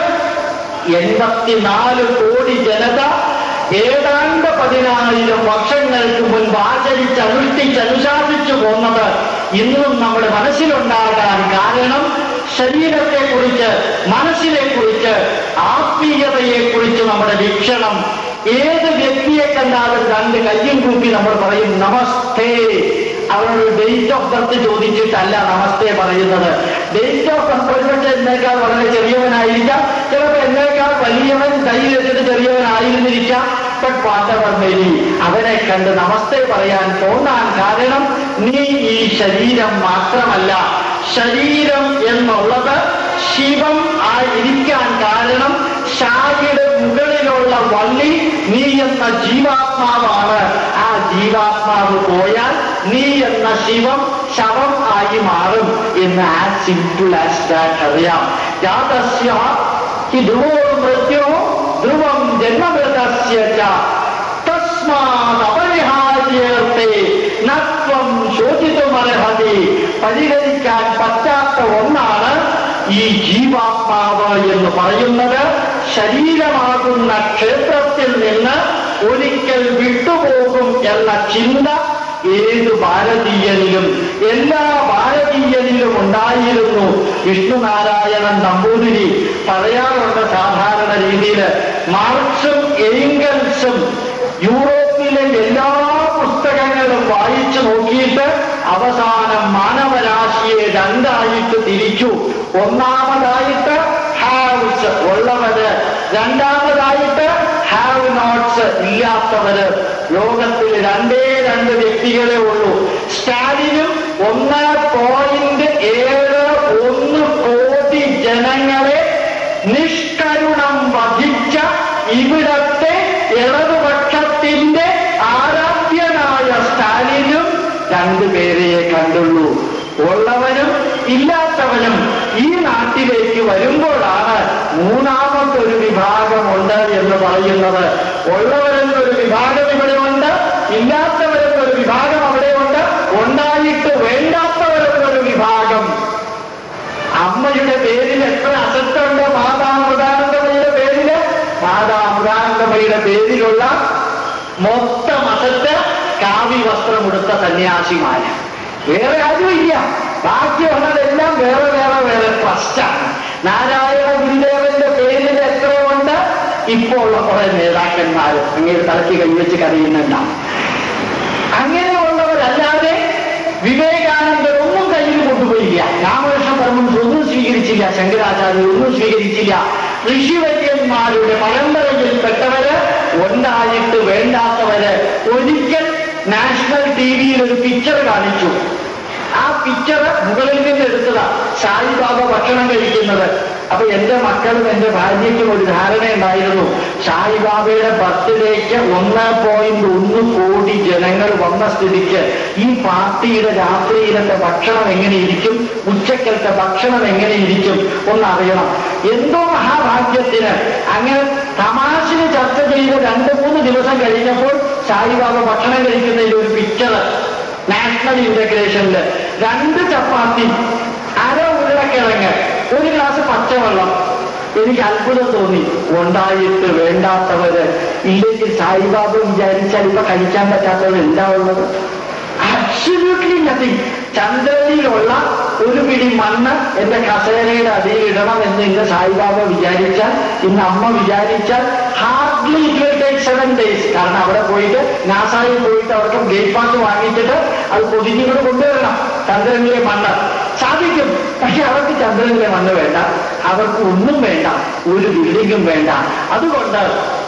എൺപത്തിനാല് കോടി ജനത ഏതാണ്ട് പതിനായിരം വർഷങ്ങൾക്ക് മുൻപ് ആചരിച്ച് അനുഷ്ഠിച്ച് അനുശാസിച്ചു പോന്നത് ഇന്നും നമ്മുടെ മനസ്സിലുണ്ടാകാൻ കാരണം ശരീരത്തെക്കുറിച്ച് മനസ്സിനെക്കുറിച്ച് ആത്മീയതയെക്കുറിച്ച് നമ്മുടെ വീക്ഷണം ഏത് വ്യക്തിയെ കണ്ടാലും രണ്ട് കയ്യും കൂപ്പി നമ്മൾ പറയും നമസ്തേ അവരുടെ ഡേറ്റ് ഓഫ് ബർത്ത് ചോദിച്ചിട്ടല്ല നമസ്തേ പറയുന്നത് ഡേറ്റ് ഓഫ് ബർത്ത് ഒരുപക്ഷെ എന്നേക്കാൾ വളരെ ചെറിയവനായിരിക്കാം ചിലപ്പോൾ എന്നേക്കാൾ വലിയവൻ കൈ വെച്ചിട്ട് ചെറിയവനായിരുന്നിരിക്കാം ബട്ട് വാട്ടവർ മേരി അവനെ കണ്ട് നമസ്തേ പറയാൻ തോന്നാൻ കാരണം നീ ഈ ശരീരം മാത്രമല്ല ശരീരം എന്നുള്ളത് ശിവം ആയിരിക്കാൻ കാരണം ഷായുടെ മുകളിലുള്ള വള്ളി നീ എന്ന ജീവാത്മാവാണ് ആ ജീവാത്മാവ് പോയാൽ നീ എന്ന ശിവം ശവം ആയി മാറും എന്ന് ആസ് സിമ്പിൾ ആസ് ദാറ്റ് അറിയാം ജാതസ്യ ഹി ധ്രുവോ മൃത്യോ ധ്രുവം ജന്മമൃതസ്യ ച തസ്മാദപരിഹാര്യേർത്തെ നത്വം ശോചിതുമർഹതി പരിഹരിക്കാൻ പറ്റാത്ത ഒന്നാണ് ഈ ജീവാത്മാവ് എന്ന് പറയുന്നത് ശരീരമാകുന്ന ക്ഷേത്രത്തിൽ നിന്ന് ഒരിക്കൽ വിട്ടുപോകും എന്ന ചിന്ത ഏത് ഭാരതീയനിലും എല്ലാ ഭാരതീയനിലും ഉണ്ടായിരുന്നു വിഷ്ണുനാരായണൻ നമ്പൂതിരി പറയാറുണ്ട് സാധാരണ രീതിയിൽ മാർക്സും എയിങ്കൽസും യൂറോപ്പിലെ എല്ലാ പുസ്തകങ്ങളും വായിച്ചു നോക്കിയിട്ട് അവസാനം മാനവരാശിയെ രണ്ടായിട്ട് തിരിച്ചു ഒന്നാമതായിട്ട് ഹാവ്സ് ഉള്ളവര് രണ്ടാമതായിട്ട് ഹാവ് നോട്ട്സ് ഇല്ലാത്തവര് ലോകത്തിൽ രണ്ടേ രണ്ട് വ്യക്തികളെ ഉള്ളൂ സ്റ്റാലിനും ഒന്ന് പോയിന്റ് ഏഴ് ഒന്ന് കോടി ജനങ്ങളെ നിഷ്കരുണം വധിച്ച ഇവിടത്തെ ഇടതുപക്ഷത്തിന്റെ ആരാധ്യനായ സ്റ്റാലിനും രണ്ടുപേരെയെ കണ്ടുള്ളൂ ഉള്ളവനും ഇല്ലാത്തവനും ഈ നാട്ടിലേക്ക് വരുമ്പോഴാണ് മൂന്നാമതൊരു വിഭാഗമുണ്ട് എന്ന് പറയുന്നത് ഉള്ളവരെന്നൊരു വിഭാഗം ഇവിടെയുണ്ട് ഇല്ലാത്തവരെന്നൊരു വിഭാഗം അവിടെയുണ്ട് ഉണ്ടായിട്ട് വേണ്ടാത്തവരെന്നൊരു വിഭാഗം അമ്മയുടെ പേരിൽ എത്ര അസത്തുണ്ട് മാതാമൃതാനന്ദമയുടെ പേരില് മാതാമൃതാനന്ദമയുടെ പേരിലുള്ള മൊത്തം അസത്ത് കാവി വസ്ത്രമുടുത്ത സന്യാസിമാര് വേറെ ആരുമില്ല ബാക്കിയുള്ളതെല്ലാം വേറെ വേറെ വേറെ ട്രസ്റ്റാണ് നാരായണ ഗുരുദേവന്റെ പേരിൽ എത്രയുണ്ട് ഇപ്പോൾ ഉള്ള കുറെ നേതാക്കന്മാർ അങ്ങനെ തലയ്ക്ക് കൈവച്ച് കരയുന്നുണ്ടാവും അങ്ങനെയുള്ളവരല്ലാതെ വിവേകാനന്ദർ ഒന്നും കയ്യിൽ കൊണ്ടുപോയില്ല രാമകൃഷ്ണ പരമൻസ് ഒന്നും സ്വീകരിച്ചില്ല ശങ്കരാചാര്യർ ഒന്നും സ്വീകരിച്ചില്ല ഋഷിവര്യന്മാരുടെ പരമ്പരയിൽപ്പെട്ടവര് ഉണ്ടായിട്ട് വേണ്ടാത്തവര് ഒരിക്കൽ നാഷണൽ ടി വിയിൽ ഒരു പിക്ചർ കാണിച്ചു ആ പിക്ചർ മുകളിൽ നിന്ന് എടുത്തതാ സായിബാബ ഭക്ഷണം കഴിക്കുന്നത് അപ്പൊ എന്റെ മക്കളും എന്റെ ഭാര്യയ്ക്കും ഒരു ധാരണയുണ്ടായിരുന്നു സായിബാബയുടെ ബർത്ത്ഡേക്ക് ഒന്ന് പോയിന്റ് ഒന്ന് കോടി ജനങ്ങൾ വന്ന സ്ഥിതിക്ക് ഈ പാർട്ടിയുടെ രാത്രിയിലത്തെ ഭക്ഷണം എങ്ങനെയിരിക്കും ഉച്ചക്കലത്തെ ഭക്ഷണം എങ്ങനെയിരിക്കും ഒന്നറിയണം എന്തോ മഹാഭാഗ്യത്തിന് അങ്ങനെ തമാശന് ചർച്ച ചെയ്ത് രണ്ട് മൂന്ന് ദിവസം കഴിഞ്ഞപ്പോൾ സായിബാബ ഭക്ഷണം കഴിക്കുന്നതിൽ ഒരു പിക്ചർ നാഷണൽ ഇന്റഗ്രേഷനില് രണ്ട് ചപ്പാത്തി അര ഉരുളക്കിഴങ്ങ് ഒരു ഗ്ലാസ് പച്ചവെള്ളം എനിക്ക് അത്ഭുതം തോന്നി ഉണ്ടായിട്ട് വേണ്ടാത്തവര് ഇല്ലെങ്കിൽ സായിബാബ വിചാരിച്ചാൽ ഇപ്പൊ കഴിക്കാൻ പറ്റാത്തവർ എന്താ ഉള്ളത് അബ്സല്യൂട്ട്ലി നത്തിങ് ചന്ദ്രനിലുള്ള ഒരു പിടി മണ്ണ് എന്റെ കസേരയുടെ അടിയിൽ ഇടണം എന്ന് ഇന്ന് സായിബാബ വിചാരിച്ചാൽ ഇന്ന് അമ്മ വിചാരിച്ചാൽ hardly it will take seven days കാരണം അവിടെ പോയിട്ട് നാസായിൽ പോയിട്ട് അവർക്ക് ബ്രേക്ക്ഫാസ്റ്റ് വാങ്ങിച്ചിട്ട് അത് പൊതിഞ്ഞിങ്ങോട്ട് കൊണ്ടുവരണം ചന്ദ്രനിലെ മണ്ണ് സാധിക്കും പക്ഷെ അവർക്ക് ചന്ദ്രനിലെ മണ്ണ് വേണ്ട അവർക്ക് ഒന്നും വേണ്ട ഒരു ബിൽഡിങ്ങും വേണ്ട അതുകൊണ്ട്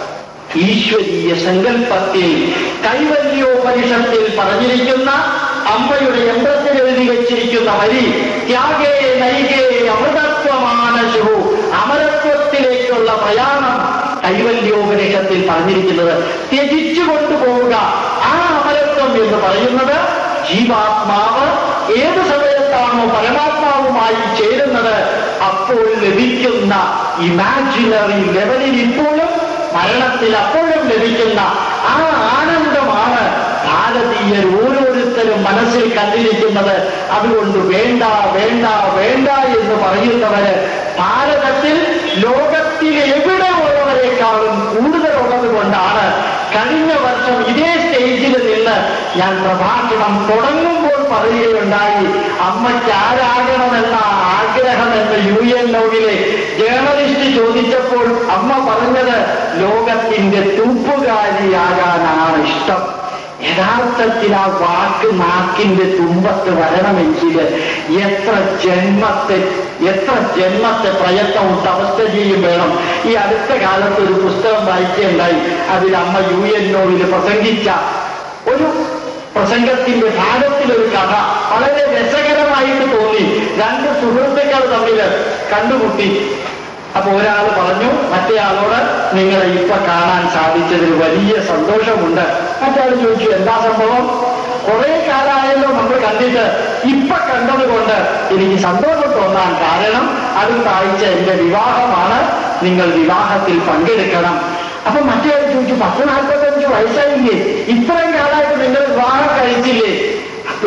ഈശ്വരീയ സങ്കല്പത്തിൽ കൈവല്യോപനിഷത്തിൽ പറഞ്ഞിരിക്കുന്ന അമ്മയുടെ യന്ത്രത്തിൽ എഴുതി വെച്ചിരിക്കുന്ന വരി ത്യാഗേ നൈകേ അമൃതത്വമാനശു അമരത്വത്തിലേക്കുള്ള പ്രയാണം കൈവല്യോപനിഷത്തിൽ പറഞ്ഞിരിക്കുന്നത് ത്യജിച്ചു കൊണ്ടുപോവുക ആ അമരത്വം എന്ന് പറയുന്നത് ജീവാത്മാവ് ഏത് സമയത്താണോ പരമാത്മാവുമായി ചേരുന്നത് അപ്പോൾ ലഭിക്കുന്ന ഇമാജിനറി ലെവലിൽ ഇപ്പോഴും മരണത്തിൽ അപ്പോഴും ലഭിക്കുന്ന ആ ആനന്ദമാണ് ഭാരതീയർ ഓരോരുത്തരും മനസ്സിൽ കണ്ടിരിക്കുന്നത് അതുകൊണ്ട് വേണ്ട വേണ്ട വേണ്ട എന്ന് പറയുന്നവര് ഭാരതത്തിൽ ലോകത്തിൽ എവിടെ ഉള്ളവരെക്കാളും കൂടുതലുള്ളത് കൊണ്ടാണ് കഴിഞ്ഞ വർഷം ഇതേ സ്റ്റേജിൽ നിന്ന് ഞാൻ പ്രഭാഷണം തുടങ്ങുമ്പോൾ പറയുകയുണ്ടായി അമ്മയ്ക്ക് ആരാകണമെന്ന ആഗ്രഹമെന്ന് യു എൻ ലോകിലെ ജേർണലിസ്റ്റ് ചോദിച്ചപ്പോൾ അമ്മ പറഞ്ഞത് ലോകത്തിന്റെ തൂപ്പുകാരിയാകാനാണ് ഇഷ്ടം യഥാർത്ഥത്തിൽ ആ വാക്ക് നാക്കിന്റെ തുമ്പത്ത് വരണമെങ്കിൽ എത്ര ജന്മത്തെ എത്ര ജന്മത്തെ പ്രയത്നവും തപസ്തയും വേണം ഈ അടുത്ത കാലത്ത് ഒരു പുസ്തകം വായിക്കുകയുണ്ടായി അതിൽ അമ്മ യു എൻ ഒയിൽ പ്രസംഗിച്ച ഒരു പ്രസംഗത്തിന്റെ ഭാഗത്തിലൊരു കഥ വളരെ രസകരമായിട്ട് തോന്നി രണ്ട് സുഹൃത്തുക്കൾ തമ്മിൽ കണ്ടുമുട്ടി അപ്പൊ ഒരാൾ പറഞ്ഞു മറ്റേയാളോട് നിങ്ങളെ ഇപ്പൊ കാണാൻ സാധിച്ചതിൽ വലിയ സന്തോഷമുണ്ട് മറ്റേ ചോദിച്ചു എന്താ സംഭവം കുറെ കാലമായല്ലോ നമ്മൾ കണ്ടിട്ട് ഇപ്പൊ കണ്ടതുകൊണ്ട് എനിക്ക് സന്തോഷം തോന്നാൻ കാരണം അടുത്ത ആഴ്ച എന്റെ വിവാഹമാണ് നിങ്ങൾ വിവാഹത്തിൽ പങ്കെടുക്കണം അപ്പൊ മറ്റേ ചോദിച്ചു പത്ത് നാൽപ്പത്തഞ്ച് വയസ്സായില്ലേ ഇത്രയും കാലമായിട്ട് നിങ്ങൾ വിവാഹം കഴിച്ചില്ലേ അപ്പൊ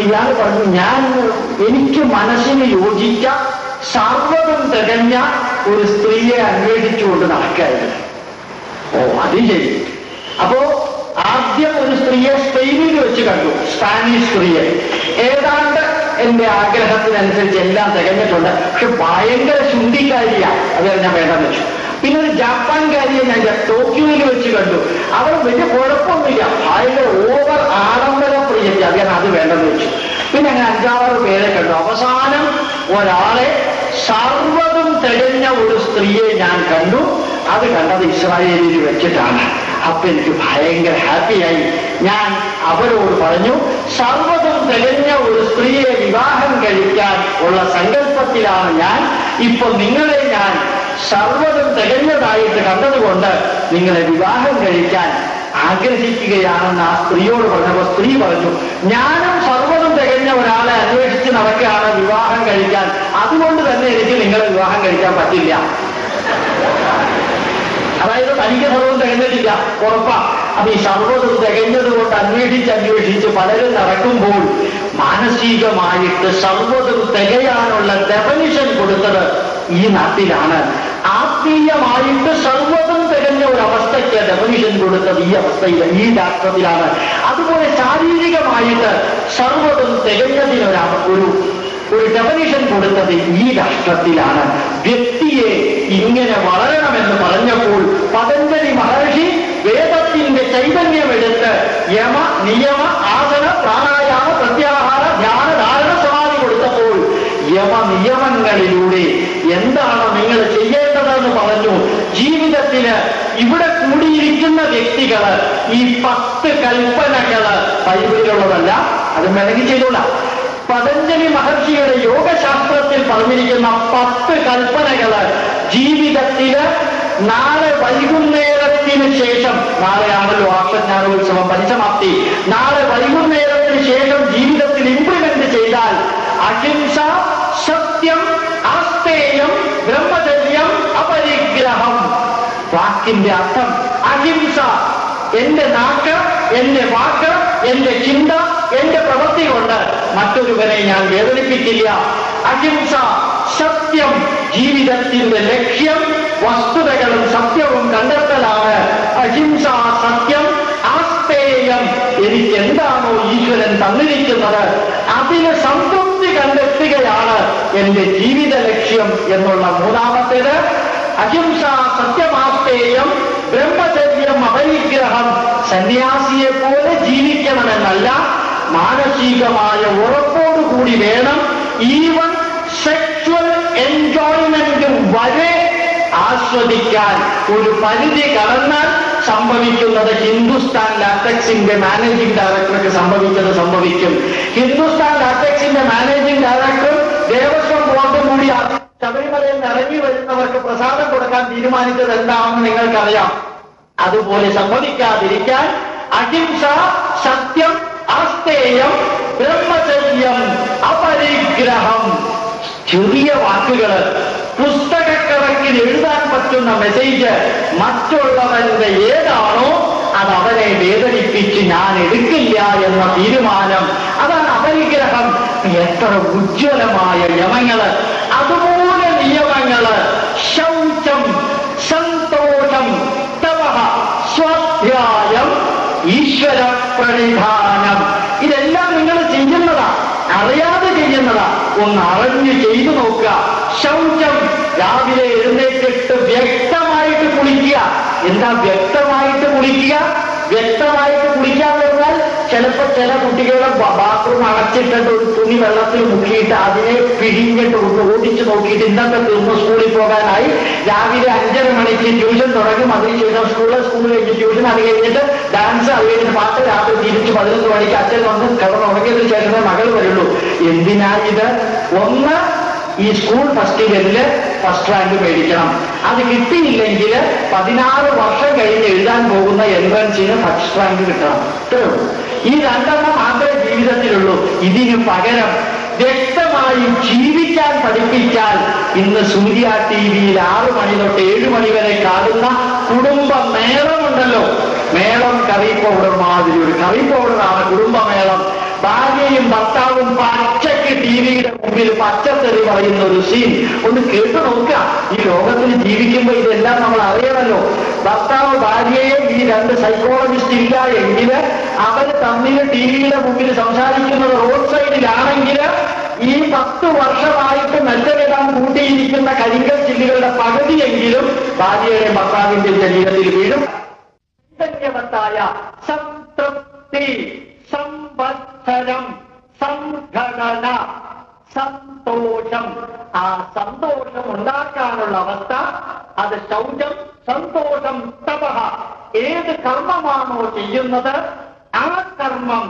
ഇയാൾ പറഞ്ഞു ഞാൻ എനിക്ക് മനസ്സിന് യോജിച്ച സർവ്വതും തികഞ്ഞ ഒരു സ്ത്രീയെ അന്വേഷിച്ചുകൊണ്ട് നടക്കായിരുന്നു ഓ അത് ശരി അപ്പോ ആദ്യം ഒരു സ്ത്രീയെ സ്പെയിനിൽ വെച്ച് കണ്ടു സ്പാനിഷ് സ്ത്രീയെ ഏതാണ്ട് എന്റെ ആഗ്രഹത്തിനനുസരിച്ച് എല്ലാം തികഞ്ഞിട്ടുണ്ട് പക്ഷെ ഭയങ്കര ശുദ്ധിക്കാരിയാ അത് ഞാൻ വേണ്ടെന്ന് വെച്ചു പിന്നെ ഒരു ജപ്പാൻകാരിയെ ഞാൻ ടോക്കിയോയിൽ വെച്ച് കണ്ടു അവർ വലിയ കുഴപ്പമൊന്നുമില്ല ഭയങ്കര ഓവർ ആഡംബര പ്രിയത്തി അത് ഞാൻ അത് വേണ്ടെന്ന് വെച്ചു പിന്നെ അങ്ങനെ അഞ്ചാറ് പേരെ കണ്ടു അവസാനം ഒരാളെ സർവ്വതും തികഞ്ഞ ഒരു സ്ത്രീയെ ഞാൻ കണ്ടു അത് കണ്ടത് ഇസ്രായേലിൽ വെച്ചിട്ടാണ് അപ്പൊ എനിക്ക് ഭയങ്കര ഹാപ്പിയായി ഞാൻ അവരോട് പറഞ്ഞു സർവ്വതും തികഞ്ഞ ഒരു സ്ത്രീയെ വിവാഹം കഴിക്കാൻ ഉള്ള സങ്കല്പത്തിലാണ് ഞാൻ ഇപ്പൊ നിങ്ങളെ ഞാൻ സർവ്വതും തികഞ്ഞതായിട്ട് കണ്ടതുകൊണ്ട് നിങ്ങളെ വിവാഹം കഴിക്കാൻ ആഗ്രഹിക്കുകയാണെന്ന് ആ സ്ത്രീയോട് പറഞ്ഞപ്പോൾ സ്ത്രീ പറഞ്ഞു ഞാനും സർവ്വതും തികഞ്ഞ ഒരാളെ അന്വേഷിച്ച് നടക്കുകയാണ് വിവാഹം കഴിക്കാൻ അതുകൊണ്ട് തന്നെ എനിക്ക് നിങ്ങളെ വിവാഹം കഴിക്കാൻ പറ്റില്ല അതായത് തനിക്ക് സർവ്വം തികഞ്ഞിട്ടില്ല ഉറപ്പാ അപ്പൊ ഈ സർവ്വതും തികഞ്ഞത് കൊണ്ട് അന്വേഷിച്ച് അന്വേഷിച്ച് പലരും നടക്കുമ്പോൾ മാനസികമായിട്ട് സർവ്വതും തികയാനുള്ള ഡെഫനിഷൻ കൊടുത്തത് ഈ നാട്ടിലാണ് ആത്മീയമായിട്ട് സർവ്വതും തികഞ്ഞ ഒരു അവസ്ഥയ്ക്ക് ഡെഫനിഷൻ കൊടുത്തത് ഈ അവസ്ഥയിൽ ഈ രാഷ്ട്രത്തിലാണ് അതുപോലെ ശാരീരികമായിട്ട് സർവ്വതും തികഞ്ഞതിനൊരു ഒരു ഒരു ഡെഫനിഷൻ കൊടുത്തത് ഈ രാഷ്ട്രത്തിലാണ് വ്യക്തിയെ ഇങ്ങനെ വളരണമെന്ന് പറഞ്ഞപ്പോൾ പതഞ്ജലി മഹർഷി വേദത്തിന്റെ ചൈതന്യമെടുത്ത് യമ നിയമ ആസന പ്രാണായാമ പ്രത്യാഹാര ധ്യാന ധാരണ സമാധി കൊടുത്തപ്പോൾ യമ നിയമങ്ങളിലൂടെ എന്താണ് നിങ്ങൾ ചെയ്യേണ്ടതെന്ന് പറഞ്ഞു ജീവിതത്തില് ഇവിടെ കൂടിയിരിക്കുന്ന വ്യക്തികള് ഈ പത്ത് കൽപ്പനകള് ബൈബിളിലുള്ളതല്ല അത് മെനകി ചെയ്തോളാം പതഞ്ജലി മഹർഷിയുടെ യോഗശാസ്ത്രത്തിൽ പറഞ്ഞിരിക്കുന്ന പത്ത് കൽപ്പനകള് ജീവിതത്തില് നാളെ വൈകുന്നേരത്തിന് ശേഷം നാളെയാണല്ലോ ആത്മജ്ഞാനോത്സവം പരിസമാപ്തി നാളെ വൈകുന്നേരത്തിന് ശേഷം ജീവിതത്തിൽ ഇംപ്ലിമെന്റ് ചെയ്താൽ അഹിംസ സത്യം ആസ്തേയം ബ്രഹ്മചര്യം അപരിഗ്രഹം വാക്കിന്റെ അർത്ഥം അഹിംസ എന്റെ നാക്ക് എന്റെ വാക്ക് എന്റെ ചിന്ത എന്റെ പ്രവൃത്തി കൊണ്ട് മറ്റൊരുവനെ ഞാൻ വേദനിപ്പിക്കില്ല അഹിംസ സത്യം ജീവിതത്തിന്റെ ലക്ഷ്യം വസ്തുതകളും സത്യവും കണ്ടെത്തലാണ് അഹിംസ സത്യം ആസ്തേയം എനിക്ക് എന്താണോ ഈശ്വരൻ തന്നിരിക്കുന്നത് അതിന് സംതൃപ്തി കണ്ടെത്തുകയാണ് എന്റെ ജീവിത ലക്ഷ്യം എന്നുള്ള മൂന്നാമത്തേത് അഹിംസ സത്യമാസ്തേയം ബ്രഹ്മചര്യം അപരിഗ്രഹം സന്യാസിയെ പോലെ ജീവിക്കണമെന്നല്ല മാനസികമായ ഉറപ്പോടുകൂടി വേണം ഈവൻ സെക്ച്വൽ എൻജോയ്മെന്റ് വരെ ആസ്വദിക്കാൻ ഒരു പരിധി കടന്നാൽ സംഭവിക്കുന്നത് ഹിന്ദുസ്ഥാൻ ലാറ്റക്സിന്റെ മാനേജിംഗ് ഡയറക്ടർക്ക് സംഭവിച്ചത് സംഭവിക്കും ഹിന്ദുസ്ഥാൻ ലാറ്റക്സിന്റെ മാനേജിംഗ് ഡയറക്ടർ ദേവസ്വം ബോർഡും കൂടി ശബരിമലയിൽ നിന്ന് ഇറങ്ങി വരുന്നവർക്ക് പ്രസാദം കൊടുക്കാൻ തീരുമാനിച്ചത് എന്താണെന്ന് നിങ്ങൾക്കറിയാം അതുപോലെ സംഭവിക്കാതിരിക്കാൻ അഹിംസ സത്യം ആസ്തേയം ബ്രഹ്മചര്യം അപരിഗ്രഹം ചെറിയ വാക്കുകള് പുസ്തകക്കണക്കിൽ എഴുതാൻ പറ്റുന്ന മെസ്സേജ് മറ്റുള്ളവന്റെ ഏതാണോ അത് അവനെ വേദനിപ്പിച്ച് ഞാൻ എടുക്കില്ല എന്ന തീരുമാനം അതാണ് അപരിഗ്രഹം എത്ര ഉജ്ജ്വലമായ യമങ്ങള് അതുപോലെ നിയമങ്ങള് ശൗചം സന്തോഷം തപഹ സ്വാധ്യായം ഈശ്വര പ്രണിധാനം ഇതെല്ലാം നിങ്ങൾ ചെയ്യുന്നതാ അറിയാതെ ചെയ്യുന്നതാ ഒന്ന് അറിഞ്ഞു ചെയ്തു നോക്കുക ശൗചം രാവിലെ എഴുന്നേറ്റിട്ട് വ്യക്തമായിട്ട് കുളിക്കുക എന്താ വ്യക്തമായിട്ട് കുളിക്കുക വ്യക്തമായിട്ട് കുളിക്കുക എന്ന് പറഞ്ഞാൽ ചിലപ്പോൾ ചില കുട്ടികളുടെ ബാത്റൂം അടച്ചിട്ടിട്ട് ഒരു തുണി വെള്ളത്തിൽ മുക്കിയിട്ട് അതിനെ പിഴിഞ്ഞിട്ട് ഒന്ന് ഓടിച്ചു നോക്കിയിട്ട് ഇന്നത്തെ തീർന്ന് സ്കൂളിൽ പോകാനായി രാവിലെ അഞ്ചര മണിക്ക് ട്യൂഷൻ തുടങ്ങും അതിനുശേഷം സ്കൂളിൽ സ്കൂളിൽ കഴിഞ്ഞ് ട്യൂഷൻ അത് കഴിഞ്ഞിട്ട് ഡാൻസ് അത് കഴിഞ്ഞിട്ട് പാട്ട് രാത്രി തിരിച്ച് പതിനൊന്ന് മണിക്ക് അച്ഛൻ വന്ന് കിടന്നുറങ്ങിയതിനു ശേഷമേ മകൾ വരുള്ളൂ എന്തിനാ ഇത് ഒന്ന് ഈ സ്കൂൾ ഫെസ്റ്റിവലില് ഫസ്റ്റ് റാങ്ക് മേടിക്കണം അത് കിട്ടിയില്ലെങ്കിൽ പതിനാറ് വർഷം കഴിഞ്ഞ് എഴുതാൻ പോകുന്ന എൻട്രൻസിന് ഫസ്റ്റ് റാങ്ക് കിട്ടണം ഇത്രേ ഉള്ളൂ ഈ രണ്ടെണ്ണം മാത്രമേ ജീവിതത്തിലുള്ളൂ ഇതിന് പകരം വ്യക്തമായി ജീവിക്കാൻ പഠിപ്പിച്ചാൽ ഇന്ന് സൂര്യ ടി വിയിൽ ആറു മണി തൊട്ട് ഏഴു മണി വരെ കാണുന്ന കുടുംബ മേളമുണ്ടല്ലോ മേളം കറി പൗഡർ മാതിരി ഒരു കറി പൗഡറാണ് കുടുംബമേളം ഭാര്യയും ഭർത്താവും പച്ചയ്ക്ക് ടി വിയുടെ മുമ്പിൽ പച്ചത്തെറി പറയുന്ന ഒരു സീൻ ഒന്ന് കേട്ടു നോക്കുക ഈ ലോകത്തിൽ ജീവിക്കുമ്പോൾ ഇതെല്ലാം നമ്മൾ അറിയണമല്ലോ ഭർത്താവ് ഭാര്യയെ ഈ രണ്ട് സൈക്കോളജിസ്റ്റ് ഇല്ല എങ്കിൽ അവർ തമ്മിൽ ടി വിയുടെ മുമ്പിൽ സംസാരിക്കുന്നത് റോഡ് സൈഡിലാണെങ്കിൽ ഈ പത്ത് വർഷമായിട്ട് മെച്ചലിടാൻ കൂട്ടിയിരിക്കുന്ന കരിങ്കൽ ചില്ലുകളുടെ പകുതിയെങ്കിലും ഭാര്യയുടെ ഭർത്താവിന്റെ ശരീരത്തിൽ വീഴും ചൈതന്യവത്തായ സംതൃപ്തി സംവത്സരം സംഘടന സന്തോഷം ആ സന്തോഷം ഉണ്ടാക്കാനുള്ള അവസ്ഥ അത് ശൗചം സന്തോഷം തപഹ ഏത് കർമ്മമാണോ ചെയ്യുന്നത് ആ കർമ്മം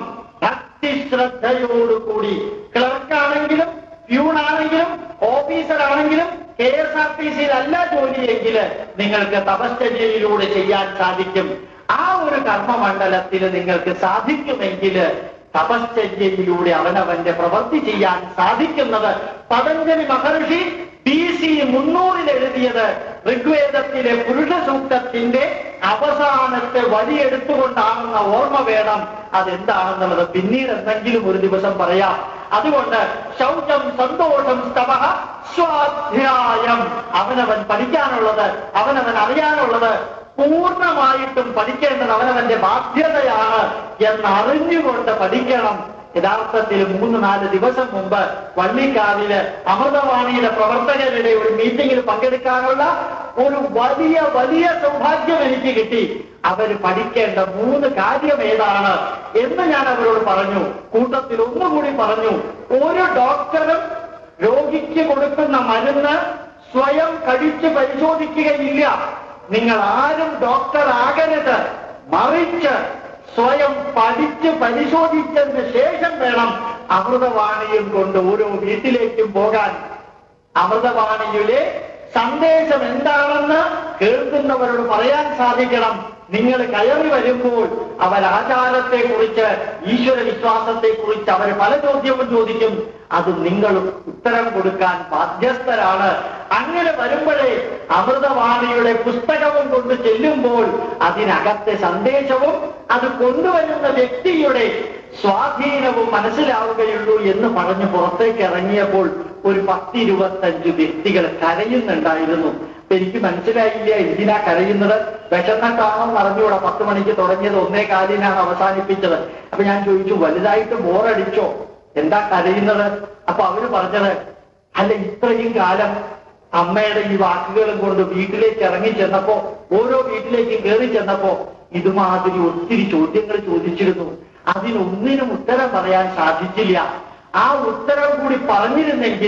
ഭക്തിശ്രദ്ധയോടുകൂടി ക്ലർക്കാണെങ്കിലും പ്യൂണാണെങ്കിലും ഓഫീസറാണെങ്കിലും കെ എസ് ആർ ടി സിയിലല്ല ജോലിയെങ്കിൽ നിങ്ങൾക്ക് തപശ്ചര്യയിലൂടെ ചെയ്യാൻ സാധിക്കും ആ ഒരു കർമ്മമണ്ഡലത്തിൽ നിങ്ങൾക്ക് സാധിക്കുമെങ്കിൽ തപശ്ചര്യയിലൂടെ അവനവന്റെ പ്രവൃത്തി ചെയ്യാൻ സാധിക്കുന്നത് പതഞ്ജലി മഹർഷി ബി സി മുന്നൂറിൽ എഴുതിയത് ഋഗ്വേദത്തിലെ പുരുഷ സൂക്തത്തിന്റെ അവസാനത്തെ വഴിയെടുത്തുകൊണ്ടാണെന്ന ഓർമ്മ വേണം അതെന്താണെന്നുള്ളത് പിന്നീട് എന്തെങ്കിലും ഒരു ദിവസം പറയാം അതുകൊണ്ട് ശൗചം സന്തോഷം സ്തവ സ്വാധ്യായം അവനവൻ പഠിക്കാനുള്ളത് അവനവൻ അറിയാനുള്ളത് പൂർണ്ണമായിട്ടും പഠിക്കേണ്ടത് അവനവന്റെ ബാധ്യതയാണ് എന്നറിഞ്ഞുകൊണ്ട് പഠിക്കണം യഥാർത്ഥത്തിൽ മൂന്ന് നാല് ദിവസം മുമ്പ് വള്ളിക്കാവില് അമൃതവാണിയുടെ പ്രവർത്തകരുടെ ഒരു മീറ്റിംഗിൽ പങ്കെടുക്കാനുള്ള ഒരു വലിയ വലിയ സൗഭാഗ്യം എനിക്ക് കിട്ടി അവർ പഠിക്കേണ്ട മൂന്ന് കാര്യം ഏതാണ് എന്ന് ഞാൻ അവരോട് പറഞ്ഞു കൂട്ടത്തിൽ ഒന്നുകൂടി പറഞ്ഞു ഒരു ഡോക്ടറും രോഗിക്ക് കൊടുക്കുന്ന മരുന്ന് സ്വയം കഴിച്ച് പരിശോധിക്കുകയില്ല നിങ്ങൾ ആരും ഡോക്ടർ ആകരുത് മറിച്ച് സ്വയം പഠിച്ച് പരിശോധിച്ചതിന് ശേഷം വേണം അമൃതവാണിയും കൊണ്ട് ഓരോ വീട്ടിലേക്കും പോകാൻ അമൃതവാണിയിലെ സന്ദേശം എന്താണെന്ന് കേൾക്കുന്നവരോട് പറയാൻ സാധിക്കണം നിങ്ങൾ കയറി വരുമ്പോൾ അവർ ആചാരത്തെ കുറിച്ച് ഈശ്വര വിശ്വാസത്തെ കുറിച്ച് അവർ പല ചോദ്യവും ചോദിക്കും അത് നിങ്ങൾ ഉത്തരം കൊടുക്കാൻ ബാധ്യസ്ഥരാണ് അങ്ങനെ വരുമ്പോഴേ അമൃതവാണിയുടെ പുസ്തകവും കൊണ്ട് ചെല്ലുമ്പോൾ അതിനകത്തെ സന്ദേശവും അത് കൊണ്ടുവരുന്ന വ്യക്തിയുടെ സ്വാധീനവും മനസ്സിലാവുകയുള്ളൂ എന്ന് പറഞ്ഞ് പുറത്തേക്ക് ഇറങ്ങിയപ്പോൾ ഒരു പത്തിരുപത്തഞ്ച് വ്യക്തികൾ കരയുന്നുണ്ടായിരുന്നു അപ്പൊ എനിക്ക് മനസ്സിലായില്ല എന്തിനാ കരയുന്നത് വിശന്നിട്ടാണോ അറിഞ്ഞൂടാ പത്ത് മണിക്ക് തുടങ്ങിയത് ഒന്നേ കാലിനാണ് അവസാനിപ്പിച്ചത് അപ്പൊ ഞാൻ ചോദിച്ചു വലുതായിട്ട് ബോറടിച്ചോ എന്താ കരയുന്നത് അപ്പൊ അവര് പറഞ്ഞത് അല്ല ഇത്രയും കാലം അമ്മയുടെ ഈ വാക്കുകളും കൊണ്ട് വീട്ടിലേക്ക് ഇറങ്ങി ചെന്നപ്പോ ഓരോ വീട്ടിലേക്കും കയറി ചെന്നപ്പോ ഇതുമാതിരി ഒത്തിരി ചോദ്യങ്ങൾ ചോദിച്ചിരുന്നു അതിനൊന്നിനും ഉത്തരം പറയാൻ സാധിച്ചില്ല ആ ഉത്തരം കൂടി പറഞ്ഞിരുന്നെങ്കിൽ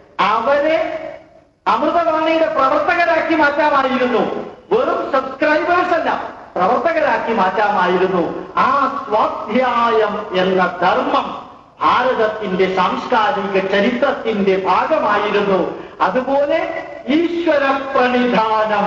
അവരെ അമൃതവാണിയുടെ പ്രവർത്തകരാക്കി മാറ്റാമായിരുന്നു വെറും സബ്സ്ക്രൈബേഴ്സ് അല്ല പ്രവർത്തകരാക്കി മാറ്റാമായിരുന്നു ആ സ്വാധ്യായം എന്ന ധർമ്മം ഭാരതത്തിന്റെ സാംസ്കാരിക ചരിത്രത്തിന്റെ ഭാഗമായിരുന്നു അതുപോലെ ഈശ്വര പ്രണിധാനം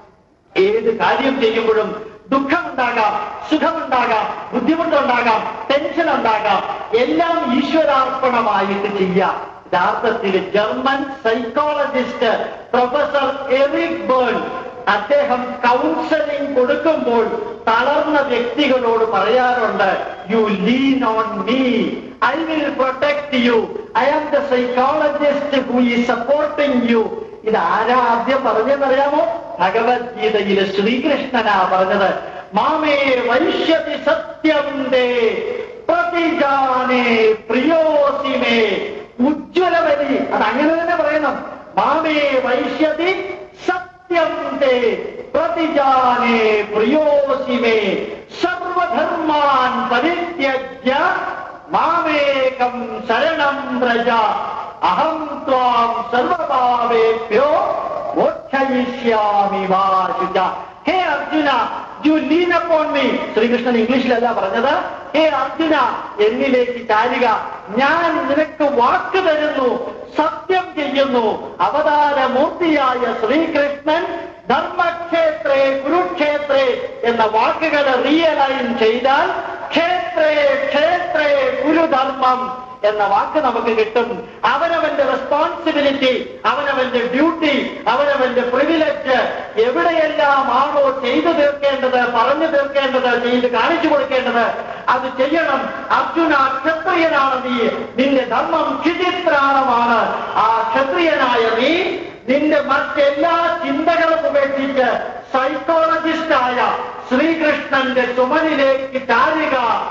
ഏത് കാര്യം ചെയ്യുമ്പോഴും ദുഃഖമുണ്ടാകാം സുഖമുണ്ടാകാം ബുദ്ധിമുട്ടുണ്ടാകാം ടെൻഷൻ ഉണ്ടാകാം എല്ലാം ഈശ്വരാർപ്പണമായിട്ട് ചെയ്യാം യഥാർത്ഥത്തിൽ German psychologist professor Eric Berne അദ്ദേഹം കൗൺസലിംഗ് കൊടുക്കുമ്പോൾ തളർന്ന വ്യക്തികളോട് പറയാറുണ്ട് you lean on me I will protect you I am the psychologist who is supporting you ഇത് ആരാ ആദ്യം പറഞ്ഞെന്നറിയാമോ ഭഗവത്ഗീതയിലെ ശ്രീകൃഷ്ണനാ പറഞ്ഞത് മാമേ വൈശ്യതി സത്യം ദേ പ്രതിജാനേ പ്രിയോസിമേ ഉജ്ജ്വലവരി അത് അങ്ങനെ തന്നെ പറയണം മാമേ വൈശ്യതി സത്യം തേ പ്രതിജാനേ പ്രിയോസിമേ സർവധർമാൻ പരിത്യജ്യ മാമേകം ശരണം വ്രജ അഹം ത്വാം സർവഭാവേഭ്യോ മോക്ഷയിഷ്യാമി വാചുജ ഹേ Arjuna you lean upon me Srikrishnan ഇംഗ്ലീഷിലല്ല പറഞ്ഞത് ഹേ അർജുന എന്നിലേക്ക് ചാരുക ഞാൻ നിനക്ക് വാക്ക് തരുന്നു സത്യം ചെയ്യുന്നു അവതാരമൂർത്തിയായ ശ്രീകൃഷ്ണൻ ധർമ്മക്ഷേത്രേ കുരുക്ഷേത്രേ എന്ന വാക്കുകൾ റിയലൈൻ ചെയ്താൽ ക്ഷേത്രേ ക്ഷേത്രേ കുരുധർമ്മം എന്ന വാക്ക് നമുക്ക് കിട്ടും അവനവന്റെ റെസ്പോൺസിബിലിറ്റി അവനവന്റെ ഡ്യൂട്ടി അവനവന്റെ പ്രിവിലേജ് എവിടെയെല്ലാമാണോ ചെയ്തു തീർക്കേണ്ടത് പറഞ്ഞു തീർക്കേണ്ടത് ചെയ്ത് കാണിച്ചു കൊടുക്കേണ്ടത് അത് ചെയ്യണം അർജുന ക്ഷത്രിയനാണ് നീ നിന്റെ ധർമ്മം ക്ഷിതിത്രാണമാണ് ആ ക്ഷത്രിയനായ നീ നിന്റെ മറ്റെല്ലാ ചിന്തകളും ഉപേക്ഷിച്ച് സൈക്കോളജിസ്റ്റായ ശ്രീകൃഷ്ണന്റെ ചുമലിലേക്ക് ചാരുക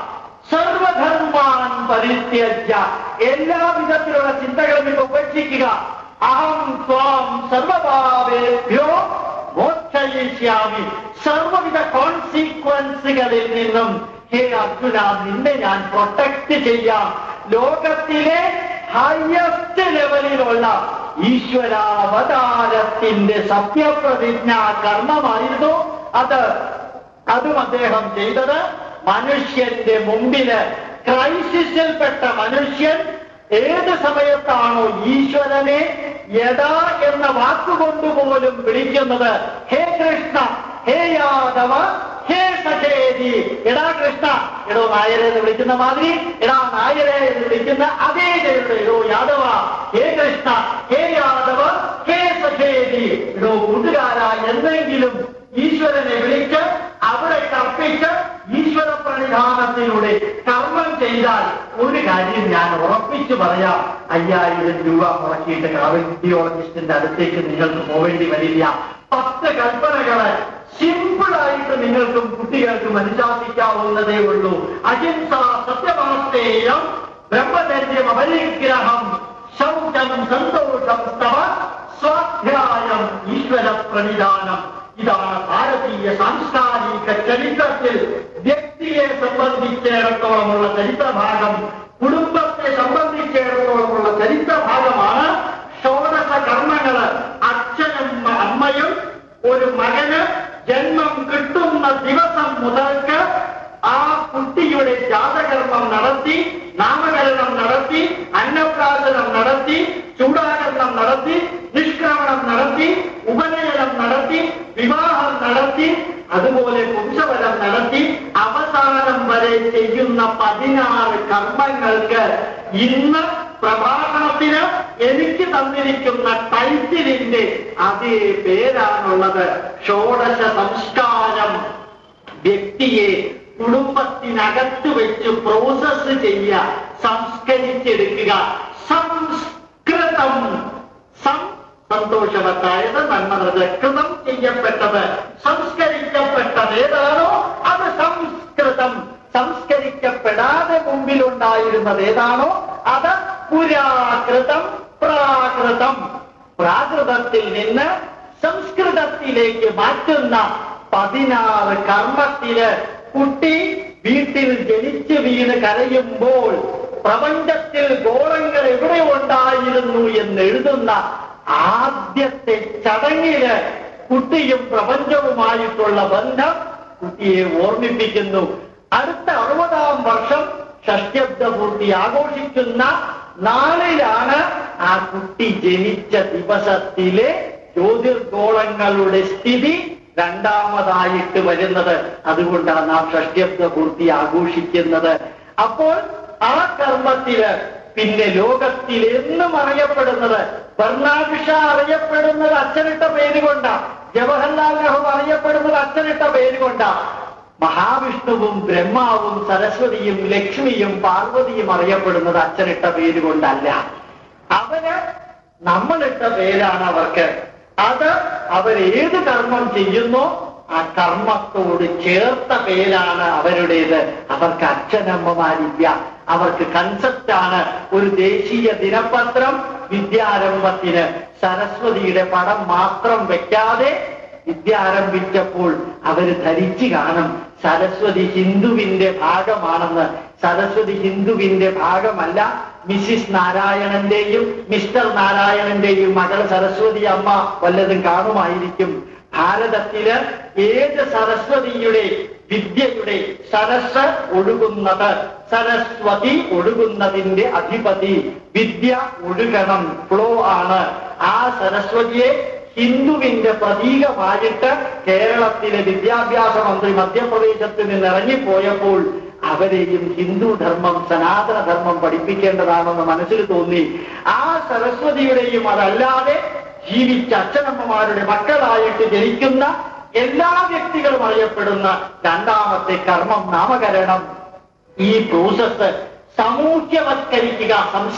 സർവധർമാൻ പരിത്യജ്യ എല്ലാ വിധത്തിലുള്ള ചിന്തകളും ഇപ്പൊ ഉപേക്ഷിക്കുക അഹം ത്വാം സർവഭാവേഭ്യോ മോക്ഷയിഷ്യാമി സർവവിധ കോൺസിക്വൻസുകളിൽ നിന്നും ഹേ അർജുന നിന്നെ ഞാൻ പ്രൊട്ടക്ട് ചെയ്യാം ലോകത്തിലെ ഹയസ്റ്റ് ലെവലിലുള്ള ഈശ്വരാവതാരത്തിന്റെ സത്യപ്രതിജ്ഞ കർമ്മമായിരുന്നു അത് അതും അദ്ദേഹം ചെയ്തത് മനുഷ്യന്റെ മുമ്പില് ക്രൈസിസിൽപ്പെട്ട മനുഷ്യൻ ഏത് സമയത്താണോ ഈശ്വരനെ യഥാ എന്ന വാക്കുകൊണ്ട് പോലും വിളിക്കുന്നത് ഹേ കൃഷ്ണ ഹേ യാദവ ഹേ സഖേരി എടാ കൃഷ്ണ എടോ നായരെ എന്ന് വിളിക്കുന്ന മാതിരി എടാ നായരെ എന്ന് വിളിക്കുന്ന അതേ ജയുടെ എടോ യാദവ ഹേ കൃഷ്ണ ഹേ യാദവ ഹേ സഖേരി എടോ കൂട്ടുകാര എന്തെങ്കിലും ഈശ്വരനെ വിളിച്ച് അവിടെ കർപ്പിച്ച് ഈശ്വര പ്രണിധാനത്തിലൂടെ കർമ്മം ചെയ്താൽ ഒരു കാര്യം ഞാൻ ഉറപ്പിച്ചു പറയാം അയ്യായിരം രൂപ മുടക്കിയിട്ട് കാർഡിയോളജിസ്റ്റിന്റെ അടുത്തേക്ക് നിങ്ങൾക്ക് പോവേണ്ടി വരില്ല പത്ത് കൽപ്പനകള് സിമ്പിളായിട്ട് നിങ്ങൾക്കും കുട്ടികൾക്കും അനുശാസിക്കാവുന്നതേ ഉള്ളൂ അഹിംസ സത്യവാസ്തേയം ബ്രഹ്മചര്യം അപരിഗ്രഹം ശൗചം സന്തോഷം സ്തവ സ്വാധ്യായം ഈശ്വര പ്രണിധാനം ഇതാണ് ഭാരതീയ സാംസ്കാരിക ചരിത്രത്തിൽ വ്യക്തിയെ സംബന്ധിച്ചിടത്തോളമുള്ള ചരിത്രഭാഗം കുടുംബത്തെ സംബന്ധിച്ചിടത്തോളമുള്ള ചരിത്രഭാഗമാണ് ഷോഡശ കർമ്മങ്ങള് അച്ഛനും അമ്മയും ഒരു മകന് ജന്മം കിട്ടുന്ന ദിവസം മുതൽക്ക് ആ കുട്ടിയുടെ ജാതകർമ്മം നടത്തി നാമകരണം നടത്തി അന്നപ്രാശനം നടത്തി ചൂടാകരണം നടത്തി നിഷ്ക്രമണം നടത്തി ഉപനയനം നടത്തി വിവാഹം നടത്തി അതുപോലെ പുരുഷവരം നടത്തി അവസാനം വരെ ചെയ്യുന്ന പതിനാറ് കർമ്മങ്ങൾക്ക് ഇന്ന് പ്രഭാഷണത്തിന് എനിക്ക് തന്നിരിക്കുന്ന ടൈറ്റിലിന്റെ അതേ പേരാണുള്ളത് ഷോഡശ സംസ്കാരം വ്യക്തിയെ കുടുംബത്തിനകത്ത് വെച്ച് പ്രോസസ് ചെയ്യുക സംസ്കരിച്ചെടുക്കുക സംസ്കൃതം സം സന്തോഷവത്തായത് നന്മ കൃതം ചെയ്യപ്പെട്ടത് സംസ്കരിക്കപ്പെട്ടത് ഏതാണോ അത് സംസ്കൃതം സംസ്കരിക്കപ്പെടാതെ മുമ്പിലുണ്ടായിരുന്നത് ഏതാണോ അത് പുരാകൃതം പ്രാകൃതം പ്രാകൃതത്തിൽ നിന്ന് സംസ്കൃതത്തിലേക്ക് മാറ്റുന്ന പതിനാറ് കർമ്മത്തില് കുട്ടി വീട്ടിൽ ജനിച്ചു വീണ് കരയുമ്പോൾ പ്രപഞ്ചത്തിൽ ഗോളങ്ങൾ എവിടെ ഉണ്ടായിരുന്നു എന്ന് എഴുതുന്ന ആദ്യത്തെ ചടങ്ങില് കുട്ടിയും പ്രപഞ്ചവുമായിട്ടുള്ള ബന്ധം കുട്ടിയെ ഓർമ്മിപ്പിക്കുന്നു അടുത്ത അറുപതാം വർഷം ഷഷ്ട്യബ്ദ പൂർത്തി ആഘോഷിക്കുന്ന നാളിലാണ് ആ കുട്ടി ജനിച്ച ദിവസത്തിലെ ജ്യോതിർഗോളങ്ങളുടെ സ്ഥിതി രണ്ടാമതായിട്ട് വരുന്നത് അതുകൊണ്ടാണ് നാം ഷഷ്ട്യബ്ദ പൂർത്തി ആഘോഷിക്കുന്നത് അപ്പോൾ ആ കർമ്മത്തില് പിന്നെ ലോകത്തിൽ എന്നും അറിയപ്പെടുന്നത് ബർണാഭിഷ അറിയപ്പെടുന്നത് അച്ഛനിട്ട പേര് കൊണ്ടാ ജവഹർലാൽ നെഹ്റു അറിയപ്പെടുന്നത് അച്ഛനിട്ട പേര് കൊണ്ടാ മഹാവിഷ്ണുവും ബ്രഹ്മാവും സരസ്വതിയും ലക്ഷ്മിയും പാർവതിയും അറിയപ്പെടുന്നത് അച്ഛനിട്ട പേര് കൊണ്ടല്ല അവന് നമ്മളിട്ട പേരാണ് അവർക്ക് അത് അവരേത് കർമ്മം ചെയ്യുന്നോ ആ കർമ്മത്തോട് ചേർത്ത പേരാണ് അവരുടേത് അവർക്ക് അച്ഛനമ്മമാരില്ല അവർക്ക് കൺസെപ്റ്റാണ് ഒരു ദേശീയ ദിനപത്രം വിദ്യാരംഭത്തിന് സരസ്വതിയുടെ പടം മാത്രം വെക്കാതെ വിദ്യ ആരംഭിച്ചപ്പോൾ അവർ ധരിച്ചു കാണും സരസ്വതി ഹിന്ദുവിന്റെ ഭാഗമാണെന്ന് സരസ്വതി ഹിന്ദുവിന്റെ ഭാഗമല്ല മിസ്സിസ് നാരായണന്റെയും മിസ്റ്റർ നാരായണന്റെയും മകൾ സരസ്വതി അമ്മ വല്ലതും കാണുമായിരിക്കും ഭാരതത്തില് ഏത് സരസ്വതിയുടെ വിദ്യയുടെ സരസ് ഒഴുകുന്നത് സരസ്വതി ഒഴുകുന്നതിന്റെ അധിപതി വിദ്യ ഒഴുകണം ഫ്ലോ ആണ് ആ സരസ്വതിയെ ഹിന്ദുവിന്റെ പ്രതീകമായിട്ട് കേരളത്തിലെ വിദ്യാഭ്യാസ മന്ത്രി മധ്യപ്രദേശത്ത് നിന്ന് ഇറങ്ങിപ്പോയപ്പോൾ അവരെയും ഹിന്ദു ധർമ്മം സനാതന ധർമ്മം പഠിപ്പിക്കേണ്ടതാണെന്ന് മനസ്സിൽ തോന്നി ആ സരസ്വതിയുടെയും അതല്ലാതെ ജീവിച്ച അച്ഛനമ്മമാരുടെ മക്കളായിട്ട് ജനിക്കുന്ന എല്ലാ വ്യക്തികളും അറിയപ്പെടുന്ന രണ്ടാമത്തെ കർമ്മം നാമകരണം ഈ പ്രോസസ് സാമൂഹ്യവത്കരിക്കുക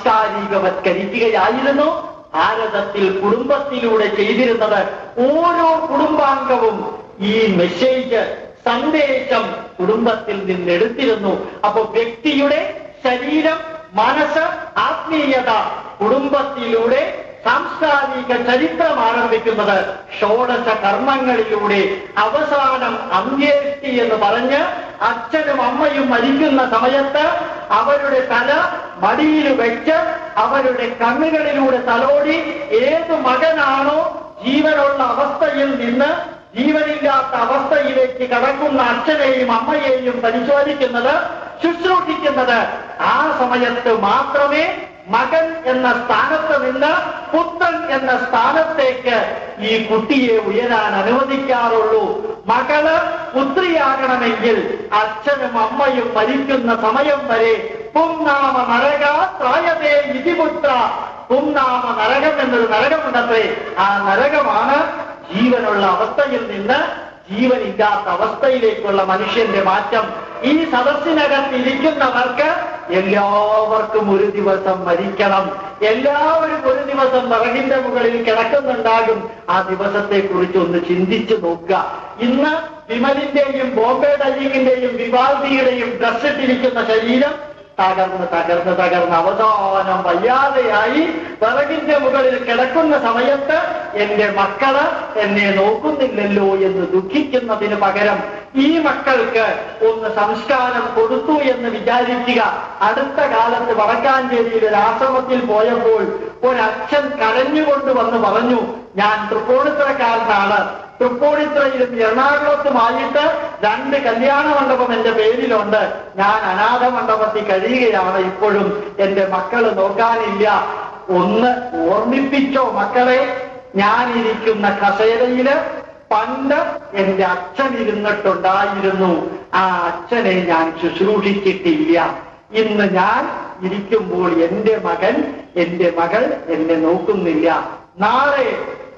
സംസ്കാരികവത്കരിക്കുകയായിരുന്നു ഭാരതത്തിൽ കുടുംബത്തിലൂടെ ചെയ്തിരുന്നത് ഓരോ കുടുംബാംഗവും ഈ മെസ്സേജ് സന്ദേശം കുടുംബത്തിൽ നിന്നെടുത്തിരുന്നു അപ്പൊ വ്യക്തിയുടെ ശരീരം മനസ്സ് ആത്മീയത കുടുംബത്തിലൂടെ സാംസ്കാരിക ചരിത്രം ആരംഭിക്കുന്നത് ഷോഡശ കർമ്മങ്ങളിലൂടെ അവസാനം അന്ത്യേഷ്ടി എന്ന് പറഞ്ഞ് അച്ഛനും അമ്മയും മരിക്കുന്ന സമയത്ത് അവരുടെ തല മടിയിൽ വെച്ച് അവരുടെ കണ്ണുകളിലൂടെ തലോടി ഏത് മകനാണോ ജീവനുള്ള അവസ്ഥയിൽ നിന്ന് ജീവനില്ലാത്ത അവസ്ഥയിലേക്ക് കടക്കുന്ന അച്ഛനെയും അമ്മയെയും പരിശോധിക്കുന്നത് ശുശ്രൂഷിക്കുന്നത് ആ സമയത്ത് മാത്രമേ മകൻ എന്ന സ്ഥാനത്ത് നിന്ന് പുത്രൻ എന്ന സ്ഥാനത്തേക്ക് ഈ കുട്ടിയെ ഉയരാൻ അനുവദിക്കാറുള്ളൂ മകള് പുത്രിയാകണമെങ്കിൽ അച്ഛനും അമ്മയും മരിക്കുന്ന സമയം വരെ പുംനാമ നരക ത്രായതേ ഇതിപുത്ര പുംനാമ നരകം എന്നൊരു നരകമുണ്ടത്രേ ആ നരകമാണ് ജീവനുള്ള അവസ്ഥയിൽ നിന്ന് ജീവനില്ലാത്ത അവസ്ഥയിലേക്കുള്ള മനുഷ്യന്റെ മാറ്റം ഈ സദസ്സിനകത്ത് ഇരിക്കുന്നവർക്ക് എല്ലാവർക്കും ഒരു ദിവസം മരിക്കണം എല്ലാവരും ഒരു ദിവസം വിറകിന്റെ മുകളിൽ കിടക്കുന്നുണ്ടാകും ആ ദിവസത്തെ കുറിച്ച് ഒന്ന് ചിന്തിച്ചു നോക്കുക ഇന്ന് വിമലിന്റെയും ബോംബെ ഡലിങ്ങിന്റെയും വിവാൽദിയുടെയും ഡ്രസ് ഇട്ടിരിക്കുന്ന ശരീരം തകർന്ന് തകർന്ന് തകർന്ന് അവസാനം വയ്യാതെയായി വിറകിന്റെ മുകളിൽ കിടക്കുന്ന സമയത്ത് എന്റെ മക്കള് എന്നെ നോക്കുന്നില്ലല്ലോ എന്ന് ദുഃഖിക്കുന്നതിന് പകരം ഈ മക്കൾക്ക് ഒന്ന് സംസ്കാരം കൊടുത്തു എന്ന് വിചാരിക്കുക അടുത്ത കാലത്ത് വടക്കാഞ്ചേരിയിൽ ഒരു ആശ്രമത്തിൽ പോയപ്പോൾ ഒരച്ഛൻ കരഞ്ഞുകൊണ്ട് വന്ന് പറഞ്ഞു ഞാൻ തൃപ്പൂണിത്തുറക്കാരനാണ് തൃപ്പൂണിത്തുറയിലും എറണാകുളത്തുമായിട്ട് രണ്ട് കല്യാണ മണ്ഡപം എന്റെ പേരിലുണ്ട് ഞാൻ അനാഥ മണ്ഡപത്തിൽ കഴിയുകയാണ് ഇപ്പോഴും എന്റെ മക്കള് നോക്കാനില്ല ഒന്ന് ഓർമ്മിപ്പിച്ചോ മക്കളെ ഞാനിരിക്കുന്ന കസേരയില് പണ്ട് എന്റെ അച്ഛൻ ഇരുന്നിട്ടുണ്ടായിരുന്നു ആ അച്ഛനെ ഞാൻ ശുശ്രൂഷിച്ചിട്ടില്ല ഇന്ന് ഞാൻ ഇരിക്കുമ്പോൾ എന്റെ മകൻ എന്റെ മകൾ എന്നെ നോക്കുന്നില്ല നാളെ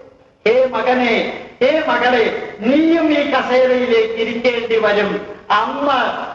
ഹേ മകനെ ഹേ മകളെ നീയും ഈ കസേരയിലേക്ക് ഇരിക്കേണ്ടി വരും അന്ന്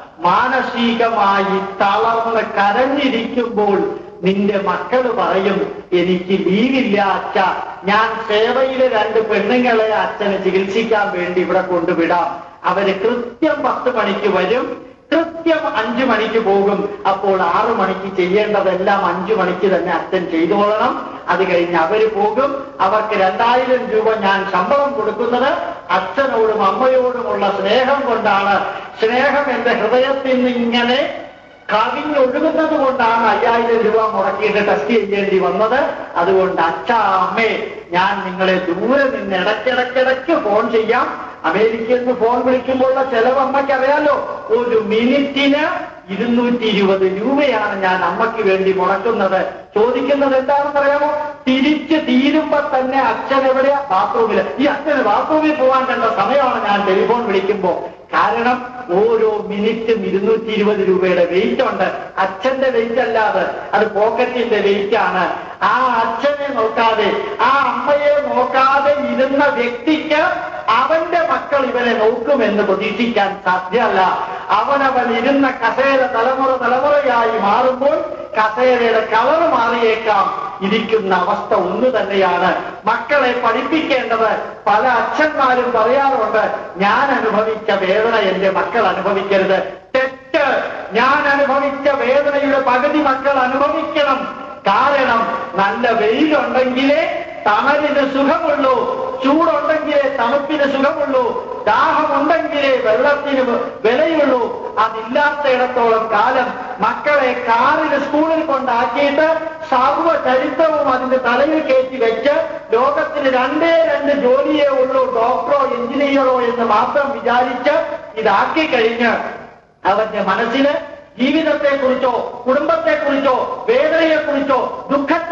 മാനസികമായി തളർന്ന് കരഞ്ഞിരിക്കുമ്പോൾ നിന്റെ മക്കൾ പറയും എനിക്ക് ലീവില്ല അച്ഛ ഞാൻ സേവയിലെ രണ്ട് പെണ്ണുങ്ങളെ അച്ഛന് ചികിത്സിക്കാൻ വേണ്ടി ഇവിടെ കൊണ്ടുവിടാം അവര് കൃത്യം പത്ത് മണിക്ക് വരും കൃത്യം അഞ്ചു മണിക്ക് പോകും അപ്പോൾ ആറു മണിക്ക് ചെയ്യേണ്ടതെല്ലാം അഞ്ചു മണിക്ക് തന്നെ അച്ഛൻ ചെയ്തോളണം അത് കഴിഞ്ഞ് അവര് പോകും അവർക്ക് രണ്ടായിരം രൂപ ഞാൻ ശമ്പളം കൊടുക്കുന്നത് അച്ഛനോടും അമ്മയോടുമുള്ള സ്നേഹം കൊണ്ടാണ് സ്നേഹം എന്റെ ഹൃദയത്തിൽ നിന്ന് ഇങ്ങനെ കവിഞ്ഞൊഴുകുന്നത് കൊണ്ടാണ് അയ്യായിരം രൂപ മുടക്കിയിട്ട് ടെസ്റ്റ് ചെയ്യേണ്ടി വന്നത് അതുകൊണ്ട് അച്ഛാ അമ്മേ ഞാൻ നിങ്ങളെ ദൂരെ നിന്ന് ഇടയ്ക്കിടയ്ക്കിടയ്ക്ക് ഫോൺ ചെയ്യാം അമേരിക്കയിൽ നിന്ന് ഫോൺ വിളിക്കുമ്പോഴുള്ള ചെലവ് അമ്മയ്ക്ക് അറിയാലോ ഒരു മിനിറ്റിന് ഇരുന്നൂറ്റി ഇരുപത് രൂപയാണ് ഞാൻ അമ്മയ്ക്ക് വേണ്ടി മുടക്കുന്നത് ചോദിക്കുന്നത് എന്താണെന്ന് അറിയാമോ തിരിച്ച് തീരുമ്പോ തന്നെ അച്ഛൻ എവിടെയാ ബാത്റൂമില് ഈ അച്ഛന് ബാത്റൂമിൽ പോകാൻ കണ്ട സമയമാണ് ഞാൻ ടെലിഫോൺ വിളിക്കുമ്പോ കാരണം ഓരോ മിനിറ്റും ഇരുന്നൂറ്റി ഇരുപത് രൂപയുടെ വെയിറ്റ് ഉണ്ട് അച്ഛന്റെ വെയിറ്റ് അല്ലാതെ അത് പോക്കറ്റിന്റെ വെയിറ്റ് ആണ് ആ അച്ഛനെ നോക്കാതെ ആ അമ്മയെ നോക്കാതെ ഇരുന്ന വ്യക്തിക്ക് അവന്റെ മക്കൾ ഇവനെ നോക്കുമെന്ന് പ്രതീക്ഷിക്കാൻ സാധ്യമല്ല അവനവൻ ഇരുന്ന കസേര തലമുറ തലമുറയായി മാറുമ്പോൾ കസേരയുടെ കളർ മാറിയേക്കാം ഇരിക്കുന്ന അവസ്ഥ ഒന്ന് തന്നെയാണ് മക്കളെ പഠിപ്പിക്കേണ്ടത് പല അച്ഛന്മാരും പറയാറുണ്ട് ഞാൻ അനുഭവിച്ച വേദന എന്റെ മക്കൾ അനുഭവിക്കരുത് തെറ്റ് ഞാൻ അനുഭവിച്ച വേദനയുടെ പകുതി മക്കൾ അനുഭവിക്കണം കാരണം നല്ല വെയിലുണ്ടെങ്കിലേ തണലിന് സുഖമുള്ളൂ ചൂടുണ്ടെങ്കിലേ തണുപ്പിന് സുഖമുള്ളൂ ദാഹമുണ്ടെങ്കിലേ വെള്ളത്തിന് വിലയുള്ളൂ അതില്ലാത്തയിടത്തോളം കാലം മക്കളെ കാറിന് സ്കൂളിൽ കൊണ്ടാക്കിയിട്ട് സർവ്വ ചരിത്രവും അതിന്റെ തലയിൽ കയറ്റി വെച്ച് ലോകത്തിന് രണ്ടേ രണ്ട് ജോലിയേ ഉള്ളൂ ഡോക്ടറോ എഞ്ചിനീയറോ എന്ന് മാത്രം വിചാരിച്ച് ഇതാക്കി കഴിഞ്ഞ് അവന്റെ മനസ്സിന് ജീവിതത്തെക്കുറിച്ചോ കുടുംബത്തെക്കുറിച്ചോ വേദനയെക്കുറിച്ചോ ദുഃഖത്തെക്കുറിച്ചോ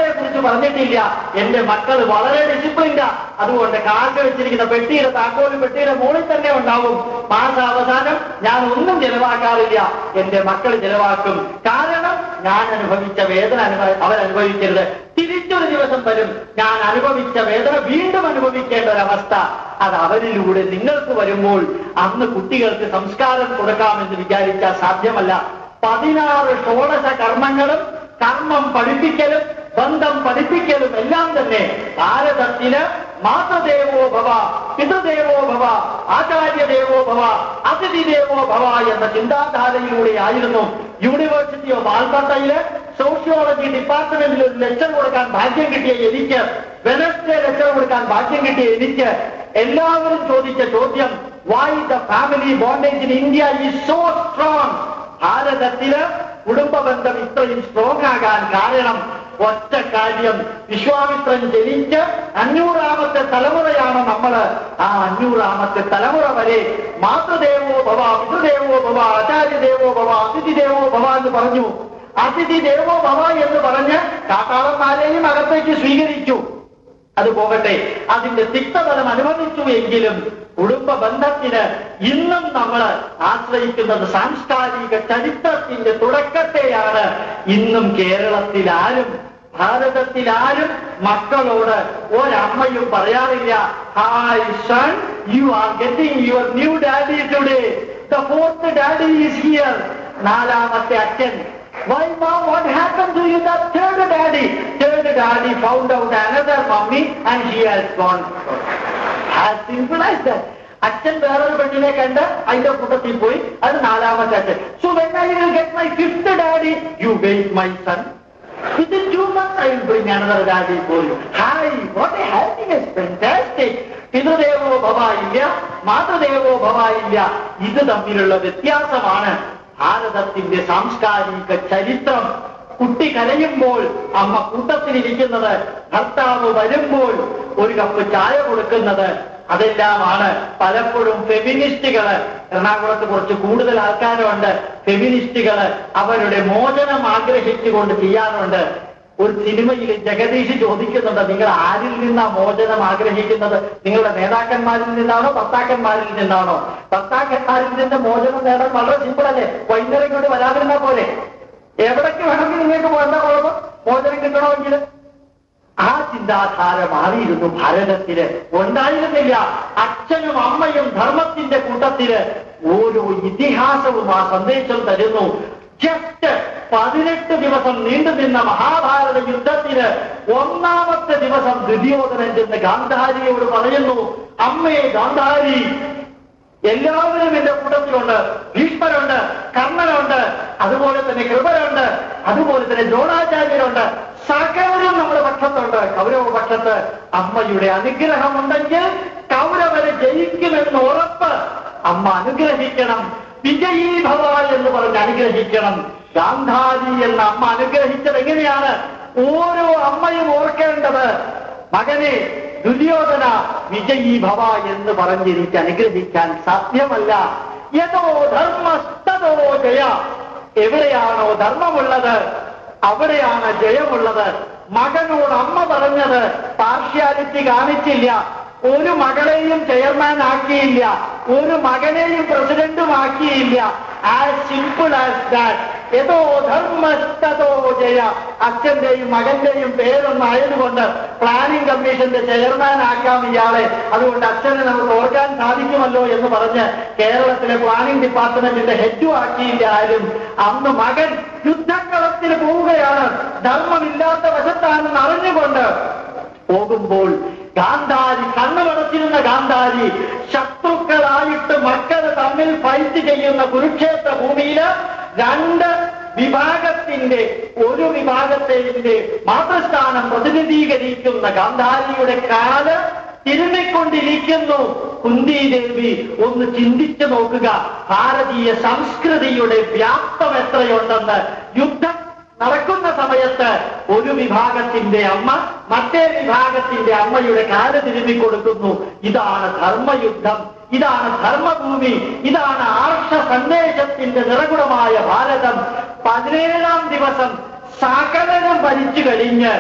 പറഞ്ഞിട്ടില്ല എന്റെ മക്കൾ വളരെ ഡിസിപ്ലിൻഡാ അതുകൊണ്ട് കാർഡ് വെച്ചിരിക്കുന്ന പെട്ടിയുടെ താക്കോല് പെട്ടിയുടെ മുകളിൽ തന്നെ ഉണ്ടാവും മാസാവസാനം ഞാൻ ഒന്നും ചെലവാക്കാറില്ല എന്റെ മക്കൾ ചെലവാക്കും കാരണം ഞാൻ അനുഭവിച്ച വേദന അനുഭവ അവരനുഭവിക്കരുത് തിരിച്ചൊരു ദിവസം വരും ഞാൻ അനുഭവിച്ച വേദന വീണ്ടും അനുഭവിക്കേണ്ട ഒരവസ്ഥ അത് അവരിലൂടെ നിങ്ങൾക്ക് വരുമ്പോൾ അന്ന് കുട്ടികൾക്ക് സംസ്കാരം കൊടുക്കാമെന്ന് വിചാരിച്ചാൽ സാധ്യമല്ല പതിനാറ് ഷോഡശ കർമ്മങ്ങളും കർമ്മം പഠിപ്പിക്കലും ബന്ധം പഠിപ്പിക്കലും എല്ലാം തന്നെ ഭാരതത്തിന് മാതൃദേവോ ഭവ പിതൃദേവോ ഭവ ആചാര്യദേവോ ഭവ അതിഥി ദേവോ ഭവ എന്ന ചിന്താധാരയിലൂടെ ആയിരുന്നു യൂണിവേഴ്സിറ്റി ഓഫ് ആൽബർട്ടയില് സോഷ്യോളജി ഡിപ്പാർട്ട്മെന്റിൽ ഒരു ലെക്ചർ കൊടുക്കാൻ ഭാഗ്യം കിട്ടിയ എനിക്ക് വെനസ്ഡേ ലെക്ചർ കൊടുക്കാൻ ഭാഗ്യം കിട്ടിയ എനിക്ക് എല്ലാവരും ചോദിച്ച ചോദ്യം why the family bondage in India is so strong ഭാരതത്തില് കുടുംബ ബന്ധം ഇത്രയും സ്ട്രോങ് ആകാൻ കാരണം ഒറ്റ കാര്യം വിശ്വാമിത്രൻ ജനിച്ച് അഞ്ഞൂറാമത്തെ തലമുറയാണ് നമ്മൾ ആ അഞ്ഞൂറാമത്തെ തലമുറ വരെ മാതൃദേവോ ഭവ പിതൃദേവോ ഭവ ആചാര്യദേവോ ഭവ അതിഥി ദേവോ ഭവ എന്ന് പറഞ്ഞു അതിഥി ദേവോ ഭവ എന്ന് പറഞ്ഞ് കാട്ടാളന്മാരെയും അകത്തേക്ക് സ്വീകരിച്ചു അത് പോകട്ടെ അതിന്റെ തിക്തഫലം അനുഭവിച്ചു എങ്കിലും കുടുംബ ബന്ധത്തിന് ഇന്നും നമ്മൾ ആശ്രയിക്കുന്നത് സാംസ്കാരിക ചരിത്രത്തിന്റെ തുടക്കത്തെയാണ് ഇന്നും കേരളത്തിൽ ആരും ഭാരതത്തിൽ ആരും മക്കളോട് ഒരമ്മയും പറയാറില്ല hi son you are getting your new daddy today the fourth daddy is here നാലാമത്തെ അച്ഛൻ Why mom, what happened to you? The third daddy. Third daddy found out another mommy and she has gone. As simple as that. അച്ഛൻ വേറൊരു പെണ്ണിനെ കണ്ട് അതിന്റെ കൂട്ടത്തിൽ പോയി അത് നാലാമത്തെ അച്ഛൻ so when I will get my fifth daddy you wait my son Within two months I will bring another daddy for you. Hi, what a happiness, fantastic. പിതൃദേവോ ഭവ ഇല്ല മാതൃദേവോ ഭവ ഇല്ല ഇത് തമ്മിലുള്ള വ്യത്യാസമാണ് ഭാരതത്തിന്റെ സാംസ്കാരിക ചരിത്രം കുട്ടി കരയുമ്പോൾ അമ്മ കൂട്ടത്തിലിരിക്കുന്നത് ഭർത്താവ് വരുമ്പോൾ ഒരു കപ്പ് ചായ കൊടുക്കുന്നത് അതെല്ലാമാണ് പലപ്പോഴും ഫെമിനിസ്റ്റുകള് എറണാകുളത്ത് കുറച്ച് കൂടുതൽ ആൾക്കാരുണ്ട് ഫെമിനിസ്റ്റുകള് അവരുടെ മോചനം ആഗ്രഹിച്ചുകൊണ്ട് ചെയ്യാറുണ്ട് ഒരു സിനിമയിൽ ജഗദീഷ് ചോദിക്കുന്നുണ്ട് നിങ്ങൾ ആരിൽ നിന്നാ മോചനം ആഗ്രഹിക്കുന്നത് നിങ്ങളുടെ നേതാക്കന്മാരിൽ നിന്നാണോ ഭർത്താക്കന്മാരിൽ നിന്നാണോ ഭർത്താക്കന്മാരിൽ നിന്ന് മോചനം നേടാൻ വളരെ സിമ്പിൾ അല്ലേ വൈകുന്നേരം ഇങ്ങോട്ട് വരാതിരുന്നാ പോലെ എവിടേക്ക് വേണമെങ്കിൽ നിങ്ങൾക്ക് പോകേണ്ട കുഴപ്പം മോചനം കിട്ടണമെങ്കിൽ ആ ചിന്താധാര മാറിയിരുന്നു ഭാരതത്തില് ഉണ്ടായിരുന്നില്ല അച്ഛനും അമ്മയും ധർമ്മത്തിന്റെ കൂട്ടത്തില് ഓരോ ഇതിഹാസവും ആ സന്ദേശം തരുന്നു ജസ്റ്റ് പതിനെട്ട് ദിവസം നീണ്ടുനിന്ന മഹാഭാരത യുദ്ധത്തിന് ഒന്നാമത്തെ ദിവസം ദുര്യോധനൻ ചെന്ന് ഗാന്ധാരിയോട് പറയുന്നു അമ്മേ ഗാന്ധാരി എല്ലാവരും എന്റെ കൂട്ടത്തിലുണ്ട് ഭീഷ്മരുണ്ട് കർണനുണ്ട് അതുപോലെ തന്നെ കൃപരുണ്ട് അതുപോലെ തന്നെ ദ്രോണാചാര്യരുണ്ട് സകലരും നമ്മുടെ പക്ഷത്തുണ്ട് കൗരവ പക്ഷത്ത് അമ്മയുടെ അനുഗ്രഹമുണ്ടെങ്കിൽ കൗരവരെ ജയിക്കുമെന്ന് ഉറപ്പ് അമ്മ അനുഗ്രഹിക്കണം വിജയീ ഭവ എന്ന് പറഞ്ഞ് അനുഗ്രഹിക്കണം ഗാന്ധാരി എന്ന അമ്മ അനുഗ്രഹിച്ചത് എങ്ങനെയാണ് ഓരോ അമ്മയും ഓർക്കേണ്ടത് മകനെ ദുര്യോധന വിജയീ ഭവ എന്ന് പറഞ്ഞ് എനിക്ക് അനുഗ്രഹിക്കാൻ സാധ്യമല്ല യഥോ ധർമ്മസ്തോ ജയ എവിടെയാണോ ധർമ്മമുള്ളത് അവിടെയാണ് ജയമുള്ളത് മകനോട് അമ്മ പറഞ്ഞത് പാർഷ്യാലിറ്റി കാണിച്ചില്ല ഒരു മകളെയും ചെയർമാൻ ആക്കിയില്ല ഒരു മകനെയും പ്രസിഡന്റും ആക്കിയില്ല ആസ് സിമ്പിൾ ആസ് ദാറ്റ് ഏതോ ധർമ്മസ്തോ ജയ അച്ഛന്റെയും മകന്റെയും പേരൊന്നായതുകൊണ്ട് പ്ലാനിംഗ് കമ്മീഷന്റെ ചെയർമാൻ ആക്കാം ഇയാളെ അതുകൊണ്ട് അച്ഛനെ നമുക്ക് ഓർക്കാൻ സാധിക്കുമല്ലോ എന്ന് പറഞ്ഞ് കേരളത്തിലെ പ്ലാനിംഗ് ഡിപ്പാർട്ട്മെന്റിന്റെ ഹെഡും ആക്കിയില്ല ആരും അന്ന് മകൻ യുദ്ധക്കളത്തിന് പോവുകയാണ് ധർമ്മമില്ലാത്ത വശത്താണെന്ന് അറിഞ്ഞുകൊണ്ട് പോകുമ്പോൾ ഗാന്ധാരി കണ്ണുമടച്ചിരുന്ന ഗാന്ധാരി ശത്രുക്കളായിട്ട് മക്കൾ തമ്മിൽ ഫൈറ്റ് ചെയ്യുന്ന കുരുക്ഷേത്ര ഭൂമിയില് രണ്ട് വിഭാഗത്തിന്റെ ഒരു വിഭാഗത്തിന്റെ മാതൃസ്ഥാനം പ്രതിനിധീകരിക്കുന്ന ഗാന്ധാരിയുടെ കാല് തിരുമ്മിക്കൊണ്ടിരിക്കുന്നു കുന്തിദേവി ഒന്ന് ചിന്തിച്ചു നോക്കുക ഭാരതീയ സംസ്കൃതിയുടെ വ്യാപ്തം എത്രയുണ്ടെന്ന് യുദ്ധം നടക്കുന്ന സമയത്ത് ഒരു വിഭാഗത്തിന്റെ അമ്മ മറ്റേ വിഭാഗത്തിന്റെ അമ്മയുടെ കാല് തിരുമ്മി കൊടുക്കുന്നു ഇതാണ് ധർമ്മയുദ്ധം ഇതാണ് ധർമ്മഭൂമി ഇതാണ് ആർഷ സന്ദേശത്തിന്റെ നിറകുടമായ ഭാരതം പതിനേഴാം ദിവസം സകലനം ഭരിച്ചു കഴിഞ്ഞ്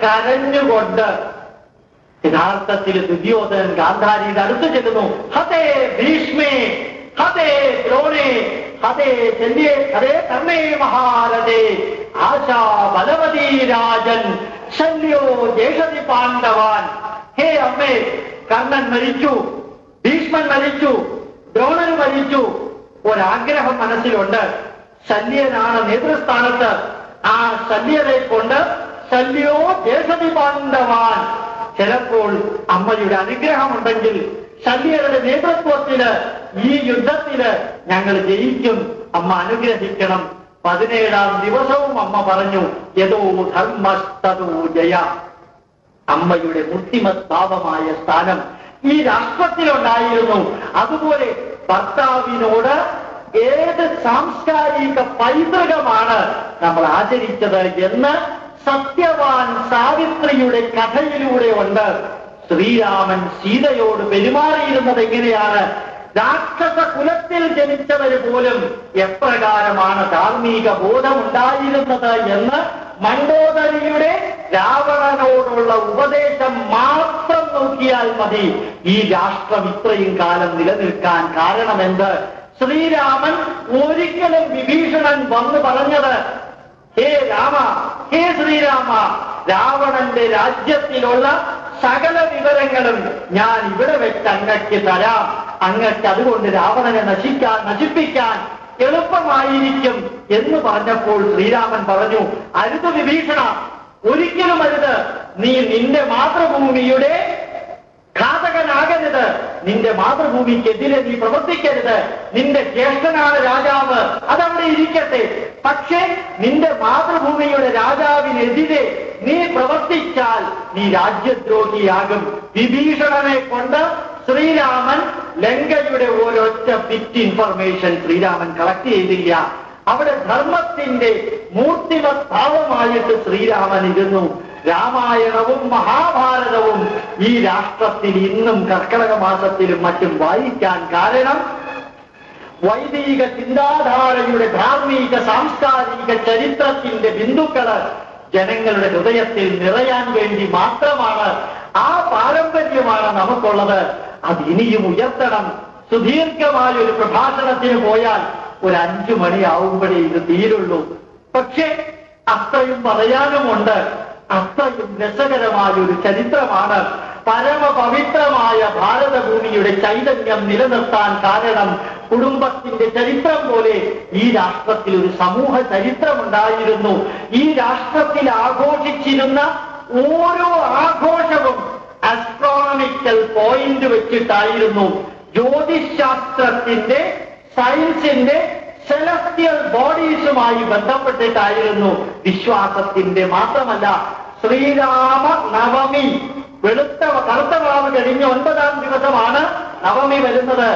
കരഞ്ഞുകൊണ്ട് യഥാർത്ഥത്തിൽ ദുര്യോധനൻ ഗാന്ധാരിയുടെ അടുത്ത് ചെല്ലുന്നു ഹതേ ഭീഷ്മേ ഹതേ ദ്രോണേ ഹതേ ചെല്ലിയേ ഹതേ കർണേ മഹാരഥേ ആശാ ബലവതീ രാജൻ ശല്യോ ജേഷതി പാണ്ഡവാൻ ഹേ അമ്മേ കർണൻ മരിച്ചു ഭീഷ്മൻ മരിച്ചു ദ്രോണൻ മരിച്ചു ഒരാഗ്രഹം മനസ്സിലുണ്ട് ശല്യനാണ് നേതൃസ്ഥാനത്ത് ആ ശല്യരെ കൊണ്ട് ശല്യോ ജേഷതി പാണ്ഡവാൻ ചിലപ്പോൾ അമ്മയുടെ അനുഗ്രഹമുണ്ടെങ്കിൽ ശല്യരുടെ നേതൃത്വത്തില് ഈ യുദ്ധത്തില് ഞങ്ങൾ ജയിക്കും അമ്മ അനുഗ്രഹിക്കണം പതിനേഴാം ദിവസവും അമ്മ പറഞ്ഞു യഥോ ധർമ്മസ്തോ ജയ അമ്മയുടെ ബുദ്ധിമത്ഭാവമായ സ്ഥാനം ഈ രാഷ്ട്രത്തിലുണ്ടായിരുന്നു അതുപോലെ ഭർത്താവിനോട് ഏത് സാംസ്കാരിക പൈതൃകമാണ് നമ്മൾ ആചരിച്ചത് എന്ന് സത്യവാൻ സാവിത്രിയുടെ കഥയിലൂടെ ഉണ്ട് ശ്രീരാമൻ സീതയോട് പെരുമാറിയിരുന്നത് എങ്ങനെയാണ് രാക്ഷസ കുലത്തിൽ ജനിച്ചവര് പോലും എപ്രകാരമാണ് ധാർമ്മിക ബോധമുണ്ടായിരുന്നത് എന്ന് മണ്ഡോദരിയുടെ രാവണനോടുള്ള ഉപദേശം മാത്രം നോക്കിയാൽ മതി ഈ രാഷ്ട്രം ഇത്രയും കാലം നിലനിൽക്കാൻ കാരണമെന്ത് ശ്രീരാമൻ ഒരിക്കലും വിഭീഷണൻ വന്നു പറഞ്ഞത് ഹേ രാമ ഹേ ശ്രീരാമ രാവണന്റെ രാജ്യത്തിലുള്ള സകല വിവരങ്ങളും ഞാൻ ഇവിടെ വെച്ച് അങ്ങയ്ക്ക് തരാം അങ്ങയ്ക്ക് അതുകൊണ്ട് രാവണനെ നശിക്കാൻ നശിപ്പിക്കാൻ എളുപ്പമായിരിക്കും എന്ന് പറഞ്ഞപ്പോൾ ശ്രീരാമൻ പറഞ്ഞു അരുത് വിഭീഷണ ഒരിക്കലും അരുത് നീ നിന്റെ മാതൃഭൂമിയുടെ ഘാതകനാകരുത് നിന്റെ മാതൃഭൂമിക്കെതിരെ നീ പ്രവർത്തിക്കരുത് നിന്റെ ജ്യേഷ്ഠനാണ് രാജാവ് അതവിടെ ഇരിക്കട്ടെ പക്ഷേ നിന്റെ മാതൃഭൂമിയുടെ രാജാവിനെതിരെ നീ പ്രവർത്തിച്ചാൽ നീ രാജ്യദ്രോഹിയാകും വിഭീഷണനെ കൊണ്ട് ശ്രീരാമൻ ലങ്കയുടെ ഒരൊറ്റ ബിറ്റ് ഇൻഫർമേഷൻ ശ്രീരാമൻ കളക്ട് ചെയ്തില്ല അവിടെ ധർമ്മത്തിന്റെ മൂർത്തിമത് ഭാവമായിട്ട് ശ്രീരാമൻ ഇരുന്നു രാമായണവും മഹാഭാരതവും ഈ രാഷ്ട്രത്തിൽ ഇന്നും കർക്കടക മാസത്തിലും മറ്റും വായിക്കാൻ കാരണം വൈദിക ചിന്താധാരയുടെ ധാർമ്മിക സാംസ്കാരിക ചരിത്രത്തിന്റെ ബിന്ദുക്കള് ജനങ്ങളുടെ ഹൃദയത്തിൽ നിറയാൻ വേണ്ടി മാത്രമാണ് ആ പാരമ്പര്യമാണ് നമുക്കുള്ളത് അത് ഇനിയും ഉയർത്തണം സുദീർഘമായ ഒരു പ്രഭാഷണത്തിന് പോയാൽ ഒരു അഞ്ചു മണിയാവുമ്പോഴേ ഇത് തീരുള്ളൂ പക്ഷേ അത്രയും പറയാനുമുണ്ട് അത്രയും രസകരമായ ഒരു ചരിത്രമാണ് പരമപവിത്രമായ ഭാരതഭൂമിയുടെ ചൈതന്യം നിലനിർത്താൻ കാരണം കുടുംബത്തിന്റെ ചരിത്രം പോലെ ഈ രാഷ്ട്രത്തിൽ ഒരു സമൂഹ ചരിത്രമുണ്ടായിരുന്നു ഈ രാഷ്ട്രത്തിൽ ആഘോഷിച്ചിരുന്ന ഓരോ ആഘോഷവും അസ്ട്രോണമിക്കൽ പോയിന്റ് വെച്ചിട്ടായിരുന്നു ജ്യോതിശാസ്ത്രത്തിന്റെ സയൻസിന്റെ സെലസ്റ്റിയൽ ബോഡീസുമായി ബന്ധപ്പെട്ടിട്ടായിരുന്നു വിശ്വാസത്തിന്റെ മാത്രമല്ല ശ്രീരാമ നവമി വെളുത്ത കറുത്ത വാവ് കഴിഞ്ഞ് ഒൻപതാം ദിവസമാണ് നവമി വരുന്നത്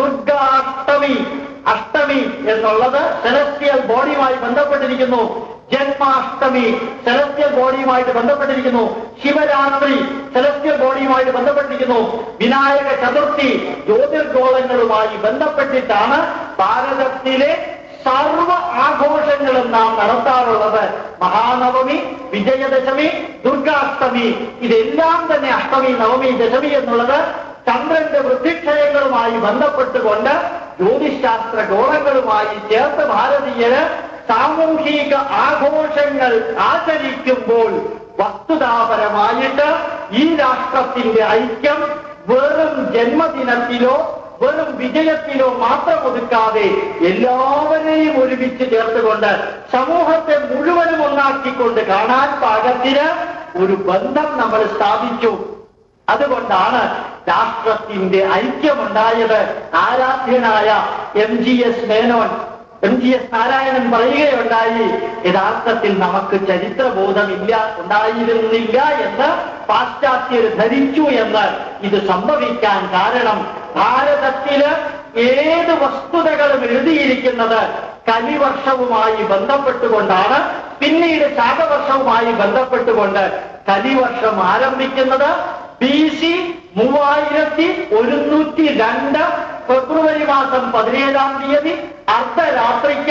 ദുർഗാഷ്ടമി അഷ്ടമി എന്നുള്ളത് സെലസ്റ്റിയൽ ബോഡിയുമായി ബന്ധപ്പെട്ടിരിക്കുന്നു ജന്മാഷ്ടമി സെലസ്റ്റിയൽ ബോഡിയുമായിട്ട് ബന്ധപ്പെട്ടിരിക്കുന്നു ശിവരാത്രി സെലസ്റ്റിയൽ ബോഡിയുമായിട്ട് ബന്ധപ്പെട്ടിരിക്കുന്നു വിനായക ചതുർത്ഥി ജ്യോതിർഗോളങ്ങളുമായി ബന്ധപ്പെട്ടിട്ടാണ് ഭാരതത്തിലെ സർവ ആഘോഷങ്ങളും നാം നടത്താറുള്ളത് മഹാനവമി വിജയദശമി ദുർഗാഷ്ടമി ഇതെല്ലാം തന്നെ അഷ്ടമി നവമി ദശമി എന്നുള്ളത് ചന്ദ്രന്റെ വൃദ്ധിക്ഷയങ്ങളുമായി ബന്ധപ്പെട്ടുകൊണ്ട് ജ്യോതിശാസ്ത്ര ഗോളങ്ങളുമായി ചേർത്ത് ഭാരതീയര് സാമൂഹിക ആഘോഷങ്ങൾ ആചരിക്കുമ്പോൾ വസ്തുതാപരമായിട്ട് ഈ രാഷ്ട്രത്തിന്റെ ഐക്യം വെറും ജന്മദിനത്തിലോ വെറും വിജയത്തിലോ മാത്രം ഒതുക്കാതെ എല്ലാവരെയും ഒരുമിച്ച് ചേർത്തുകൊണ്ട് സമൂഹത്തെ മുഴുവനും ഒന്നാക്കിക്കൊണ്ട് കാണാൻ പാകത്തിന് ഒരു ബന്ധം നമ്മൾ സ്ഥാപിച്ചു അതുകൊണ്ടാണ് രാഷ്ട്രത്തിന്റെ ഐക്യമുണ്ടായത് ആരാധ്യനായ M G S Menon M G S Narayanan പറയുകയുണ്ടായി യഥാർത്ഥത്തിൽ നമുക്ക് ചരിത്രബോധമില്ല ഉണ്ടായിരുന്നില്ല എന്ന് പാശ്ചാത്യർ ധരിച്ചു എന്ന് ഇത് സംഭവിക്കാൻ കാരണം ഭാരതത്തില് ഏത് വസ്തുതകളും എഴുതിയിരിക്കുന്നത് കലിവർഷവുമായി ബന്ധപ്പെട്ടുകൊണ്ടാണ് പിന്നീട് ശാഖവർഷവുമായി ബന്ധപ്പെട്ടുകൊണ്ട് കലിവർഷം ആരംഭിക്കുന്നത് ബി സി മൂവായിരത്തി ഒരുന്നൂറ്റി രണ്ട് ഫെബ്രുവരി മാസം പതിനേഴാം തീയതി അർദ്ധരാത്രിക്ക്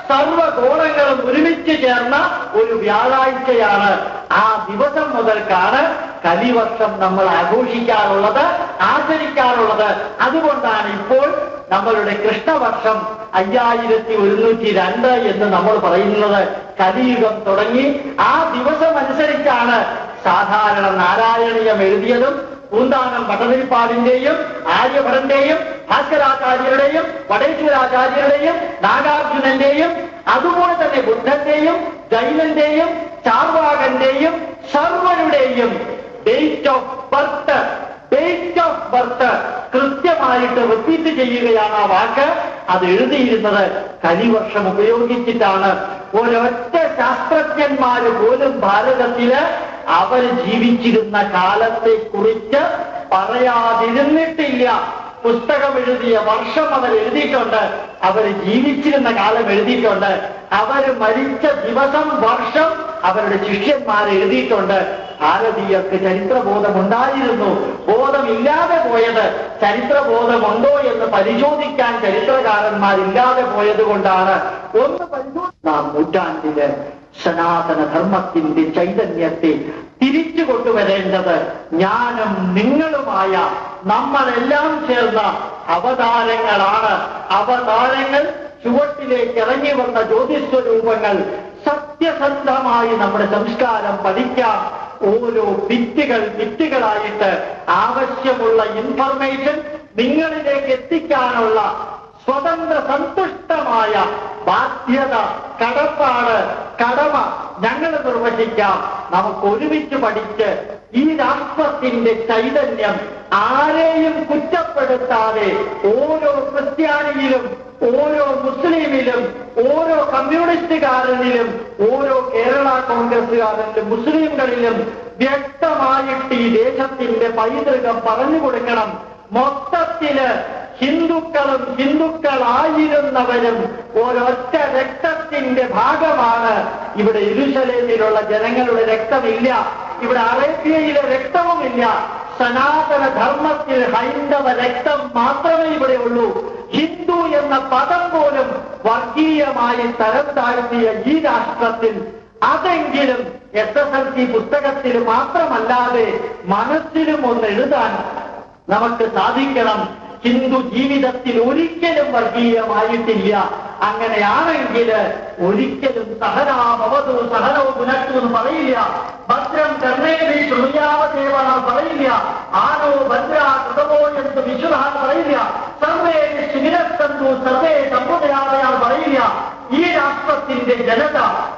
സർവഗോളങ്ങളും ഒരുമിച്ച് ചേർന്ന ഒരു വ്യാഴാഴ്ചയാണ് ആ ദിവസം മുതൽക്കാണ് കലിവർഷം നമ്മൾ ആഘോഷിക്കാറുള്ളത് ആചരിക്കാറുള്ളത് അതുകൊണ്ടാണ് ഇപ്പോൾ നമ്മളുടെ കൃഷ്ണവർഷം അയ്യായിരത്തി ഒരുന്നൂറ്റി രണ്ട് എന്ന് നമ്മൾ പറയുന്നത് കലിയുഗം തുടങ്ങി ആ ദിവസം അനുസരിച്ചാണ് സാധാരണ നാരായണീയം എഴുതിയതും പൂന്താനം ഭട്ടതിരിപ്പാടിന്റെയും ആര്യഭടന്റെയും ഭാസ്കരാചാര്യരുടെയും വടേശ്വരാചാര്യരുടെയും നാഗാർജുനന്റെയും അതുപോലെ തന്നെ ബുദ്ധന്റെയും ജൈനന്റെയും ചാർവാകന്റെയും സർവരുടെയും date of birth date of birth കൃത്യമായിട്ട് റിപ്പീറ്റ് ചെയ്യുകയാണ് ആ വാക്ക് അത് എഴുതിയിരുന്നത് കലിവർഷം ഉപയോഗിച്ചിട്ടാണ് ഒരൊറ്റ ശാസ്ത്രജ്ഞന്മാര് പോലും ഭാരതത്തില് അവർ ജീവിച്ചിരുന്ന കാലത്തെ കുറിച്ച് പറയാതിരുന്നിട്ടില്ല പുസ്തകം എഴുതിയ വർഷം അവർ എഴുതിയിട്ടുണ്ട് അവർ ജീവിച്ചിരുന്ന കാലം എഴുതിയിട്ടുണ്ട് അവർ മരിച്ച ദിവസം വർഷം അവരുടെ ശിഷ്യന്മാർ എഴുതിയിട്ടുണ്ട് ഭാരതീയർക്ക് ചരിത്രബോധമുണ്ടായിരുന്നു ബോധമില്ലാതെ പോയത് ചരിത്രബോധമുണ്ടോ എന്ന് പരിശോധിക്കാൻ ചരിത്രകാരന്മാരില്ലാതെ പോയത് കൊണ്ടാണ് ഒന്ന് പരിശോധിക്കാം നൂറ്റാണ്ടില് സനാതന ധർമ്മത്തിന്റെ ചൈതന്യത്തെ തിരിച്ചു കൊണ്ടുവരേണ്ടത് ഞാനും നിങ്ങളുമായ നമ്മളെല്ലാം ചേർന്ന അവതാരങ്ങളാണ് അവതാരങ്ങൾ ചുവട്ടിലേക്ക് ഇറങ്ങി വന്ന ജ്യോതിസ്വരൂപങ്ങൾ സത്യസന്ധമായി നമ്മുടെ സംസ്കാരം പഠിക്കാം ഓരോ ഭിത്തികൾ ഭിത്തികളായിട്ട് ആവശ്യമുള്ള ഇൻഫർമേഷൻ നിങ്ങളിലേക്ക് എത്തിക്കാനുള്ള സ്വതന്ത്ര സന്തുഷ്ടമായ ബാധ്യത കടപ്പാട് കടമ ഞങ്ങൾ നിർവഹിക്കാം നമുക്ക് ഒരുമിച്ച് പഠിച്ച് ഈ രാഷ്ട്രത്തിന്റെ ചൈതന്യം ആരെയും കുറ്റപ്പെടുത്താതെ ഓരോ ക്രിസ്ത്യാനിയിലും ഓരോ മുസ്ലിമിലും ഓരോ കമ്മ്യൂണിസ്റ്റുകാരനിലും ഓരോ കേരള കോൺഗ്രസുകാരനിലും മുസ്ലിംകളിലും വ്യക്തമായിട്ട് ഈ ദേശത്തിന്റെ പൈതൃകം പറഞ്ഞു കൊടുക്കണം മൊത്തത്തില് ഹിന്ദുക്കളും ഹിന്ദുക്കളായിരുന്നവരും ഒരൊറ്റ രക്തത്തിന്റെ ഭാഗമാണ് ഇവിടെ ഇരുശലേമിലുള്ള ജനങ്ങളുടെ രക്തമില്ല ഇവിടെ അറേബ്യയിലെ രക്തവുമില്ല സനാതന ധർമ്മത്തിൽ ഹൈന്ദവ രക്തം മാത്രമേ ഇവിടെ ഉള്ളൂ ഹിന്ദു എന്ന പദം പോലും വർഗീയമായി തരം താഴ്ത്തിയ ഈ രാഷ്ട്രത്തിൽ അതെങ്കിലും എസ് എസ് എൽ സി പുസ്തകത്തിൽ മാത്രമല്ലാതെ മനസ്സിലും ഒന്ന് എഴുതാൻ നമുക്ക് സാധിക്കണം ഹിന്ദു ജീവിതത്തിൽ ഒരിക്കലും വർഗീയമായിട്ടില്ല അങ്ങനെയാണെങ്കിൽ ഒരിക്കലും സഹനാമവതു സഹനോ പുനർത്തു എന്ന് പറയില്ല ഭദ്രം കർണേവി ശൃണുയാവദേവ പറയില്ല ആനോ ഭദ്ര കൃതമോ എന്ന് വിശുദ്ധാൻ പറയില്ല സർവേ ശിരസ്തന്തു സർവേ സമ്പുതയാളയാൾ പറയില്ല ഈ രാഷ്ട്രത്തിന്റെ ജനത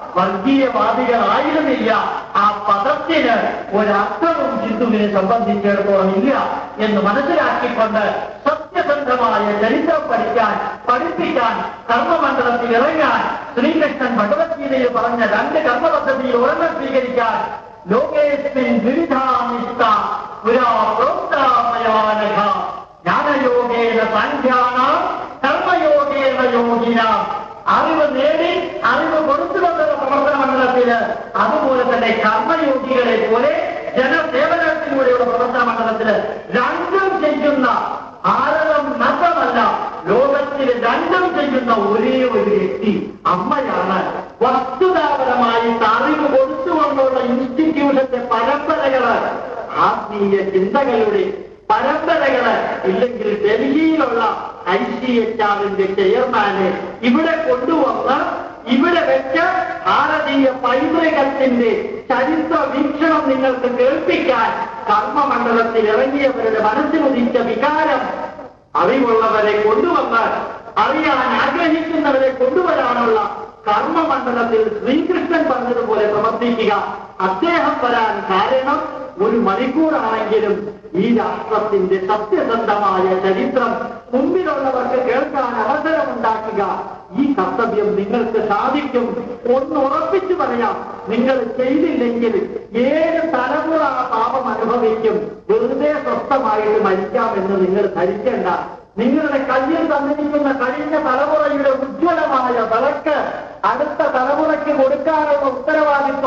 വർഗീയവാദികളായിരുന്നില്ല ആ പദത്തിന് ഒരർത്ഥവും ഹിന്ദുവിനെ സംബന്ധിച്ചിടത്തോളം ഇല്ല എന്ന് മനസ്സിലാക്കിക്കൊണ്ട് സത്യസന്ധമായ ചരിത്രം പഠിക്കാൻ പഠിപ്പിക്കാൻ കർമ്മമണ്ഡലത്തിൽ ഇറങ്ങാൻ ശ്രീകൃഷ്ണൻ ഭഗവത്ഗീതയിൽ പറഞ്ഞ രണ്ട് കർമ്മ പദ്ധതിയിൽ ഒരെണ്ണം സ്വീകരിക്കാൻ ലോകേസ്മിൻ വിവിധാനിഷ്ട പുരാ പ്രോക്താമയാനഘ ജ്ഞാനയോഗേന സാഖ്യാന കർമ്മയോഗേന യോഗിന അറിവ് നേടി അറിവ് കൊടുത്തുകൊണ്ടുള്ള പ്രവർത്തന മണ്ഡലത്തില് അതുപോലെ തന്നെ കർമ്മയോഗികളെ പോലെ ജനസേവനത്തിലൂടെയുള്ള പ്രവർത്തന മണ്ഡലത്തില് രണ്ടും ചെയ്യുന്ന ഭാരതം മാത്രമല്ല ലോകത്തിൽ രണ്ടും ചെയ്യുന്ന ഒരേ ഒരു വ്യക്തി അമ്മയാണ് വസ്തുതാപരമായി അറിവ് കൊടുത്തുകൊണ്ടുള്ള ഇൻസ്റ്റിറ്റ്യൂഷന്റെ പരമ്പരകള് ആത്മീയ ചിന്തകളുടെ പരമ്പരകള് ഇല്ലെങ്കിൽ ഡൽഹിയിലുള്ള ഐ സി എച്ച് ആറിന്റെ ചെയർമാന് ഇവിടെ കൊണ്ടുവന്ന് ഇവിടെ വെച്ച് ഭാരതീയ പൈതൃകത്തിന്റെ ചരിത്ര വീക്ഷണം നിങ്ങൾക്ക് കേൾപ്പിക്കാൻ കർമ്മമണ്ഡലത്തിൽ ഇറങ്ങിയവരുടെ മനസ്സിലുദിച്ച വികാരം അറിവുള്ളവരെ കൊണ്ടുവന്ന് അറിയാൻ ആഗ്രഹിക്കുന്നവരെ കൊണ്ടുവരാനുള്ള കർമ്മമണ്ഡലത്തിൽ ശ്രീകൃഷ്ണൻ പറഞ്ഞതുപോലെ പ്രവർത്തിക്കുക അദ്ദേഹം വരാൻ കാരണം ഒരു മണിക്കൂറാണെങ്കിലും ഈ രാഷ്ട്രത്തിന്റെ സത്യസന്ധമായ ചരിത്രം മുമ്പിലുള്ളവർക്ക് കേൾക്കാൻ അവസരമുണ്ടാക്കുക ഈ കർത്തവ്യം നിങ്ങൾക്ക് സാധിക്കും ഒന്ന് ഉറപ്പിച്ചു പറയാം നിങ്ങൾ ചെയ്തില്ലെങ്കിൽ ഏഴ് തലമുറ ആ പാപം അനുഭവിക്കും വെറുതെ സ്വസ്ഥമായിട്ട് മരിക്കാമെന്ന് നിങ്ങൾ ധരിക്കേണ്ട നിങ്ങളുടെ കയ്യിൽ തന്നിരിക്കുന്ന കഴിഞ്ഞ തലമുറയുടെ ഉജ്ജ്വലമായ വിളക്ക് അടുത്ത തലമുറയ്ക്ക് കൊടുക്കാനുള്ള ഉത്തരവാദിത്വം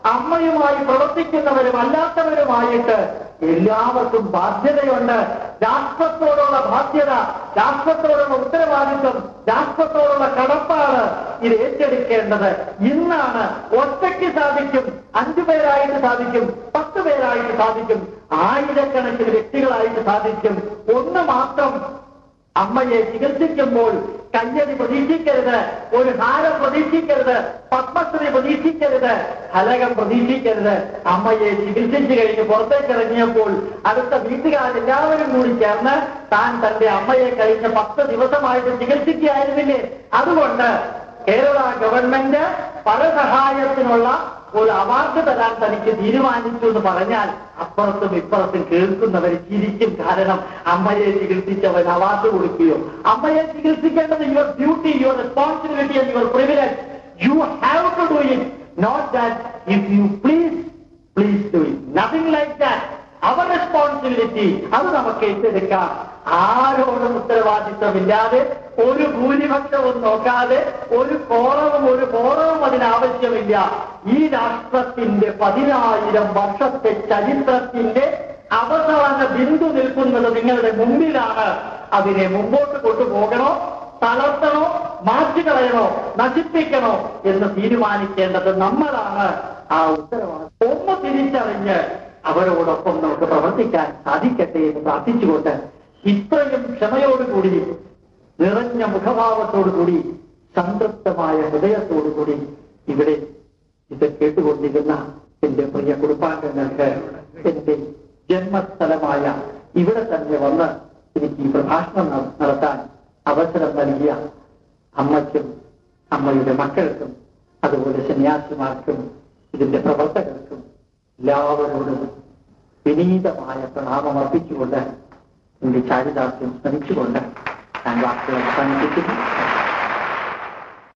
അമ്മയുമായി പ്രവർത്തിക്കുന്നവരും അല്ലാത്തവരുമായിട്ട് എല്ലാവർക്കും ബാധ്യതയുണ്ട് രാഷ്ട്രത്തോടുള്ള ബാധ്യത രാഷ്ട്രത്തോടുള്ള ഉത്തരവാദിത്വം രാഷ്ട്രത്തോടുള്ള കടപ്പാട് ഇത് ഏറ്റെടുക്കേണ്ടത് ഇന്നാണ് ഒറ്റയ്ക്ക് സാധിക്കും അഞ്ചു പേരായിട്ട് സാധിക്കും പത്ത് പേരായിട്ട് സാധിക്കും ആയിരക്കണക്കിന് വ്യക്തികളായിട്ട് സാധിക്കും ഒന്ന് മാത്രം അമ്മയെ ചികിത്സിക്കുമ്പോൾ കയ്യടി പ്രതീക്ഷിക്കരുത് ഒരു ഹാരം പ്രതീക്ഷിക്കരുത് പത്മശ്രീ പ്രതീക്ഷിക്കരുത് ഹലകം പ്രതീക്ഷിക്കരുത് അമ്മയെ ചികിത്സിച്ചു കഴിഞ്ഞ് പുറത്തേക്ക് ഇറങ്ങിയപ്പോൾ അടുത്ത വീട്ടുകാരെല്ലാവരും കൂടി ചേർന്ന് താൻ തന്റെ അമ്മയെ കഴിഞ്ഞ പത്ത് ദിവസമായിട്ട് ചികിത്സിക്കുകയായിരുന്നില്ലേ അതുകൊണ്ട് കേരള ഗവൺമെന്റ് പരസഹായത്തിനുള്ള ഒരു അവാർഡ് തരാൻ തനിക്ക് തീരുമാനിച്ചു എന്ന് പറഞ്ഞാൽ അപ്പുറത്തും ഇപ്പുറത്തും കേൾക്കുന്നവർ ചിരിക്കും കാരണം അമ്മയെ ചികിത്സിച്ചവൻ അവാർഡ് കൊടുക്കുകയോ അമ്മയെ ചികിത്സിക്കേണ്ടത് your duty your responsibility and your privilege you have to do it not that if you please please do it nothing like that our responsibility അത് നമുക്ക് ഏറ്റെടുക്കാം ആരോടും ഉത്തരവാദിത്വമില്ലാതെ ഒരു ഭൂരിപക്ഷവും നോക്കാതെ ഒരു കോളവും ഒരു കോളവും അതിനാവശ്യമില്ല ഈ രാഷ്ട്രത്തിന്റെ പതിനായിരം വർഷത്തെ ചരിത്രത്തിന്റെ അവസാന ബിന്ദു നിൽക്കുന്നത് നിങ്ങളുടെ മുമ്പിലാണ് അതിനെ മുമ്പോട്ട് കൊണ്ടുപോകണോ തളർത്തണോ മാറ്റിക്കളയണോ നശിപ്പിക്കണോ എന്ന് തീരുമാനിക്കേണ്ടത് നമ്മളാണ് ആ ഉത്തരവാദിത്വം ഒന്ന് തിരിച്ചറിഞ്ഞ് അവരോടൊപ്പം നമുക്ക് പ്രവർത്തിക്കാൻ സാധിക്കട്ടെ എന്ന് പ്രാർത്ഥിച്ചുകൊണ്ട് ഇത്രയും ക്ഷമയോടുകൂടി നിറഞ്ഞ മുഖഭാവത്തോടുകൂടി സംതൃപ്തമായ ഹൃദയത്തോടുകൂടി ഇവിടെ ഇത് കേട്ടുകൊണ്ടിരുന്ന എന്റെ പ്രിയ കുടുംബാംഗങ്ങൾക്ക് എന്റെ ജന്മസ്ഥലമായ ഇവിടെ തന്നെ വന്ന് എനിക്ക് ഈ പ്രഭാഷണം ന- നടത്താൻ അവസരം നൽകിയ അമ്മയ്ക്കും അമ്മയുടെ മക്കൾക്കും അതുപോലെ സന്യാസിമാർക്കും ഇതിന്റെ പ്രവർത്തകർക്കും എല്ലാവരോടും വിനീതമായ പ്രണാമം അർപ്പിച്ചുകൊണ്ട് എന്റെ ചാരിതാർത്ഥ്യം സ്മരിച്ചുകൊണ്ട് ഞാൻ വാക്കുകൾ അവസാനിപ്പിക്കുന്നു